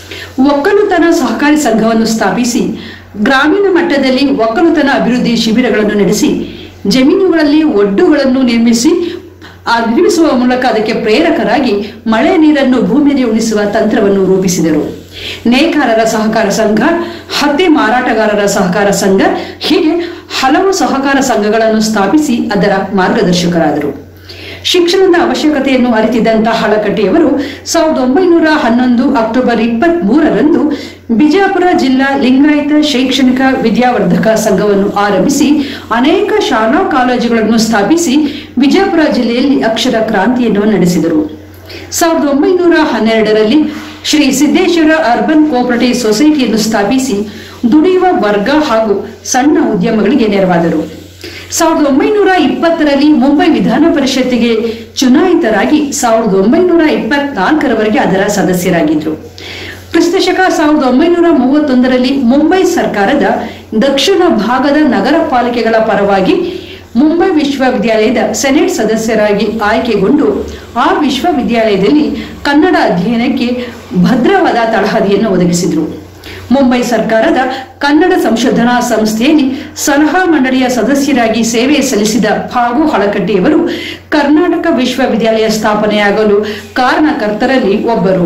ಒಕ್ಕಲುತನ ಸಹಕಾರಿ ಸಂಘವನ್ನು ಸ್ಥಾಪಿಸಿ ಗ್ರಾಮೀಣ ಮಟ್ಟದಲ್ಲಿ ಒಕ್ಕಲುತನ ಅಭಿವೃದ್ಧಿ ಶಿಬಿರಗಳನ್ನು ನಡೆಸಿ ಜಮೀನುಗಳಲ್ಲಿ ಒಡ್ಡುಗಳನ್ನು ನಿರ್ಮಿಸಿ ಆ ನಿರ್ಮಿಸುವ ಮೂಲಕ ಅದಕ್ಕೆ ಪ್ರೇರಕರಾಗಿ ಮಳೆ ನೀರನ್ನು ಭೂಮಿಯಲ್ಲಿ ಉಳಿಸುವ ತಂತ್ರವನ್ನು ರೂಪಿಸಿದರು ನೇಕಾರರ ಸಹಕಾರ ಸಂಘ ಹತ್ತಿ ಮಾರಾಟಗಾರರ ಸಹಕಾರ ಸಂಘ ಹೀಗೆ ಹಲವು ಸಹಕಾರ ಸಂಘಗಳನ್ನು ಸ್ಥಾಪಿಸಿ ಅದರ ಮಾರ್ಗದರ್ಶಕರಾದರು ಶಿಕ್ಷಣದ ಅವಶ್ಯಕತೆಯನ್ನು ಅರಿತಿದ್ದಂತಹ ಹಳಕಟ್ಟಿಯವರು ಸಾವಿರದ ಒಂಬೈನೂರ ಹನ್ನೊಂದು ಅಕ್ಟೋಬರ್ ಇಪ್ಪತ್ತ್ ಮೂರರಂದು ಬಿಜಾಪುರ ಜಿಲ್ಲಾ ಲಿಂಗಾಯತ ಶೈಕ್ಷಣಿಕ ವಿದ್ಯಾವರ್ಧಕ ಸಂಘವನ್ನು ಆರಂಭಿಸಿ ಅನೇಕ ಶಾಲಾ ಕಾಲೇಜುಗಳನ್ನು ಸ್ಥಾಪಿಸಿ ವಿಜಯಪುರ ಜಿಲ್ಲೆಯಲ್ಲಿ ಅಕ್ಷರ ಕ್ರಾಂತಿಯನ್ನು ನಡೆಸಿದರು ಸಾವಿರದ ಒಂಬೈನೂರ ಹನ್ನೆರಡರಲ್ಲಿ ಶ್ರೀ ಸಿದ್ದೇಶ್ವರ ಅರ್ಬನ್ ಕೋಆಪರೇಟಿವ್ ಸೊಸೈಟಿಯನ್ನು ಸ್ಥಾಪಿಸಿ ದುಡಿಯುವ ವರ್ಗ ಹಾಗೂ ಸಣ್ಣ ಉದ್ಯಮಗಳಿಗೆ ನೆರವಾದರು ಸಾವಿರದ ಒಂಬೈನೂರ ಇಪ್ಪತ್ತರಲ್ಲಿ ಮುಂಬೈ ವಿಧಾನ ಪರಿಷತ್ತಿಗೆ ಚುನಾಯಿತರಾಗಿ ಸಾವಿರದ ಒಂಬೈನೂರ ಇಪ್ಪತ್ನಾಲ್ಕರವರೆಗೆ ಅದರ ಸದಸ್ಯರಾಗಿದ್ದರು ಕ್ರಿಸ್ತಶಕ ಸಾವಿರದ ಒಂಬೈನೂರ ಮೂವತ್ತೊಂದರಲ್ಲಿ ಮುಂಬೈ ಸರ್ಕಾರದ ದಕ್ಷಿಣ ಭಾಗದ ನಗರ ಪಾಲಿಕೆಗಳ ಪರವಾಗಿ ಮುಂಬೈ ವಿಶ್ವವಿದ್ಯಾಲಯದ ಸೆನೆಟ್ ಸದಸ್ಯರಾಗಿ ಆಯ್ಕೆಗೊಂಡು ಆ ವಿಶ್ವವಿದ್ಯಾಲಯದಲ್ಲಿ ಕನ್ನಡ ಅಧ್ಯಯನಕ್ಕೆ ಭದ್ರವಾದ ತಳಹದಿಯನ್ನು ಒದಗಿಸಿದರು ಮುಂಬೈ ಸರ್ಕಾರದ ಕನ್ನಡ ಸಂಶೋಧನಾ ಸಂಸ್ಥೆಯಲ್ಲಿ ಸಲಹಾ ಮಂಡಳಿಯ ಸದಸ್ಯರಾಗಿ ಸೇವೆ ಸಲ್ಲಿಸಿದ ಫಾಗು ಹಳಕಟ್ಟಿಯವರು ಕರ್ನಾಟಕ ವಿಶ್ವವಿದ್ಯಾಲಯ ಸ್ಥಾಪನೆಯಾಗಲು ಕಾರಣಕರ್ತರಲ್ಲಿ ಒಬ್ಬರು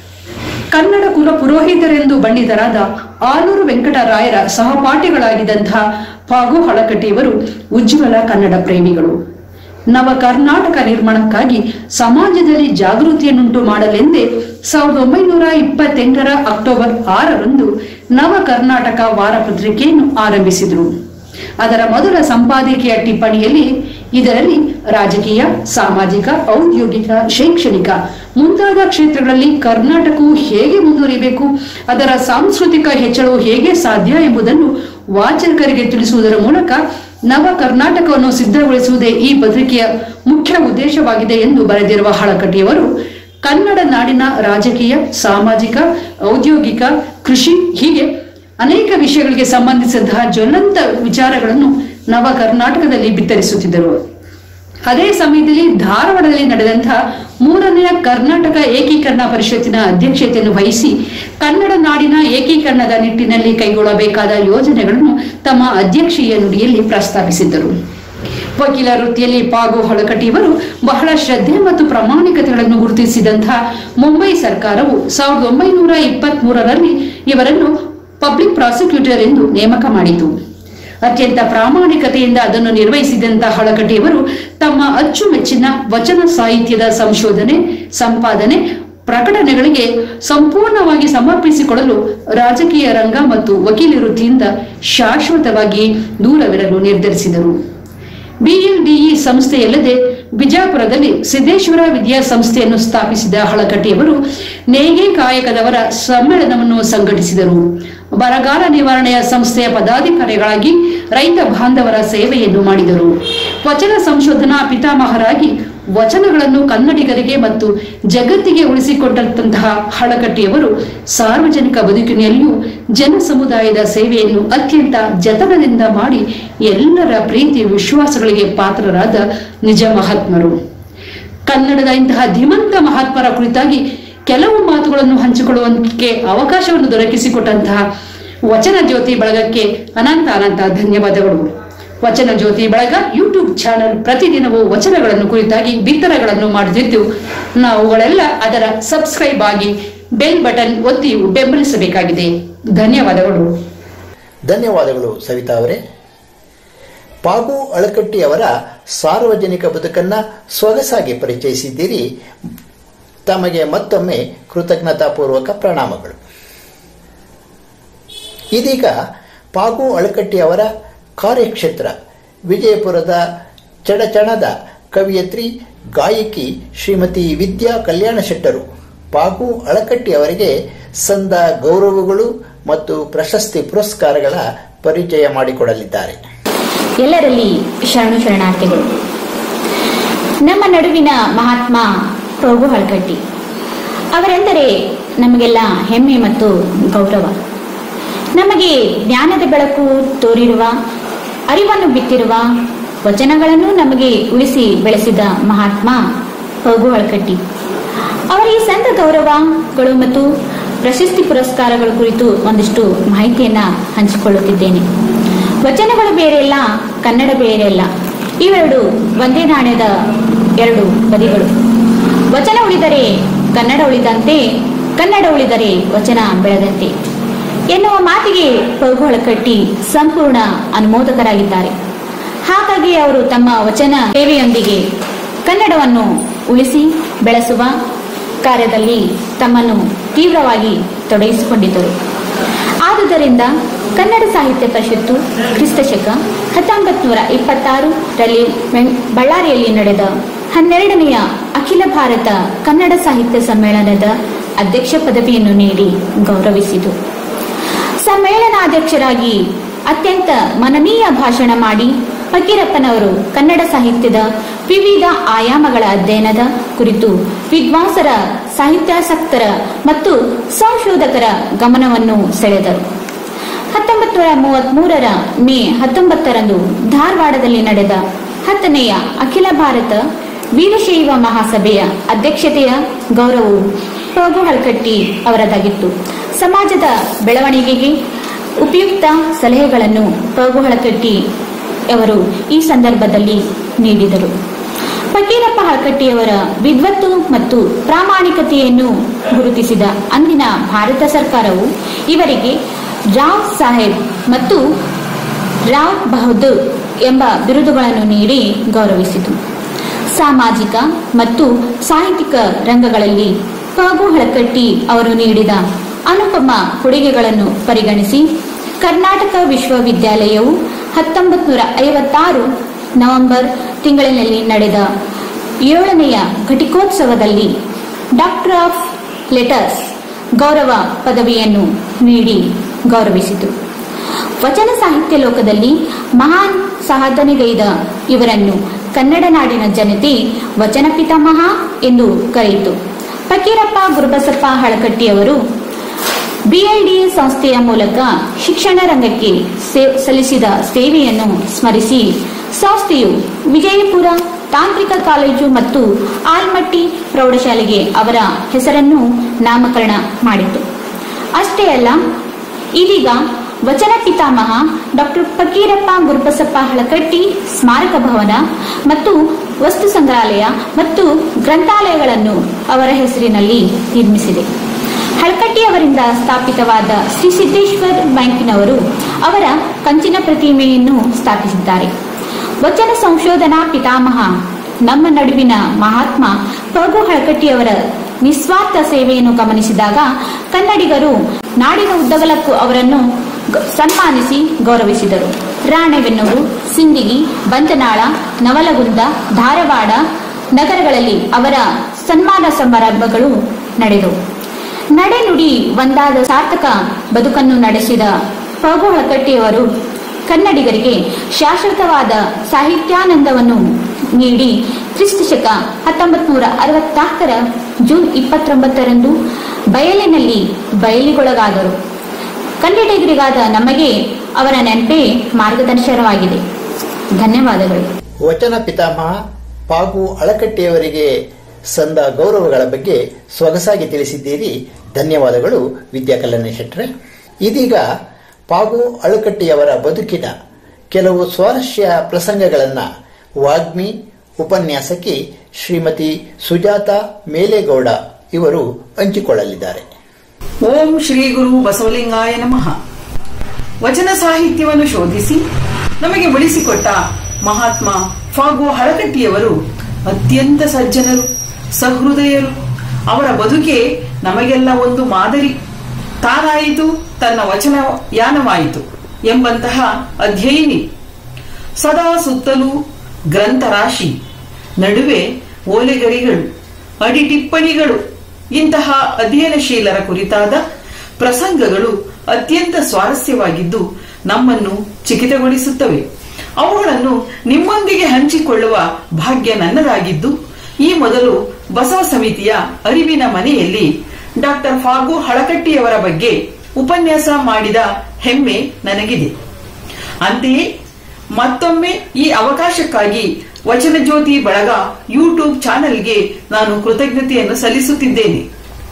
ಕನ್ನಡ ಕುಲ ಪುರೋಹಿತರೆಂದು ಬಣ್ಣಿತರಾದ ಆಲೂರು ವೆಂಕಟರಾಯರ ಸಹಪಾಠಿಗಳಾಗಿದ್ದಂತಹ ಫಾಗು ಹಳಕಟ್ಟಿಯವರು ಉಜ್ವಲ ಕನ್ನಡ ಪ್ರೇಮಿಗಳು ನವ ಕರ್ನಾಟಕ ನಿರ್ಮಾಣಕ್ಕಾಗಿ ಸಮಾಜದಲ್ಲಿ ಜಾಗೃತಿಯನ್ನುಂಟು ಮಾಡಲೆಂದೇ ಸಾವಿರದ ಒಂಬೈನೂರ ಇಪ್ಪತ್ತೆಂಟರ ಅಕ್ಟೋಬರ್ ಆರರಂದು ನವ ಕರ್ನಾಟಕ ವಾರಪತ್ರಿಕೆಯನ್ನು ಆರಂಭಿಸಿದರು ಅದರ ಮೊದಲ ಸಂಪಾದಕೀಯ ಟಿಪ್ಪಣಿಯಲ್ಲಿ ಇದರಲ್ಲಿ ರಾಜಕೀಯ ಸಾಮಾಜಿಕ ಔದ್ಯೋಗಿಕ ಶೈಕ್ಷಣಿಕ ಮುಂತಾದ ಕ್ಷೇತ್ರಗಳಲ್ಲಿ ಕರ್ನಾಟಕವು ಹೇಗೆ ಮುಂದುವರಿಬೇಕು ಅದರ ಸಾಂಸ್ಕೃತಿಕ ಹೆಚ್ಚಳವು ಹೇಗೆ ಸಾಧ್ಯ ಎಂಬುದನ್ನು ವಾಚಕರಿಗೆ ತಿಳಿಸುವುದರ ಮೂಲಕ ನವ ಕರ್ನಾಟಕವನ್ನು ಸಿದ್ಧಗೊಳಿಸುವುದೇ ಈ ಪತ್ರಿಕೆಯ ಮುಖ್ಯ ಉದ್ದೇಶವಾಗಿದೆ ಎಂದು ಬರೆದಿರುವ ಹಳಕಟ್ಟಿಯವರು ಕನ್ನಡ ನಾಡಿನ ರಾಜಕೀಯ ಸಾಮಾಜಿಕ ಔದ್ಯೋಗಿಕ ಕೃಷಿ ಹೀಗೆ ಅನೇಕ ವಿಷಯಗಳಿಗೆ ಸಂಬಂಧಿಸಿದಂತಹ ಜ್ವಲಂತ ವಿಚಾರಗಳನ್ನು ನವ ಕರ್ನಾಟಕದಲ್ಲಿ ಬಿತ್ತರಿಸುತ್ತಿದ್ದರು ಅದೇ ಸಮಯದಲ್ಲಿ ಧಾರವಾಡದಲ್ಲಿ ನಡೆದಂತಹ ಮೂರನೆಯ ಕರ್ನಾಟಕ ಏಕೀಕರಣ ಪರಿಷತ್ತಿನ ಅಧ್ಯಕ್ಷತೆಯನ್ನು ವಹಿಸಿ ಕನ್ನಡ ನಾಡಿನ ಏಕೀಕರಣದ ನಿಟ್ಟಿನಲ್ಲಿ ಕೈಗೊಳ್ಳಬೇಕಾದ ಯೋಜನೆಗಳನ್ನು ತಮ್ಮ ಅಧ್ಯಕ್ಷೀಯ ನುಡಿಯಲ್ಲಿ ಪ್ರಸ್ತಾಪಿಸಿದ್ದರು ವಕೀಲ ವೃತ್ತಿಯಲ್ಲಿ ಪಾಗು ಹೊಳಕಟ್ಟಿಯವರು ಬಹಳ ಶ್ರದ್ಧೆ ಮತ್ತು ಪ್ರಾಮಾಣಿಕತೆಗಳನ್ನು ಗುರುತಿಸಿದಂತಹ ಮುಂಬೈ ಸರ್ಕಾರವು ಸಾವಿರದ ಒಂಬೈನೂರ ಇಪ್ಪತ್ತ್ ಮೂರರಲ್ಲಿ ಇವರನ್ನು ಪಬ್ಲಿಕ್ ಪ್ರಾಸಿಕ್ಯೂಟರ್ ಎಂದು ನೇಮಕ ಮಾಡಿತು ಅತ್ಯಂತ ಪ್ರಾಮಾಣಿಕತೆಯಿಂದ ಅದನ್ನು ನಿರ್ವಹಿಸಿದಂತಹ ಹಳಕಟ್ಟಿಯವರು ತಮ್ಮ ಅಚ್ಚುಮೆಚ್ಚಿನ ವಚನ ಸಾಹಿತ್ಯದ ಸಂಶೋಧನೆ ಸಂಪಾದನೆ ಪ್ರಕಟಣೆಗಳಿಗೆ ಸಂಪೂರ್ಣವಾಗಿ ಸಮರ್ಪಿಸಿಕೊಳ್ಳಲು ರಾಜಕೀಯ ರಂಗ ಮತ್ತು ವಕೀಲಿ ವೃತ್ತಿಯಿಂದ ಶಾಶ್ವತವಾಗಿ ದೂರವಿರಲು ನಿರ್ಧರಿಸಿದರು ಬಿಎಲ್ಡಿಇ ಸಂಸ್ಥೆಯಲ್ಲದೆ ಬಿಜಾಪುರದಲ್ಲಿ ಸಿದ್ದೇಶ್ವರ ವಿದ್ಯಾಸಂಸ್ಥೆಯನ್ನು ಸ್ಥಾಪಿಸಿದ ಹಳಕಟ್ಟಿಯವರು ನೇಗೆ ಕಾಯಕದವರ ಸಮ್ಮೇಳನವನ್ನು ಸಂಘಟಿಸಿದರು ಬರಗಾಲ ನಿವಾರಣೆಯ ಸಂಸ್ಥೆಯ ಪದಾಧಿಕಾರಿಗಳಾಗಿ ರೈತ ಬಾಂಧವರ ಸೇವೆಯನ್ನು ಮಾಡಿದರು ವಚನ ಸಂಶೋಧನಾ ಪಿತಾಮಹರಾಗಿ ವಚನಗಳನ್ನು ಕನ್ನಡಿಗರಿಗೆ ಮತ್ತು ಜಗತ್ತಿಗೆ ಉಳಿಸಿಕೊಟ್ಟಂತಹ ಹಳಕಟ್ಟಿಯವರು ಸಾರ್ವಜನಿಕ ಬದುಕಿನಲ್ಲಿಯೂ ಜನ ಸಮುದಾಯದ ಸೇವೆಯನ್ನು ಅತ್ಯಂತ ಜತನದಿಂದ ಮಾಡಿ ಎಲ್ಲರ ಪ್ರೀತಿ ವಿಶ್ವಾಸಗಳಿಗೆ ಪಾತ್ರರಾದ ನಿಜ ಮಹಾತ್ಮರು ಕನ್ನಡದ ಇಂತಹ ಧೀಮಂತ ಮಹಾತ್ಮರ ಕುರಿತಾಗಿ ಕೆಲವು ಮಾತುಗಳನ್ನು ಹಂಚಿಕೊಳ್ಳುವಂತೆ ಅವಕಾಶವನ್ನು ದೊರಕಿಸಿಕೊಟ್ಟಂತಹ ವಚನ ಜ್ಯೋತಿ ಬಳಗಕ್ಕೆ ಅನಂತ ಅನಂತ ಧನ್ಯವಾದಗಳು ವಚನ ಜ್ಯೋತಿ ಬಳಗ ಯೂಟ್ಯೂಬ್ ಚಾನೆಲ್ ಪ್ರತಿದಿನವೂ ವಚನಗಳನ್ನು ಕುರಿತಾಗಿ ಬಿತ್ತರಗಳನ್ನು ಮಾಡುತ್ತಿದ್ದು ನಾವುಗಳೆಲ್ಲ ಅದರ ಸಬ್ಸ್ಕ್ರೈಬ್ ಆಗಿ ಬೆಲ್ ಬಟನ್ ಒತ್ತಿ ಬೆಂಬಲಿಸಬೇಕಾಗಿದೆ ಧನ್ಯವಾದಗಳು ಧನ್ಯವಾದಗಳು ಸವಿತಾ ಅವರೇ ಪಾಗು ಅಳಕಟ್ಟಿ ಅವರ ಸಾರ್ವಜನಿಕ ಬದುಕನ್ನ ಸೊಗಸಾಗಿ ಪರಿಚಯಿಸಿದ್ದೀರಿ ತಮಗೆ ಮತ್ತೊಮ್ಮೆ ಕೃತಜ್ಞತಾಪೂರ್ವಕ ಪ್ರಣಾಮಗಳು ಇದೀಗ ಪಾಗು ಅಳಕಟ್ಟಿ ಅವರ ಕಾರ್ಯಕ್ಷೇತ್ರ ವಿಜಯಪುರದ ಚಡಚಣದ ಕವಿಯತ್ರಿ ಗಾಯಕಿ ಶ್ರೀಮತಿ ವಿದ್ಯಾ ಕಲ್ಯಾಣ ಶೆಟ್ಟರು ಪಾಗು ಅಳಕಟ್ಟಿ ಅವರಿಗೆ ಸಂದ ಗೌರವಗಳು ಮತ್ತು ಪ್ರಶಸ್ತಿ ಪುರಸ್ಕಾರಗಳ ಪರಿಚಯ ಮಾಡಿಕೊಡಲಿದ್ದಾರೆ ಎಲ್ಲರಲ್ಲಿ ಶರಣು ಶರಣಾರ್ಥಿಗಳು ನಮ್ಮ ನಡುವಿನ ಮಹಾತ್ಮ ಪ್ರಭು ಹಳ್ಕಟ್ಟಿ ಅವರೆಂದರೆ ನಮಗೆಲ್ಲ ಹೆಮ್ಮೆ ಮತ್ತು ಗೌರವ ನಮಗೆ ಜ್ಞಾನದ ಬೆಳಕು ತೋರಿರುವ ಅರಿವನ್ನು ಬಿತ್ತಿರುವ ವಚನಗಳನ್ನು ನಮಗೆ ಉಳಿಸಿ ಬೆಳೆಸಿದ ಮಹಾತ್ಮ ಪ್ರಭು ಹಳ್ಕಟ್ಟಿ ಅವರ ಈ ಸಂತ ಗೌರವಗಳು ಮತ್ತು ಪ್ರಶಸ್ತಿ ಪುರಸ್ಕಾರಗಳ ಕುರಿತು ಒಂದಿಷ್ಟು ಮಾಹಿತಿಯನ್ನ ಹಂಚಿಕೊಳ್ಳುತ್ತಿದ್ದೇನೆ ವಚನಗಳು ಬೇರೆಯಲ್ಲ ಕನ್ನಡ ಬೇರೆಯಲ್ಲ ಇವೆರಡು ಒಂದೇ ನಾಣ್ಯದ ಎರಡು ಬದಿಗಳು ವಚನ ಉಳಿದರೆ ಕನ್ನಡ ಉಳಿದಂತೆ ಕನ್ನಡ ಉಳಿದರೆ ವಚನ ಬೆಳೆದಂತೆ ಎನ್ನುವ ಮಾತಿಗೆ ಪ್ರಭುಗಳ ಕಟ್ಟಿ ಸಂಪೂರ್ಣ ಅನುಮೋದಕರಾಗಿದ್ದಾರೆ ಹಾಗಾಗಿ ಅವರು ತಮ್ಮ ವಚನ ಸೇವೆಯೊಂದಿಗೆ ಕನ್ನಡವನ್ನು ಉಳಿಸಿ ಬೆಳೆಸುವ ಕಾರ್ಯದಲ್ಲಿ ತಮ್ಮನ್ನು ತೀವ್ರವಾಗಿ ತೊಡಗಿಸಿಕೊಂಡಿದ್ದರು ಆದುದರಿಂದ ಕನ್ನಡ ಸಾಹಿತ್ಯ ಪರಿಷತ್ತು ಕ್ರಿಸ್ತಶಕ ಹತ್ತೊಂಬತ್ತು ನೂರ ಇಪ್ಪತ್ತಾರರಲ್ಲಿ ಬಳ್ಳಾರಿಯಲ್ಲಿ ನಡೆದ ಹನ್ನೆರಡನೆಯ ಅಖಿಲ ಭಾರತ ಕನ್ನಡ ಸಾಹಿತ್ಯ ಸಮ್ಮೇಳನದ ಅಧ್ಯಕ್ಷ ಪದವಿಯನ್ನು ನೀಡಿ ಗೌರವಿಸಿತು ಸಮ್ಮೇಳನಾಧ್ಯಕ್ಷರಾಗಿ ಅತ್ಯಂತ ಮನನೀಯ ಭಾಷಣ ಮಾಡಿ ಫಕೀರಪ್ಪನವರು ಕನ್ನಡ ಸಾಹಿತ್ಯದ ವಿವಿಧ ಆಯಾಮಗಳ ಅಧ್ಯಯನದ ಕುರಿತು ವಿದ್ವಾಂಸರ ಸಾಹಿತ್ಯಾಸಕ್ತರ ಮತ್ತು ಸಂಶೋಧಕರ ಗಮನವನ್ನು ಸೆಳೆದರು ಹತ್ತೊಂಬತ್ತು ನೂರ ಮೂವತ್ಮೂರರ ಮೇ ಹತ್ತೊಂಬತ್ತರಂದು ಧಾರವಾಡದಲ್ಲಿ ನಡೆದ ಹತ್ತನೆಯ ಅಖಿಲ ಭಾರತ ವೀರಶೈವ ಮಹಾಸಭೆಯ ಅಧ್ಯಕ್ಷತೆಯ ಗೌರವವು ಪ್ರಭು ಹಳ್ಕಟ್ಟಿ ಅವರದಾಗಿತ್ತು ಸಮಾಜದ ಬೆಳವಣಿಗೆಗೆ ಉಪಯುಕ್ತ ಸಲಹೆಗಳನ್ನು ಪ್ರಭು ಹಳಕಟ್ಟಿ ಅವರು ಈ ಸಂದರ್ಭದಲ್ಲಿ ನೀಡಿದರು ಫಕೀರಪ್ಪ ಹಳಕಟ್ಟಿಯವರ ವಿದ್ವತ್ತು ಮತ್ತು ಪ್ರಾಮಾಣಿಕತೆಯನ್ನು ಗುರುತಿಸಿದ ಅಂದಿನ ಭಾರತ ಸರ್ಕಾರವು ಇವರಿಗೆ ರಾವ್ ಸಾಹೇಬ್ ಮತ್ತು ರಾವ್ ಬಹದ್ದೂರ್ ಎಂಬ ಬಿರುದುಗಳನ್ನು ನೀಡಿ ಗೌರವಿಸಿತು ಸಾಮಾಜಿಕ ಮತ್ತು ಸಾಹಿತ್ಯಿಕ ರಂಗಗಳಲ್ಲಿ ಪಾಗು ಹಳಕಟ್ಟಿ ಅವರು ನೀಡಿದ ಅನುಪಮ ಕೊಡುಗೆಗಳನ್ನು ಪರಿಗಣಿಸಿ ಕರ್ನಾಟಕ ವಿಶ್ವವಿದ್ಯಾಲಯವು ಹತ್ತೊಂಬತ್ತು ನೂರ ಐವತ್ತಾರು ನವೆಂಬರ್ ತಿಂಗಳಿನಲ್ಲಿ ನಡೆದ ಏಳನೆಯ ಘಟಿಕೋತ್ಸವದಲ್ಲಿ ಡಾಕ್ಟರ್ ಆಫ್ ಲೆಟರ್ಸ್ ಗೌರವ ಪದವಿಯನ್ನು ನೀಡಿ ಗೌರವಿಸಿತು ವಚನ ಸಾಹಿತ್ಯ ಲೋಕದಲ್ಲಿ ಮಹಾನ್ ಸಾಧನೆಗೈದ ಇವರನ್ನು ಕನ್ನಡ ನಾಡಿನ ಜನತೆ ವಚನ ಪಿತಾಮಹ ಎಂದು ಕರೆಯಿತು ಫಕೀರಪ್ಪ ಗುರುಬಸಪ್ಪ ಹಳಕಟ್ಟಿಯವರು ಬಿಎಲ್ಡಿ ಸಂಸ್ಥೆಯ ಮೂಲಕ ಶಿಕ್ಷಣ ರಂಗಕ್ಕೆ ಸೇ- ಸಲ್ಲಿಸಿದ ಸೇವೆಯನ್ನು ಸ್ಮರಿಸಿ ಸಂಸ್ಥೆಯು ವಿಜಯಪುರ ತಾಂತ್ರಿಕ ಕಾಲೇಜು ಮತ್ತು ಆಲ್ಮಟ್ಟಿ ಪ್ರೌಢಶಾಲೆಗೆ ಅವರ ಹೆಸರನ್ನು ನಾಮಕರಣ ಮಾಡಿತು ಅಷ್ಟೇ ಅಲ್ಲ ಇದೀಗ ವಚನ ಪಿತಾಮಹ ಡಾಕ್ಟರ್ ಫಕೀರಪ್ಪ ಗುರುಬಸಪ್ಪ ಹಳಕಟ್ಟಿ ಸ್ಮಾರಕ ಭವನ ಮತ್ತು ವಸ್ತು ಸಂಗ್ರಹಾಲಯ ಮತ್ತು ಗ್ರಂಥಾಲಯಗಳನ್ನು ಅವರ ಹೆಸರಿನಲ್ಲಿ ನಿರ್ಮಿಸಿದೆ ಹಳಕಟ್ಟಿ ಅವರಿಂದ ಸ್ಥಾಪಿತವಾದ ಶ್ರೀ ಸಿದ್ದೇಶ್ವರ್ ಬ್ಯಾಂಕಿನವರು ಅವರ ಕಂಚಿನ ಪ್ರತಿಮೆಯನ್ನು ಸ್ಥಾಪಿಸಿದ್ದಾರೆ ವಚನ ಸಂಶೋಧನಾ ಪಿತಾಮಹ ನಮ್ಮ ನಡುವಿನ ಮಹಾತ್ಮ ಪಗು ಹಳಕಟ್ಟಿಯವರ ನಿಸ್ವಾರ್ಥ ಸೇವೆಯನ್ನು ಗಮನಿಸಿದಾಗ ಕನ್ನಡಿಗರು ನಾಡಿನ ಉದ್ದಗಲಕ್ಕೂ ಅವರನ್ನು ಗ- ಸನ್ಮಾನಿಸಿ ಗೌರವಿಸಿದರು ರಾಣೆಬೆನ್ನೂರು ಸಿಂದಗಿ ಬಂತನಾಳ ನವಲಗುಂದ ಧಾರವಾಡ ನಗರಗಳಲ್ಲಿ ಅವರ ಸನ್ಮಾನ ಸಮಾರಂಭಗಳು ನಡೆದವು ನಡೆನುಡಿ ಒಂದಾದ ಸಾರ್ಥಕ ಬದುಕನ್ನು ನಡೆಸಿದ ಪಗು ಹಳಕಟ್ಟಿಯವರು ಕನ್ನಡಿಗರಿಗೆ ಶಾಶ್ವತವಾದ ಸಾಹಿತ್ಯಾನಂದವನ್ನು ನೀಡಿ ಕ್ರಿಸ್ತ ಶಕ ಹತ್ತೊಂಬತ್ತು ನೂರ ಅರವತ್ನಾಲ್ಕರ ಜೂನ್ ಇಪ್ಪತ್ತೊಂಬತ್ತರಂದು ಬಯಲಿನಲ್ಲಿ ಬಯಲಿಗೊಳಗಾದರು ಕನ್ನಡಿಗರಿಗಾದ ನಮಗೆ ಅವರ ನೆನಪೇ ಮಾರ್ಗದರ್ಶನವಾಗಿದೆ ಧನ್ಯವಾದಗಳು ವಚನ ಪಿತಾಮಹ ಪಾಗು ಅಳಕಟ್ಟಿಯವರಿಗೆ ಸಂದ ಗೌರವಗಳ ಬಗ್ಗೆ ಸೊಗಸಾಗಿ ತಿಳಿಸಿದ್ದೀರಿ ಧನ್ಯವಾದಗಳು ವಿದ್ಯಾಕಲ್ಯಾಣ ಶೆಟ್ರೆ ಇದೀಗ ಪಾಗು ಅಳಕಟ್ಟಿಯವರ ಬದುಕಿನ ಕೆಲವು ಸ್ವಾರಸ್ಯ ಪ್ರಸಂಗಗಳನ್ನು ವಾಗ್ಮಿ ಉಪನ್ಯಾಸಕಿ ಶ್ರೀಮತಿ ಸುಜಾತ ಮೇಲೇಗೌಡ ಇವರು ಹಂಚಿಕೊಳ್ಳಲಿದ್ದಾರೆ ಓಂ ಶ್ರೀ ಗುರು ಬಸವಲಿಂಗಾಯ ನಮಃ ವಚನ ಸಾಹಿತ್ಯವನ್ನು ಶೋಧಿಸಿ ನಮಗೆ ಉಳಿಸಿಕೊಟ್ಟ ಮಹಾತ್ಮ ಫಾಗು ಹಳಕಟ್ಟಿಯವರು ಅತ್ಯಂತ ಸಜ್ಜನರು ಸಹೃದಯರು ಅವರ ಬದುಕೆ ನಮಗೆಲ್ಲ ಒಂದು ಮಾದರಿ ತಾನಾಯಿತು ತನ್ನ ವಚನ ಯಾನವಾಯಿತು ಎಂಬಂತಹ ಅಧ್ಯಯಿನಿ ಸದಾ ಸುತ್ತಲೂ ಗ್ರಂಥರಾಶಿ ನಡುವೆ ಓಲೆಗರಿಗಳು ಅಡಿ ಟಿಪ್ಪಣಿಗಳು ಇಂತಹ ಅಧ್ಯಯನಶೀಲರ ಕುರಿತಾದ ಪ್ರಸಂಗಗಳು ಅತ್ಯಂತ ಸ್ವಾರಸ್ಯವಾಗಿದ್ದು ನಮ್ಮನ್ನು ಚಿಕಿತಗೊಳಿಸುತ್ತವೆ ಅವುಗಳನ್ನು ನಿಮ್ಮೊಂದಿಗೆ ಹಂಚಿಕೊಳ್ಳುವ ಭಾಗ್ಯ ನನ್ನದಾಗಿದ್ದು ಈ ಮೊದಲು ಬಸವ ಸಮಿತಿಯ ಅರಿವಿನ ಮನೆಯಲ್ಲಿ ಡಾಕ್ಟರ್ ಫಾಗು ಹಳಕಟ್ಟಿಯವರ ಬಗ್ಗೆ ಉಪನ್ಯಾಸ ಮಾಡಿದ ಹೆಮ್ಮೆ ನನಗಿದೆ ಅಂತೆಯೇ ಮತ್ತೊಮ್ಮೆ ಈ ಅವಕಾಶಕ್ಕಾಗಿ ವಚನ ಜ್ಯೋತಿ ಬಳಗ ಯೂಟ್ಯೂಬ್ ಚಾನೆಲ್ಗೆ ನಾನು ಕೃತಜ್ಞತೆಯನ್ನು ಸಲ್ಲಿಸುತ್ತಿದ್ದೇನೆ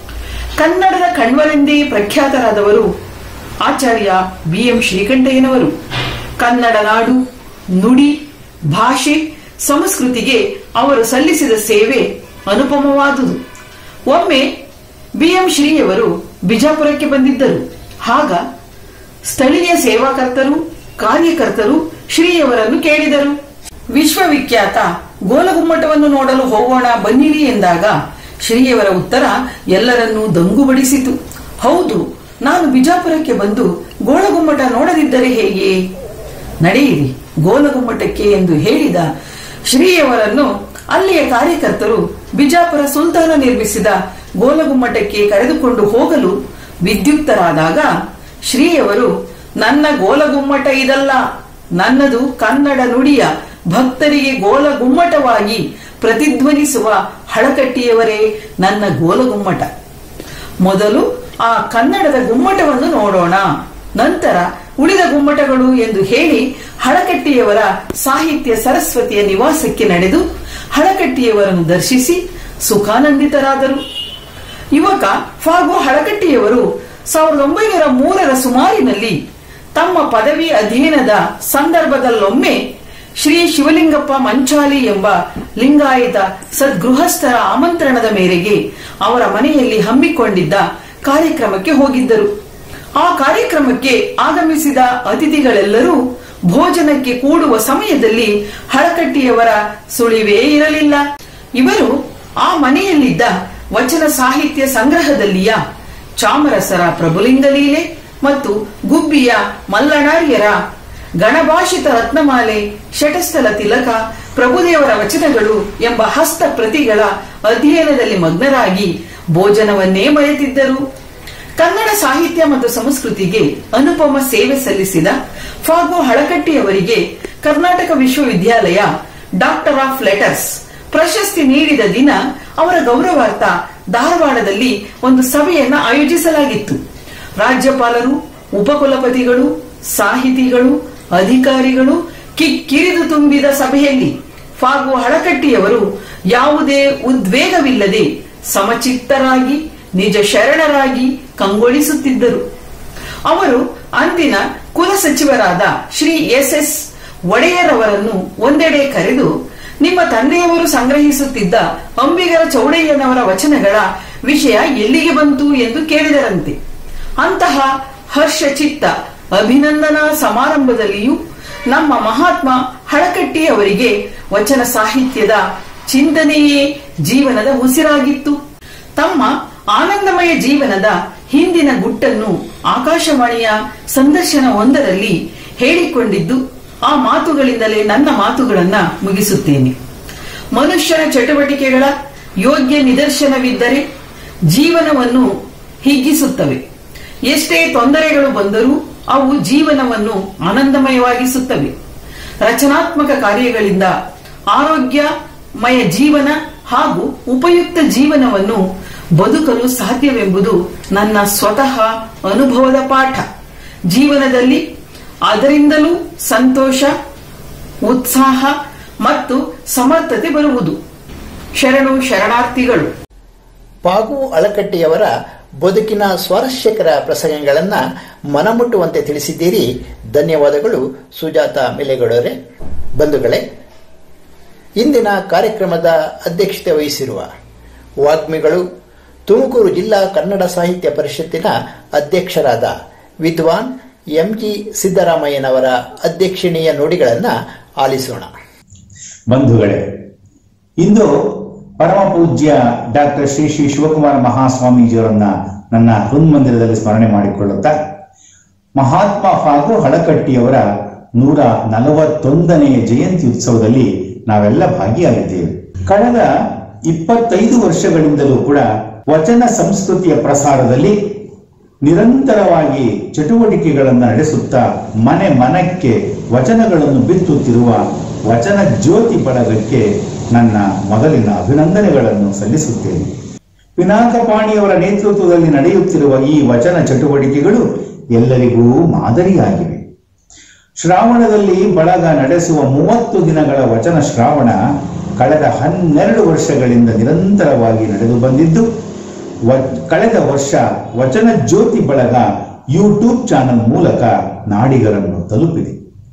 ಕನ್ನಡದ ಕಣ್ವರೆಂದೇ ಪ್ರಖ್ಯಾತರಾದವರು ಆಚಾರ್ಯ ಬಿ ಎಂ ಶ್ರೀಕಂಠಯ್ಯನವರು ಕನ್ನಡ ನಾಡು ನುಡಿ ಭಾಷೆ ಸಂಸ್ಕೃತಿಗೆ ಅವರು ಸಲ್ಲಿಸಿದ ಸೇವೆ ಅನುಪಮವಾದುದು ಒಮ್ಮೆ ಬಿ ಎಂ ಶ್ರೀಯವರು ಬಿಜಾಪುರಕ್ಕೆ ಬಂದಿದ್ದರು ಆಗ ಸ್ಥಳೀಯ ಸೇವಾಕರ್ತರು ಕಾರ್ಯಕರ್ತರು ಶ್ರೀಯವರನ್ನು ಕೇಳಿದರು ವಿಶ್ವವಿಖ್ಯಾತ ಗೋಲಗುಮ್ಮಟವನ್ನು ನೋಡಲು ಹೋಗೋಣ ಬನ್ನಿರಿ ಎಂದಾಗ ಶ್ರೀಯವರ ಉತ್ತರ ಎಲ್ಲರನ್ನೂ ದಂಗುಬಡಿಸಿತು ಹೌದು ನಾನು ಬಿಜಾಪುರಕ್ಕೆ ಬಂದು ಗೋಳಗುಮ್ಮಟ ನೋಡದಿದ್ದರೆ ಹೇಗೆ ನಡೆಯಿರಿ ಗೋಲಗುಮ್ಮಟಕ್ಕೆ ಎಂದು ಹೇಳಿದ ಶ್ರೀಯವರನ್ನು ಅಲ್ಲಿಯ ಕಾರ್ಯಕರ್ತರು ಬಿಜಾಪುರ ಸುಲ್ತಾನ ನಿರ್ಮಿಸಿದ ಗೋಲಗುಮ್ಮಟಕ್ಕೆ ಕರೆದುಕೊಂಡು ಹೋಗಲು ವಿದ್ಯುಕ್ತರಾದಾಗ ಶ್ರೀಯವರು ನನ್ನ ಗೋಲಗುಮ್ಮಟ ಇದಲ್ಲ ನನ್ನದು ಕನ್ನಡ ನುಡಿಯ ಭಕ್ತರಿಗೆ ಗೋಲಗುಮ್ಮಟವಾಗಿ ಪ್ರತಿಧ್ವನಿಸುವ ಹಳಕಟ್ಟಿಯವರೇ ನನ್ನ ಗೋಲಗುಮ್ಮಟ ಮೊದಲು ಆ ಕನ್ನಡದ ಗುಮ್ಮಟವನ್ನು ನೋಡೋಣ ನಂತರ ಉಳಿದ ಗುಮ್ಮಟಗಳು ಎಂದು ಹೇಳಿ ಹಳಕಟ್ಟಿಯವರ ಸಾಹಿತ್ಯ ಸರಸ್ವತಿಯ ನಿವಾಸಕ್ಕೆ ನಡೆದು ಹಳಕಟ್ಟಿಯವರನ್ನು ದರ್ಶಿಸಿ ಸುಖಾನಂದಿತರಾದರು ಯುವಕ ಫಾಗು ಹಳಕಟ್ಟಿಯವರು ಸಾವಿರದ ಒಂಬೈನೂರ ಮೂರರ ಸುಮಾರಿನಲ್ಲಿ ತಮ್ಮ ಪದವಿ ಅಧ್ಯಯನದ ಸಂದರ್ಭದಲ್ಲೊಮ್ಮೆ ಶ್ರೀ ಶಿವಲಿಂಗಪ್ಪ ಮಂಚಾಲಿ ಎಂಬ ಲಿಂಗಾಯತ ಸದ್ಗೃಹಸ್ಥರ ಆಮಂತ್ರಣದ ಮೇರೆಗೆ ಅವರ ಮನೆಯಲ್ಲಿ ಹಮ್ಮಿಕೊಂಡಿದ್ದ ಕಾರ್ಯಕ್ರಮಕ್ಕೆ ಹೋಗಿದ್ದರು ಆ ಕಾರ್ಯಕ್ರಮಕ್ಕೆ ಆಗಮಿಸಿದ ಅತಿಥಿಗಳೆಲ್ಲರೂ ಭೋಜನಕ್ಕೆ ಕೂಡುವ ಸಮಯದಲ್ಲಿ ಹಳಕಟ್ಟಿಯವರ ಸುಳಿವೇ ಇರಲಿಲ್ಲ ಇವರು ಆ ಮನೆಯಲ್ಲಿದ್ದ ವಚನ ಸಾಹಿತ್ಯ ಸಂಗ್ರಹದಲ್ಲಿಯ ಚಾಮರಸರ ಪ್ರಭುಲಿಂಗ ಲೀಲೆ ಮತ್ತು ಗುಬ್ಬಿಯ ಮಲ್ಲಣಾರ್ಯರ ಗಣಭಾಷಿತ ರತ್ನಮಾಲೆ ಶಟಸ್ಥಲ ತಿಲಕ ಪ್ರಭುದೇವರ ವಚನಗಳು ಎಂಬ ಹಸ್ತ ಪ್ರತಿಗಳ ಅಧ್ಯಯನದಲ್ಲಿ ಮಗ್ನರಾಗಿ ಭೋಜನವನ್ನೇ ಮರೆತಿದ್ದರು ಕನ್ನಡ ಸಾಹಿತ್ಯ ಮತ್ತು ಸಂಸ್ಕೃತಿಗೆ ಅನುಪಮ ಸೇವೆ ಸಲ್ಲಿಸಿದ ಫಾಗು ಹಳಕಟ್ಟಿಯವರಿಗೆ ಕರ್ನಾಟಕ ವಿಶ್ವವಿದ್ಯಾಲಯ ಡಾಕ್ಟರ್ ಆಫ್ ಲೆಟರ್ಸ್ ಪ್ರಶಸ್ತಿ ನೀಡಿದ ದಿನ ಅವರ ಗೌರವಾರ್ಥ ಧಾರವಾಡದಲ್ಲಿ ಒಂದು ಸಭೆಯನ್ನ ಆಯೋಜಿಸಲಾಗಿತ್ತು ರಾಜ್ಯಪಾಲರು ಉಪಕುಲಪತಿಗಳು ಸಾಹಿತಿಗಳು ಅಧಿಕಾರಿಗಳು ಕಿಕ್ಕಿರಿದು ತುಂಬಿದ ಸಭೆಯಲ್ಲಿ ಫಾಗು ಹಳಕಟ್ಟಿಯವರು ಯಾವುದೇ ಉದ್ವೇಗವಿಲ್ಲದೆ ಸಮಚಿತ್ತರಾಗಿ ನಿಜ ಶರಣರಾಗಿ ಕಂಗೊಳಿಸುತ್ತಿದ್ದರು ಅವರು ಅಂದಿನ ಕುಲ ಸಚಿವರಾದ ಶ್ರೀ ಎಸ್ ಎಸ್ ಒಡೆಯರವರನ್ನು ಒಂದೆಡೆ ಕರೆದು ನಿಮ್ಮ ತಂದೆಯವರು ಸಂಗ್ರಹಿಸುತ್ತಿದ್ದ ಅಂಬಿಗರ ಚೌಡಯ್ಯನವರ ವಚನಗಳ ವಿಷಯ ಎಲ್ಲಿಗೆ ಬಂತು ಎಂದು ಕೇಳಿದರಂತೆ ಅಂತಹ ಹರ್ಷಚಿತ್ತ ಅಭಿನಂದನಾ ಸಮಾರಂಭದಲ್ಲಿಯೂ ನಮ್ಮ ಮಹಾತ್ಮ ಹಳಕಟ್ಟಿ ಅವರಿಗೆ ವಚನ ಸಾಹಿತ್ಯದ ಚಿಂತನೆಯೇ ಜೀವನದ ಉಸಿರಾಗಿತ್ತು ತಮ್ಮ ಆನಂದಮಯ ಜೀವನದ ಹಿಂದಿನ ಗುಟ್ಟನ್ನು ಆಕಾಶವಾಣಿಯ ಸಂದರ್ಶನ ಒಂದರಲ್ಲಿ ಹೇಳಿಕೊಂಡಿದ್ದು ಆ ಮಾತುಗಳಿಂದಲೇ ನನ್ನ ಮಾತುಗಳನ್ನ ಮುಗಿಸುತ್ತೇನೆ ಮನುಷ್ಯನ ಚಟುವಟಿಕೆಗಳ ಯೋಗ್ಯ ನಿದರ್ಶನವಿದ್ದರೆ ಜೀವನವನ್ನು ಹಿಗ್ಗಿಸುತ್ತವೆ ಎಷ್ಟೇ ತೊಂದರೆಗಳು ಬಂದರೂ ಅವು ಜೀವನವನ್ನು ಆನಂದಮಯವಾಗಿಸುತ್ತವೆ ರಚನಾತ್ಮಕ ಕಾರ್ಯಗಳಿಂದ ಆರೋಗ್ಯಮಯ ಜೀವನ ಹಾಗೂ ಉಪಯುಕ್ತ ಜೀವನವನ್ನು ಬದುಕಲು ಸಾಧ್ಯವೆಂಬುದು ನನ್ನ ಸ್ವತಃ ಅನುಭವದ ಪಾಠ ಜೀವನದಲ್ಲಿ ಅದರಿಂದಲೂ ಸಂತೋಷ ಉತ್ಸಾಹ ಮತ್ತು ಸಮರ್ಥತೆ ಬರುವುದು ಶರಣು ಶರಣಾರ್ಥಿಗಳು ಪಾಗು ಅಳಕಟ್ಟಿಯವರ ಬದುಕಿನ ಸ್ವಾರಸ್ಯಕರ ಪ್ರಸಂಗಗಳನ್ನ ಮನಮುಟ್ಟುವಂತೆ ತಿಳಿಸಿದ್ದೀರಿ ಧನ್ಯವಾದಗಳು ಸುಜಾತ ಮೆಲೆಗೌಡರೇ ಬಂಧುಗಳೇ ಇಂದಿನ ಕಾರ್ಯಕ್ರಮದ ಅಧ್ಯಕ್ಷತೆ ವಹಿಸಿರುವ ವಾಗ್ಮಿಗಳು ತುಮಕೂರು ಜಿಲ್ಲಾ ಕನ್ನಡ ಸಾಹಿತ್ಯ ಪರಿಷತ್ತಿನ ಅಧ್ಯಕ್ಷರಾದ ವಿದ್ವಾನ್ ಎಂಜಿ ಸಿದ್ದರಾಮಯ್ಯನವರ ಅಧ್ಯಕ್ಷಿಣೀಯ ನುಡಿಗಳನ್ನು ಆಲಿಸೋಣ ಬಂಧುಗಳೇ ಇಂದು ಪರಮ ಪೂಜ್ಯ ಡಾಕ್ಟರ್ ಶ್ರೀ ಶ್ರೀ ಶಿವಕುಮಾರ ಮಹಾಸ್ವಾಮೀಜಿಯವರನ್ನ ನನ್ನ ಹೃನ್ಮಂದಿರದಲ್ಲಿ ಸ್ಮರಣೆ ಮಾಡಿಕೊಳ್ಳುತ್ತಾ ಮಹಾತ್ಮ ಫಾಗು ಹಳಕಟ್ಟಿಯವರ ನೂರ ನಲವತ್ತೊಂದನೆಯ ಜಯಂತಿ ಉತ್ಸವದಲ್ಲಿ ನಾವೆಲ್ಲ ಭಾಗಿಯಾಗಿದ್ದೇವೆ ಕಳೆದ ಇಪ್ಪತ್ತೈದು ವರ್ಷಗಳಿಂದಲೂ ಕೂಡ ವಚನ ಸಂಸ್ಕೃತಿಯ ಪ್ರಸಾರದಲ್ಲಿ ನಿರಂತರವಾಗಿ ಚಟುವಟಿಕೆಗಳನ್ನು ನಡೆಸುತ್ತಾ ಮನೆ ಮನಕ್ಕೆ ವಚನಗಳನ್ನು ಬಿತ್ತುತ್ತಿರುವ ವಚನ ಜ್ಯೋತಿ ಬಳಗಕ್ಕೆ ನನ್ನ ಮೊದಲಿನ ಅಭಿನಂದನೆಗಳನ್ನು ಸಲ್ಲಿಸುತ್ತೇನೆ ಪಿನಾಕಪಾಣಿಯವರ ನೇತೃತ್ವದಲ್ಲಿ ನಡೆಯುತ್ತಿರುವ ಈ ವಚನ ಚಟುವಟಿಕೆಗಳು ಎಲ್ಲರಿಗೂ ಮಾದರಿಯಾಗಿವೆ ಶ್ರಾವಣದಲ್ಲಿ ಬಳಗ ನಡೆಸುವ ಮೂವತ್ತು ದಿನಗಳ ವಚನ ಶ್ರಾವಣ ಕಳೆದ ಹನ್ನೆರಡು ವರ್ಷಗಳಿಂದ ನಿರಂತರವಾಗಿ ನಡೆದು ಬಂದಿದ್ದು ವ- ಕಳೆದ ವರ್ಷ ವಚನ ಜ್ಯೋತಿ ಬಳಗ ಯೂಟ್ಯೂಬ್ ಚಾನೆಲ್ ಮೂಲಕ ನಾಡಿಗರನ್ನು ತಲುಪಿದೆ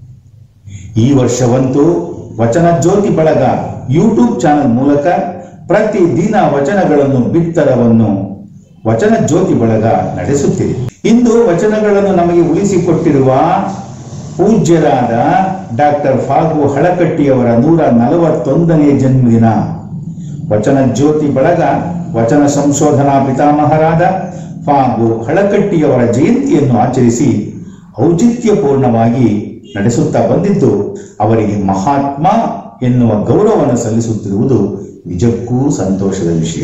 ಈ ವರ್ಷವಂತೂ ವಚನ ಜ್ಯೋತಿ ಬಳಗ ಯೂಟ್ಯೂಬ್ ಚಾನೆಲ್ ಮೂಲಕ ಪ್ರತಿ ದಿನ ವಚನಗಳನ್ನು ಬಿತ್ತರವನ್ನು ವಚನ ಜ್ಯೋತಿ ಬಳಗ ನಡೆಸುತ್ತಿದೆ ಇಂದು ವಚನಗಳನ್ನು ನಮಗೆ ಉಳಿಸಿಕೊಟ್ಟಿರುವ ಪೂಜ್ಯರಾದ ಡಾಕ್ಟರ್ ಫಾಗು ಹಳಕಟ್ಟಿಯವರ ನೂರ ನಲವತ್ತೊಂದನೇ ಜನ್ಮದಿನ ವಚನ ಜ್ಯೋತಿ ಬಳಗ ವಚನ ಸಂಶೋಧನಾ ಪಿತಾಮಹರಾದ ಫಾಗು ಹಳಕಟ್ಟಿಯವರ ಜಯಂತಿಯನ್ನು ಆಚರಿಸಿ ಔಚಿತ್ಯಪೂರ್ಣವಾಗಿ ನಡೆಸುತ್ತಾ ಬಂದಿದ್ದು ಅವರಿಗೆ ಮಹಾತ್ಮ ಎನ್ನುವ ಗೌರವವನ್ನು ಸಲ್ಲಿಸುತ್ತಿರುವುದು ನಿಜಕ್ಕೂ ಸಂತೋಷದ ವಿಷಯ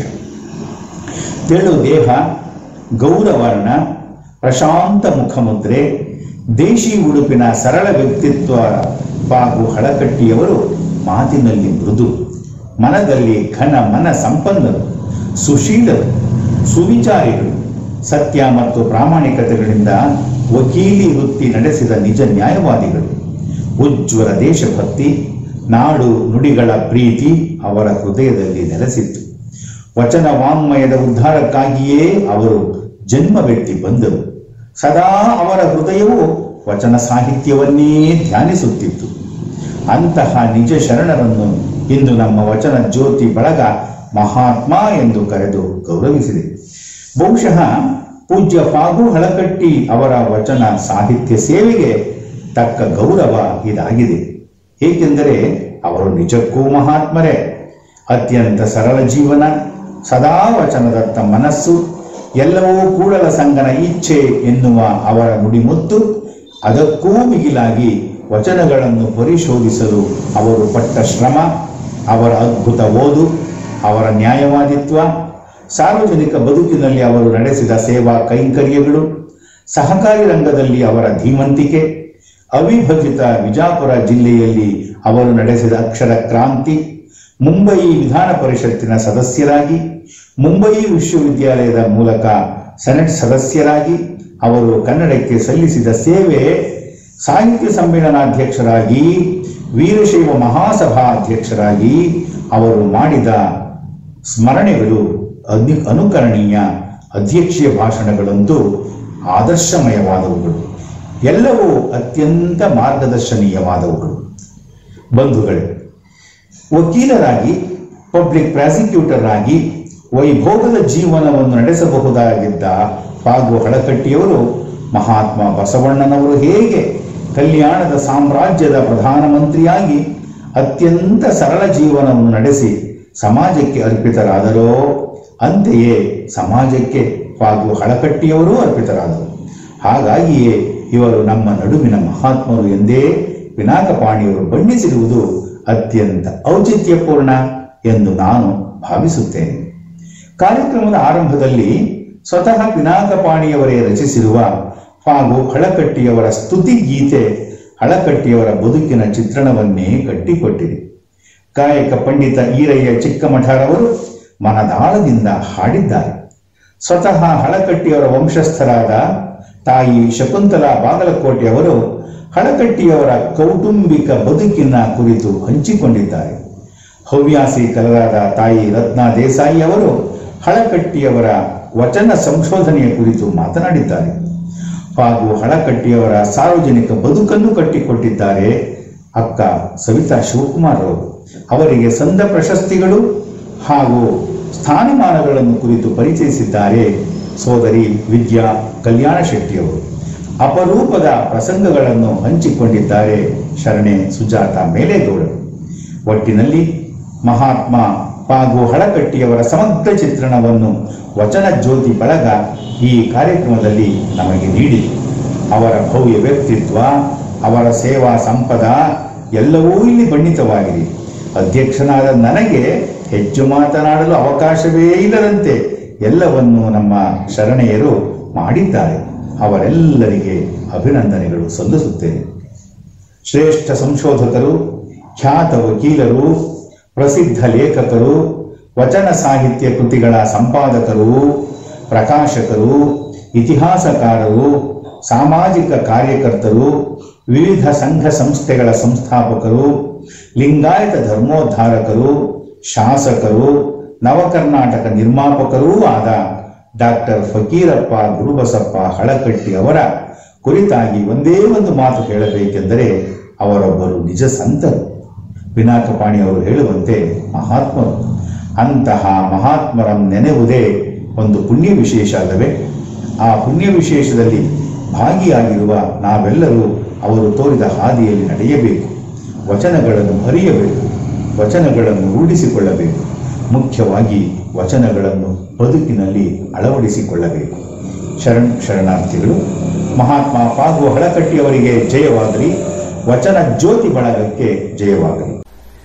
ತೆಳು ದೇಹ ಗೌರವರ್ಣ ಪ್ರಶಾಂತ ಮುಖಮುದ್ರೆ ದೇಶಿ ಉಡುಪಿನ ಸರಳ ವ್ಯಕ್ತಿತ್ವ ಹಾಗೂ ಹಳಕಟ್ಟಿಯವರು ಮಾತಿನಲ್ಲಿ ಮೃದು ಮನದಲ್ಲಿ ಘನ ಮನ ಸಂಪನ್ನರು ಸುಶೀಲರು ಸುವಿಚಾರಿಗಳು ಸತ್ಯ ಮತ್ತು ಪ್ರಾಮಾಣಿಕತೆಗಳಿಂದ ವಕೀಲಿ ವೃತ್ತಿ ನಡೆಸಿದ ನಿಜ ನ್ಯಾಯವಾದಿಗಳು ಉಜ್ವಲ ದೇಶಭಕ್ತಿ ನಾಡು ನುಡಿಗಳ ಪ್ರೀತಿ ಅವರ ಹೃದಯದಲ್ಲಿ ನೆಲೆಸಿತ್ತು ವಚನ ವಾಂಗ್ಮಯದ ಉದ್ಧಾರಕ್ಕಾಗಿಯೇ ಅವರು ಜನ್ಮವೆತ್ತಿ ಬಂದರು ಸದಾ ಅವರ ಹೃದಯವು ವಚನ ಸಾಹಿತ್ಯವನ್ನೇ ಧ್ಯಾನಿಸುತ್ತಿತ್ತು ಅಂತಹ ನಿಜ ಶರಣರನ್ನು ಇಂದು ನಮ್ಮ ವಚನ ಜ್ಯೋತಿ ಬಳಗ ಮಹಾತ್ಮ ಎಂದು ಕರೆದು ಗೌರವಿಸಿದೆ ಬಹುಶಃ ಪೂಜ್ಯ ಫಾಗು ಹಳಕಟ್ಟಿ ಅವರ ವಚನ ಸಾಹಿತ್ಯ ಸೇವೆಗೆ ತಕ್ಕ ಗೌರವ ಇದಾಗಿದೆ ಏಕೆಂದರೆ ಅವರು ನಿಜಕ್ಕೂ ಮಹಾತ್ಮರೇ ಅತ್ಯಂತ ಸರಳ ಜೀವನ ಸದಾ ವಚನದತ್ತ ಮನಸ್ಸು ಎಲ್ಲವೂ ಕೂಡಲ ಸಂಗನ ಇಚ್ಛೆ ಎನ್ನುವ ಅವರ ನುಡಿಮುತ್ತು ಅದಕ್ಕೂ ಮಿಗಿಲಾಗಿ ವಚನಗಳನ್ನು ಪರಿಶೋಧಿಸಲು ಅವರು ಪಟ್ಟ ಶ್ರಮ ಅವರ ಅದ್ಭುತ ಓದು ಅವರ ನ್ಯಾಯವಾದಿತ್ವ ಸಾರ್ವಜನಿಕ ಬದುಕಿನಲ್ಲಿ ಅವರು ನಡೆಸಿದ ಸೇವಾ ಕೈಂಕರ್ಯಗಳು ಸಹಕಾರಿ ರಂಗದಲ್ಲಿ ಅವರ ಧೀಮಂತಿಕೆ ಅವಿಭಜಿತ ವಿಜಾಪುರ ಜಿಲ್ಲೆಯಲ್ಲಿ ಅವರು ನಡೆಸಿದ ಅಕ್ಷರ ಕ್ರಾಂತಿ ಮುಂಬೈ ವಿಧಾನ ಪರಿಷತ್ತಿನ ಸದಸ್ಯರಾಗಿ ಮುಂಬೈ ವಿಶ್ವವಿದ್ಯಾಲಯದ ಮೂಲಕ ಸೆನೆಟ್ ಸದಸ್ಯರಾಗಿ ಅವರು ಕನ್ನಡಕ್ಕೆ ಸಲ್ಲಿಸಿದ ಸೇವೆ ಸಾಹಿತ್ಯ ಸಮ್ಮೇಳನಾಧ್ಯಕ್ಷರಾಗಿ ವೀರಶೈವ ಮಹಾಸಭಾ ಅಧ್ಯಕ್ಷರಾಗಿ ಅವರು ಮಾಡಿದ ಸ್ಮರಣೆಗಳು ಅನು ಅನುಕರಣೀಯ ಅಧ್ಯಕ್ಷೀಯ ಭಾಷಣಗಳಂತೂ ಆದರ್ಶಮಯವಾದವುಗಳು ಎಲ್ಲವೂ ಅತ್ಯಂತ ಮಾರ್ಗದರ್ಶನೀಯವಾದವುಗಳು ಬಂಧುಗಳೇ ವಕೀಲರಾಗಿ ಪಬ್ಲಿಕ್ ಪ್ರಾಸಿಕ್ಯೂಟರ್ ಆಗಿ ವೈಭೋಗದ ಜೀವನವನ್ನು ನಡೆಸಬಹುದಾಗಿದ್ದ ಪಾಗು ಹಳಕಟ್ಟಿಯವರು ಮಹಾತ್ಮ ಬಸವಣ್ಣನವರು ಹೇಗೆ ಕಲ್ಯಾಣದ ಸಾಮ್ರಾಜ್ಯದ ಪ್ರಧಾನಮಂತ್ರಿಯಾಗಿ ಅತ್ಯಂತ ಸರಳ ಜೀವನವನ್ನು ನಡೆಸಿ ಸಮಾಜಕ್ಕೆ ಅರ್ಪಿತರಾದರೋ ಅಂತೆಯೇ ಸಮಾಜಕ್ಕೆ ಪಾಗು ಹಳಕಟ್ಟಿಯವರೂ ಅರ್ಪಿತರಾದರು ಹಾಗಾಗಿಯೇ ಇವರು ನಮ್ಮ ನಡುವಿನ ಮಹಾತ್ಮರು ಎಂದೇ ಪಿನಾಕಪಾಣಿಯವರು ಬಣ್ಣಿಸಿರುವುದು ಅತ್ಯಂತ ಔಚಿತ್ಯಪೂರ್ಣ ಎಂದು ನಾನು ಭಾವಿಸುತ್ತೇನೆ ಕಾರ್ಯಕ್ರಮದ ಆರಂಭದಲ್ಲಿ ಸ್ವತಃ ಪಿನಾಕಪಾಣಿಯವರೇ ರಚಿಸಿರುವ ಹಾಗೂ ಹಳಕಟ್ಟಿಯವರ ಸ್ತುತಿ ಗೀತೆ ಹಳಕಟ್ಟಿಯವರ ಬದುಕಿನ ಚಿತ್ರಣವನ್ನೇ ಕಟ್ಟಿಕೊಟ್ಟಿದೆ ಕಾಯಕ ಪಂಡಿತ ಈರಯ್ಯ ಚಿಕ್ಕಮಠರವರು ಮನದಾಳದಿಂದ ಹಾಡಿದ್ದಾರೆ ಸ್ವತಃ ಹಳಕಟ್ಟಿಯವರ ವಂಶಸ್ಥರಾದ ತಾಯಿ ಶಕುಂತಲಾ ಬಾಗಲಕೋಟೆಯವರು ಹಳಕಟ್ಟಿಯವರ ಕೌಟುಂಬಿಕ ಬದುಕಿನ ಕುರಿತು ಹಂಚಿಕೊಂಡಿದ್ದಾರೆ ಹವ್ಯಾಸಿ ಕಲರಾದ ತಾಯಿ ರತ್ನಾ ದೇಸಾಯಿ ಅವರು ಹಳಕಟ್ಟಿಯವರ ವಚನ ಸಂಶೋಧನೆಯ ಕುರಿತು ಮಾತನಾಡಿದ್ದಾರೆ ಹಾಗೂ ಹಳಕಟ್ಟಿಯವರ ಸಾರ್ವಜನಿಕ ಬದುಕನ್ನು ಕಟ್ಟಿಕೊಟ್ಟಿದ್ದಾರೆ ಅಕ್ಕ ಸವಿತಾ ಶಿವಕುಮಾರ್ ಅವರು ಅವರಿಗೆ ಸಂದ ಪ್ರಶಸ್ತಿಗಳು ಹಾಗೂ ಸ್ಥಾನಮಾನಗಳನ್ನು ಕುರಿತು ಪರಿಚಯಿಸಿದ್ದಾರೆ ಸೋದರಿ ವಿದ್ಯಾ ಕಲ್ಯಾಣ ಶೆಟ್ಟಿಯವರು ಅಪರೂಪದ ಪ್ರಸಂಗಗಳನ್ನು ಹಂಚಿಕೊಂಡಿದ್ದಾರೆ ಶರಣೆ ಸುಜಾತ ಮೇಲೇಗೌಡರು ಒಟ್ಟಿನಲ್ಲಿ ಮಹಾತ್ಮ ಪಾಗು ಹಳಕಟ್ಟಿಯವರ ಸಮಗ್ರ ಚಿತ್ರಣವನ್ನು ವಚನ ಜ್ಯೋತಿ ಬಳಗ ಈ ಕಾರ್ಯಕ್ರಮದಲ್ಲಿ ನಮಗೆ ನೀಡಿದೆ ಅವರ ಭವ್ಯ ವ್ಯಕ್ತಿತ್ವ ಅವರ ಸೇವಾ ಸಂಪದ ಎಲ್ಲವೂ ಇಲ್ಲಿ ಬಣ್ಣಿತವಾಗಿದೆ ಅಧ್ಯಕ್ಷನಾದ ನನಗೆ ಹೆಚ್ಚು ಮಾತನಾಡಲು ಅವಕಾಶವೇ ಇಲ್ಲದಂತೆ ಎಲ್ಲವನ್ನು ನಮ್ಮ ಶರಣೆಯರು ಮಾಡಿದ್ದಾರೆ ಅವರೆಲ್ಲರಿಗೆ ಅಭಿನಂದನೆಗಳು ಸಲ್ಲಿಸುತ್ತೇನೆ ಶ್ರೇಷ್ಠ ಸಂಶೋಧಕರು ಖ್ಯಾತ ವಕೀಲರು ಪ್ರಸಿದ್ಧ ಲೇಖಕರು ವಚನ ಸಾಹಿತ್ಯ ಕೃತಿಗಳ ಸಂಪಾದಕರು ಪ್ರಕಾಶಕರು ಇತಿಹಾಸಕಾರರು ಸಾಮಾಜಿಕ ಕಾರ್ಯಕರ್ತರು ವಿವಿಧ ಸಂಘ ಸಂಸ್ಥೆಗಳ ಸಂಸ್ಥಾಪಕರು ಲಿಂಗಾಯತ ಧರ್ಮೋದ್ಧಾರಕರು ಶಾಸಕರು ನವಕರ್ನಾಟಕ ನಿರ್ಮಾಪಕರೂ ಆದ ಡಾಕ್ಟರ್ ಫಕೀರಪ್ಪ ಗುರುಬಸಪ್ಪ ಹಳಕಟ್ಟಿ ಅವರ ಕುರಿತಾಗಿ ಒಂದೇ ಒಂದು ಮಾತು ಹೇಳಬೇಕೆಂದರೆ ಅವರೊಬ್ಬರು ನಿಜ ಸಂತರು ಪಿನಾಕಪಾಣಿ ಅವರು ಹೇಳುವಂತೆ ಮಹಾತ್ಮರು ಅಂತಹ ಮಹಾತ್ಮರ ನೆನೆವುದೇ ಒಂದು ಪುಣ್ಯ ವಿಶೇಷ ಅಲ್ಲವೇ ಆ ಪುಣ್ಯ ವಿಶೇಷದಲ್ಲಿ ಭಾಗಿಯಾಗಿರುವ ನಾವೆಲ್ಲರೂ ಅವರು ತೋರಿದ ಹಾದಿಯಲ್ಲಿ ನಡೆಯಬೇಕು ವಚನಗಳನ್ನು ಅರಿಯಬೇಕು ವಚನಗಳನ್ನು ರೂಢಿಸಿಕೊಳ್ಳಬೇಕು ಮುಖ್ಯವಾಗಿ ವಚನಗಳನ್ನು ಬದುಕಿನಲ್ಲಿ ಅಳವಡಿಸಿಕೊಳ್ಳಬೇಕು ಶರಣ್ ಶರಣಾರ್ಥಿಗಳು ಮಹಾತ್ಮ ಪಾಗು ಹಳಕಟ್ಟಿಯವರಿಗೆ ಜಯವಾಗಲಿ ವಚನ ಜ್ಯೋತಿ ಬಳಗಕ್ಕೆ ಜಯವಾಗಲಿ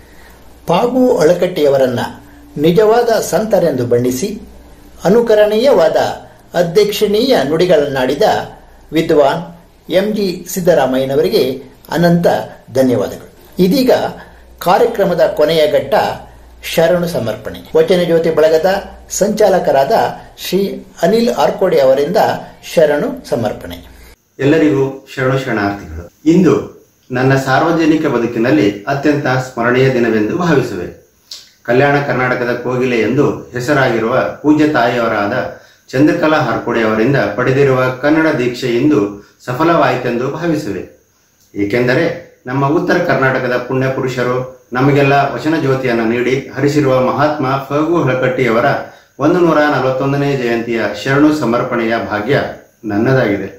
ಪಾಗು ಅಳಕಟ್ಟಿಯವರನ್ನ ನಿಜವಾದ ಸಂತರೆಂದು ಬಣ್ಣಿಸಿ ಅನುಕರಣೀಯವಾದ ಅಧ್ಯಕ್ಷಣೀಯ ನುಡಿಗಳನ್ನಾಡಿದ ವಿದ್ವಾನ್ ಎಂ ಜಿ ಸಿದ್ದರಾಮಯ್ಯನವರಿಗೆ ಅನಂತ ಧನ್ಯವಾದಗಳು ಇದೀಗ ಕಾರ್ಯಕ್ರಮದ ಕೊನೆಯ ಘಟ್ಟ ಶರಣು ಸಮರ್ಪಣೆ ವಚನ ಜ್ಯೋತಿ ಬಳಗದ ಸಂಚಾಲಕರಾದ ಶ್ರೀ ಅನಿಲ್ ಆರ್ಕೋಡೆ ಅವರಿಂದ ಶರಣು ಸಮರ್ಪಣೆ ಎಲ್ಲರಿಗೂ ಶರಣು ಶರಣಾರ್ಥಿಗಳು ಇಂದು ನನ್ನ ಸಾರ್ವಜನಿಕ ಬದುಕಿನಲ್ಲಿ ಅತ್ಯಂತ ಸ್ಮರಣೀಯ ದಿನವೆಂದು ಭಾವಿಸುವೆ ಕಲ್ಯಾಣ ಕರ್ನಾಟಕದ ಕೋಗಿಲೆ ಎಂದು ಹೆಸರಾಗಿರುವ ಪೂಜ್ಯ ತಾಯಿಯವರಾದ ಚಂದ್ರಕಲಾ ಹರ್ಕೋಡೆ ಅವರಿಂದ ಪಡೆದಿರುವ ಕನ್ನಡ ದೀಕ್ಷೆ ಇಂದು ಸಫಲವಾಯಿತೆಂದು ಭಾವಿಸುವೆ ಏಕೆಂದರೆ ನಮ್ಮ ಉತ್ತರ ಕರ್ನಾಟಕದ ಪುಣ್ಯ ಪುರುಷರು ನಮಗೆಲ್ಲ ವಚನ ಜ್ಯೋತಿಯನ್ನು ನೀಡಿ ಹರಿಸಿರುವ ಮಹಾತ್ಮ ಫಗು ಹಳಕಟ್ಟಿಯವರ ಒಂದು ನೂರ ನಲವತ್ತೊಂದನೇ ಜಯಂತಿಯ ಶರಣು ಸಮರ್ಪಣೆಯ ಭಾಗ್ಯ ನನ್ನದಾಗಿದೆ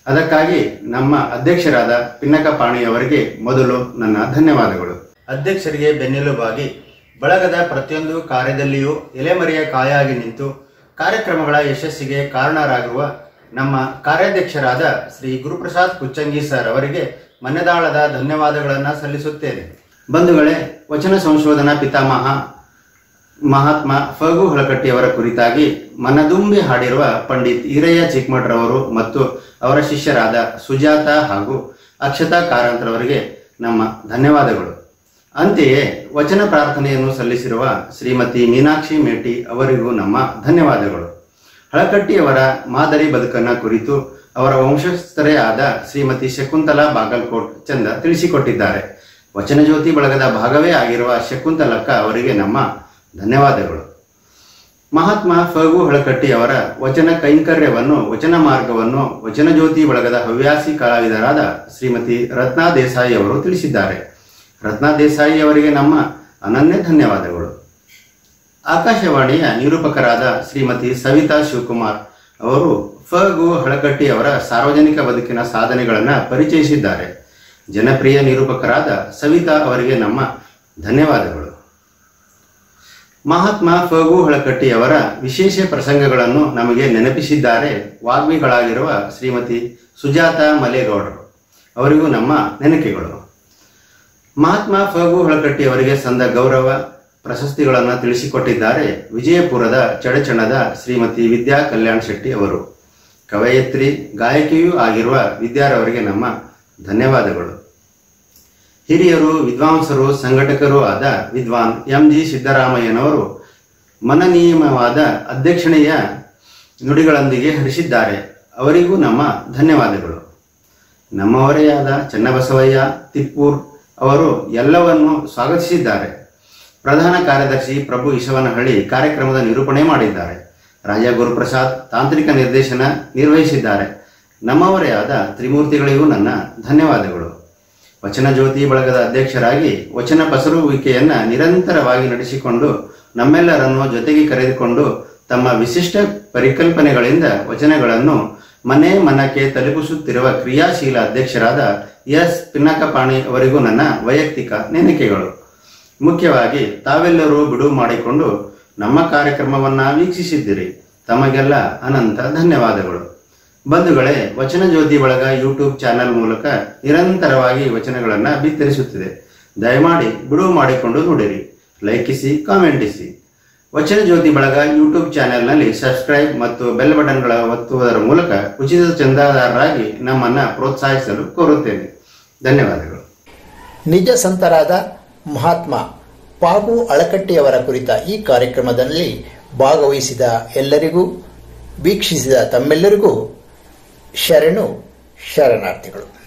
ಅದಕ್ಕಾಗಿ ನಮ್ಮ ಅಧ್ಯಕ್ಷರಾದ ಪಿನ್ನಕ ಪಾಣಿಯವರಿಗೆ ಮೊದಲು ನನ್ನ ಧನ್ಯವಾದಗಳು ಅಧ್ಯಕ್ಷರಿಗೆ ಬೆನ್ನೆಲುಬಾಗಿ ಬಳಗದ ಪ್ರತಿಯೊಂದು ಕಾರ್ಯದಲ್ಲಿಯೂ ಎಲೆಮರೆಯ ಕಾಯಾಗಿ ನಿಂತು ಕಾರ್ಯಕ್ರಮಗಳ ಯಶಸ್ಸಿಗೆ ಕಾರಣರಾಗಿರುವ ನಮ್ಮ ಕಾರ್ಯಾಧ್ಯಕ್ಷರಾದ ಶ್ರೀ ಗುರುಪ್ರಸಾದ್ ಕುಚ್ಚಂಗಿ ಸರ್ ಅವರಿಗೆ ಮನ್ನೆದಾಳದ ಧನ್ಯವಾದಗಳನ್ನು ಸಲ್ಲಿಸುತ್ತೇನೆ ಬಂಧುಗಳೇ ವಚನ ಸಂಶೋಧನಾ ಪಿತಾಮಹ ಮಹಾತ್ಮ ಫಗು ಹಳಕಟ್ಟಿಯವರ ಕುರಿತಾಗಿ ಮನದುಂಬಿ ಹಾಡಿರುವ ಪಂಡಿತ್ ಈರಯ್ಯ ಚಿಕ್ಮಠ್ರವರು ಮತ್ತು ಅವರ ಶಿಷ್ಯರಾದ ಸುಜಾತ ಹಾಗೂ ಅಕ್ಷತಾ ಕಾರಂತರವರಿಗೆ ನಮ್ಮ ಧನ್ಯವಾದಗಳು ಅಂತೆಯೇ ವಚನ ಪ್ರಾರ್ಥನೆಯನ್ನು ಸಲ್ಲಿಸಿರುವ ಶ್ರೀಮತಿ ಮೀನಾಕ್ಷಿ ಮೇಟಿ ಅವರಿಗೂ ನಮ್ಮ ಧನ್ಯವಾದಗಳು ಹಳಕಟ್ಟಿಯವರ ಮಾದರಿ ಬದುಕನ್ನ ಕುರಿತು ಅವರ ವಂಶಸ್ಥರೇ ಆದ ಶ್ರೀಮತಿ ಶಕುಂತಲಾ ಬಾಗಲ್ಕೋಟ್ ಚಂದ ತಿಳಿಸಿಕೊಟ್ಟಿದ್ದಾರೆ ವಚನ ಜ್ಯೋತಿ ಬಳಗದ ಭಾಗವೇ ಆಗಿರುವ ಶಕುಂತಲಕ್ಕ ಅವರಿಗೆ ನಮ್ಮ ಧನ್ಯವಾದಗಳು ಮಹಾತ್ಮ ಫಗು ಹಳಕಟ್ಟಿ ಅವರ ವಚನ ಕೈಂಕರ್ಯವನ್ನು ವಚನ ಮಾರ್ಗವನ್ನು ವಚನ ಜ್ಯೋತಿ ಬಳಗದ ಹವ್ಯಾಸಿ ಕಲಾವಿದರಾದ ಶ್ರೀಮತಿ ರತ್ನಾ ದೇಸಾಯಿ ಅವರು ತಿಳಿಸಿದ್ದಾರೆ ರತ್ನಾ ದೇಸಾಯಿ ಅವರಿಗೆ ನಮ್ಮ ಅನನ್ಯ ಧನ್ಯವಾದಗಳು ಆಕಾಶವಾಣಿಯ ನಿರೂಪಕರಾದ ಶ್ರೀಮತಿ ಸವಿತಾ ಶಿವಕುಮಾರ್ ಅವರು ಫಗು ಹಳಕಟ್ಟಿ ಅವರ ಸಾರ್ವಜನಿಕ ಬದುಕಿನ ಸಾಧನೆಗಳನ್ನು ಪರಿಚಯಿಸಿದ್ದಾರೆ ಜನಪ್ರಿಯ ನಿರೂಪಕರಾದ ಸವಿತಾ ಅವರಿಗೆ ನಮ್ಮ ಧನ್ಯವಾದಗಳು ಮಹಾತ್ಮ ಫಗು ಹಳಕಟ್ಟಿ ಅವರ ವಿಶೇಷ ಪ್ರಸಂಗಗಳನ್ನು ನಮಗೆ ನೆನಪಿಸಿದ್ದಾರೆ ವಾಗ್ಮಿಗಳಾಗಿರುವ ಶ್ರೀಮತಿ ಸುಜಾತ ಮಲೇಗೌಡರು ಅವರಿಗೂ ನಮ್ಮ ನೆನಕೆಗಳು ಮಹಾತ್ಮ ಫಗು ಹಳಕಟ್ಟಿ ಅವರಿಗೆ ಸಂದ ಗೌರವ ಪ್ರಶಸ್ತಿಗಳನ್ನು ತಿಳಿಸಿಕೊಟ್ಟಿದ್ದಾರೆ ವಿಜಯಪುರದ ಚಡಚಣದ ಶ್ರೀಮತಿ ವಿದ್ಯಾ ಕಲ್ಯಾಣ್ ಶೆಟ್ಟಿ ಅವರು ಕವಯತ್ರಿ ಗಾಯಕಿಯೂ ಆಗಿರುವ ವಿದ್ಯಾರವರಿಗೆ ನಮ್ಮ ಧನ್ಯವಾದಗಳು ಹಿರಿಯರು ವಿದ್ವಾಂಸರು ಸಂಘಟಕರೂ ಆದ ವಿದ್ವಾನ್ ಎಂ ಜಿ ಸಿದ್ದರಾಮಯ್ಯನವರು ಮನನೀಯವಾದ ಅಧ್ಯಕ್ಷಣೆಯ ನುಡಿಗಳೊಂದಿಗೆ ಹರಿಸಿದ್ದಾರೆ ಅವರಿಗೂ ನಮ್ಮ ಧನ್ಯವಾದಗಳು ನಮ್ಮವರೇ ಆದ ಚನ್ನಬಸವಯ್ಯ ತಿಪ್ಪೂರ್ ಅವರು ಎಲ್ಲವನ್ನು ಸ್ವಾಗತಿಸಿದ್ದಾರೆ ಪ್ರಧಾನ ಕಾರ್ಯದರ್ಶಿ ಪ್ರಭು ಈಶವನಹಳ್ಳಿ ಕಾರ್ಯಕ್ರಮದ ನಿರೂಪಣೆ ಮಾಡಿದ್ದಾರೆ ರಾಜ ಗುರುಪ್ರಸಾದ್ ತಾಂತ್ರಿಕ ನಿರ್ದೇಶನ ನಿರ್ವಹಿಸಿದ್ದಾರೆ ನಮ್ಮವರೇ ಆದ ತ್ರಿಮೂರ್ತಿಗಳಿಗೂ ನನ್ನ ಧನ್ಯವಾದಗಳು ವಚನ ಜ್ಯೋತಿ ಬಳಗದ ಅಧ್ಯಕ್ಷರಾಗಿ ವಚನ ಪಸರುವಿಕೆಯನ್ನ ನಿರಂತರವಾಗಿ ನಡೆಸಿಕೊಂಡು ನಮ್ಮೆಲ್ಲರನ್ನು ಜೊತೆಗೆ ಕರೆದುಕೊಂಡು ತಮ್ಮ ವಿಶಿಷ್ಟ ಪರಿಕಲ್ಪನೆಗಳಿಂದ ವಚನಗಳನ್ನು ಮನೆ ಮನಕ್ಕೆ ತಲುಪಿಸುತ್ತಿರುವ ಕ್ರಿಯಾಶೀಲ ಅಧ್ಯಕ್ಷರಾದ ಎಸ್ ಪಿನ್ನಕಪಾಣಿ ಅವರಿಗೂ ನನ್ನ ವೈಯಕ್ತಿಕ ನೆನಕೆಗಳು ಮುಖ್ಯವಾಗಿ ತಾವೆಲ್ಲರೂ ಬಿಡುವು ಮಾಡಿಕೊಂಡು ನಮ್ಮ ಕಾರ್ಯಕ್ರಮವನ್ನ ವೀಕ್ಷಿಸಿದ್ದೀರಿ ತಮಗೆಲ್ಲ ಅನಂತ ಧನ್ಯವಾದಗಳು ಬಂಧುಗಳೇ ವಚನ ಜ್ಯೋತಿ ಬಳಗ ಯೂಟ್ಯೂಬ್ ಚಾನೆಲ್ ಮೂಲಕ ನಿರಂತರವಾಗಿ ವಚನಗಳನ್ನ ಬಿತ್ತರಿಸುತ್ತಿದೆ ದಯಮಾಡಿ ಬಿಡುವು ಮಾಡಿಕೊಂಡು ನೋಡಿರಿ ಲೈಕಿಸಿ ಕಾಮೆಂಟಿಸಿ ವಚನ ಜ್ಯೋತಿ ಬಳಗ ಯೂಟ್ಯೂಬ್ ಚಾನೆಲ್ನಲ್ಲಿ ಸಬ್ಸ್ಕ್ರೈಬ್ ಮತ್ತು ಬೆಲ್ ಬಟನ್ಗಳ ಒತ್ತುವುದರ ಮೂಲಕ ಉಚಿತ ಚಂದಾದಾರರಾಗಿ ನಮ್ಮನ್ನ ಪ್ರೋತ್ಸಾಹಿಸಲು ಕೋರುತ್ತೇನೆ ಧನ್ಯವಾದಗಳು ನಿಜ ಸಂತರಾದ ಮಹಾತ್ಮ ಪಾಗು ಅಳಕಟ್ಟಿಯವರ ಕುರಿತ ಈ ಕಾರ್ಯಕ್ರಮದಲ್ಲಿ ಭಾಗವಹಿಸಿದ ಎಲ್ಲರಿಗೂ ವೀಕ್ಷಿಸಿದ ತಮ್ಮೆಲ್ಲರಿಗೂ ಶರಣು ಶರಣಾರ್ಥಿಗಳು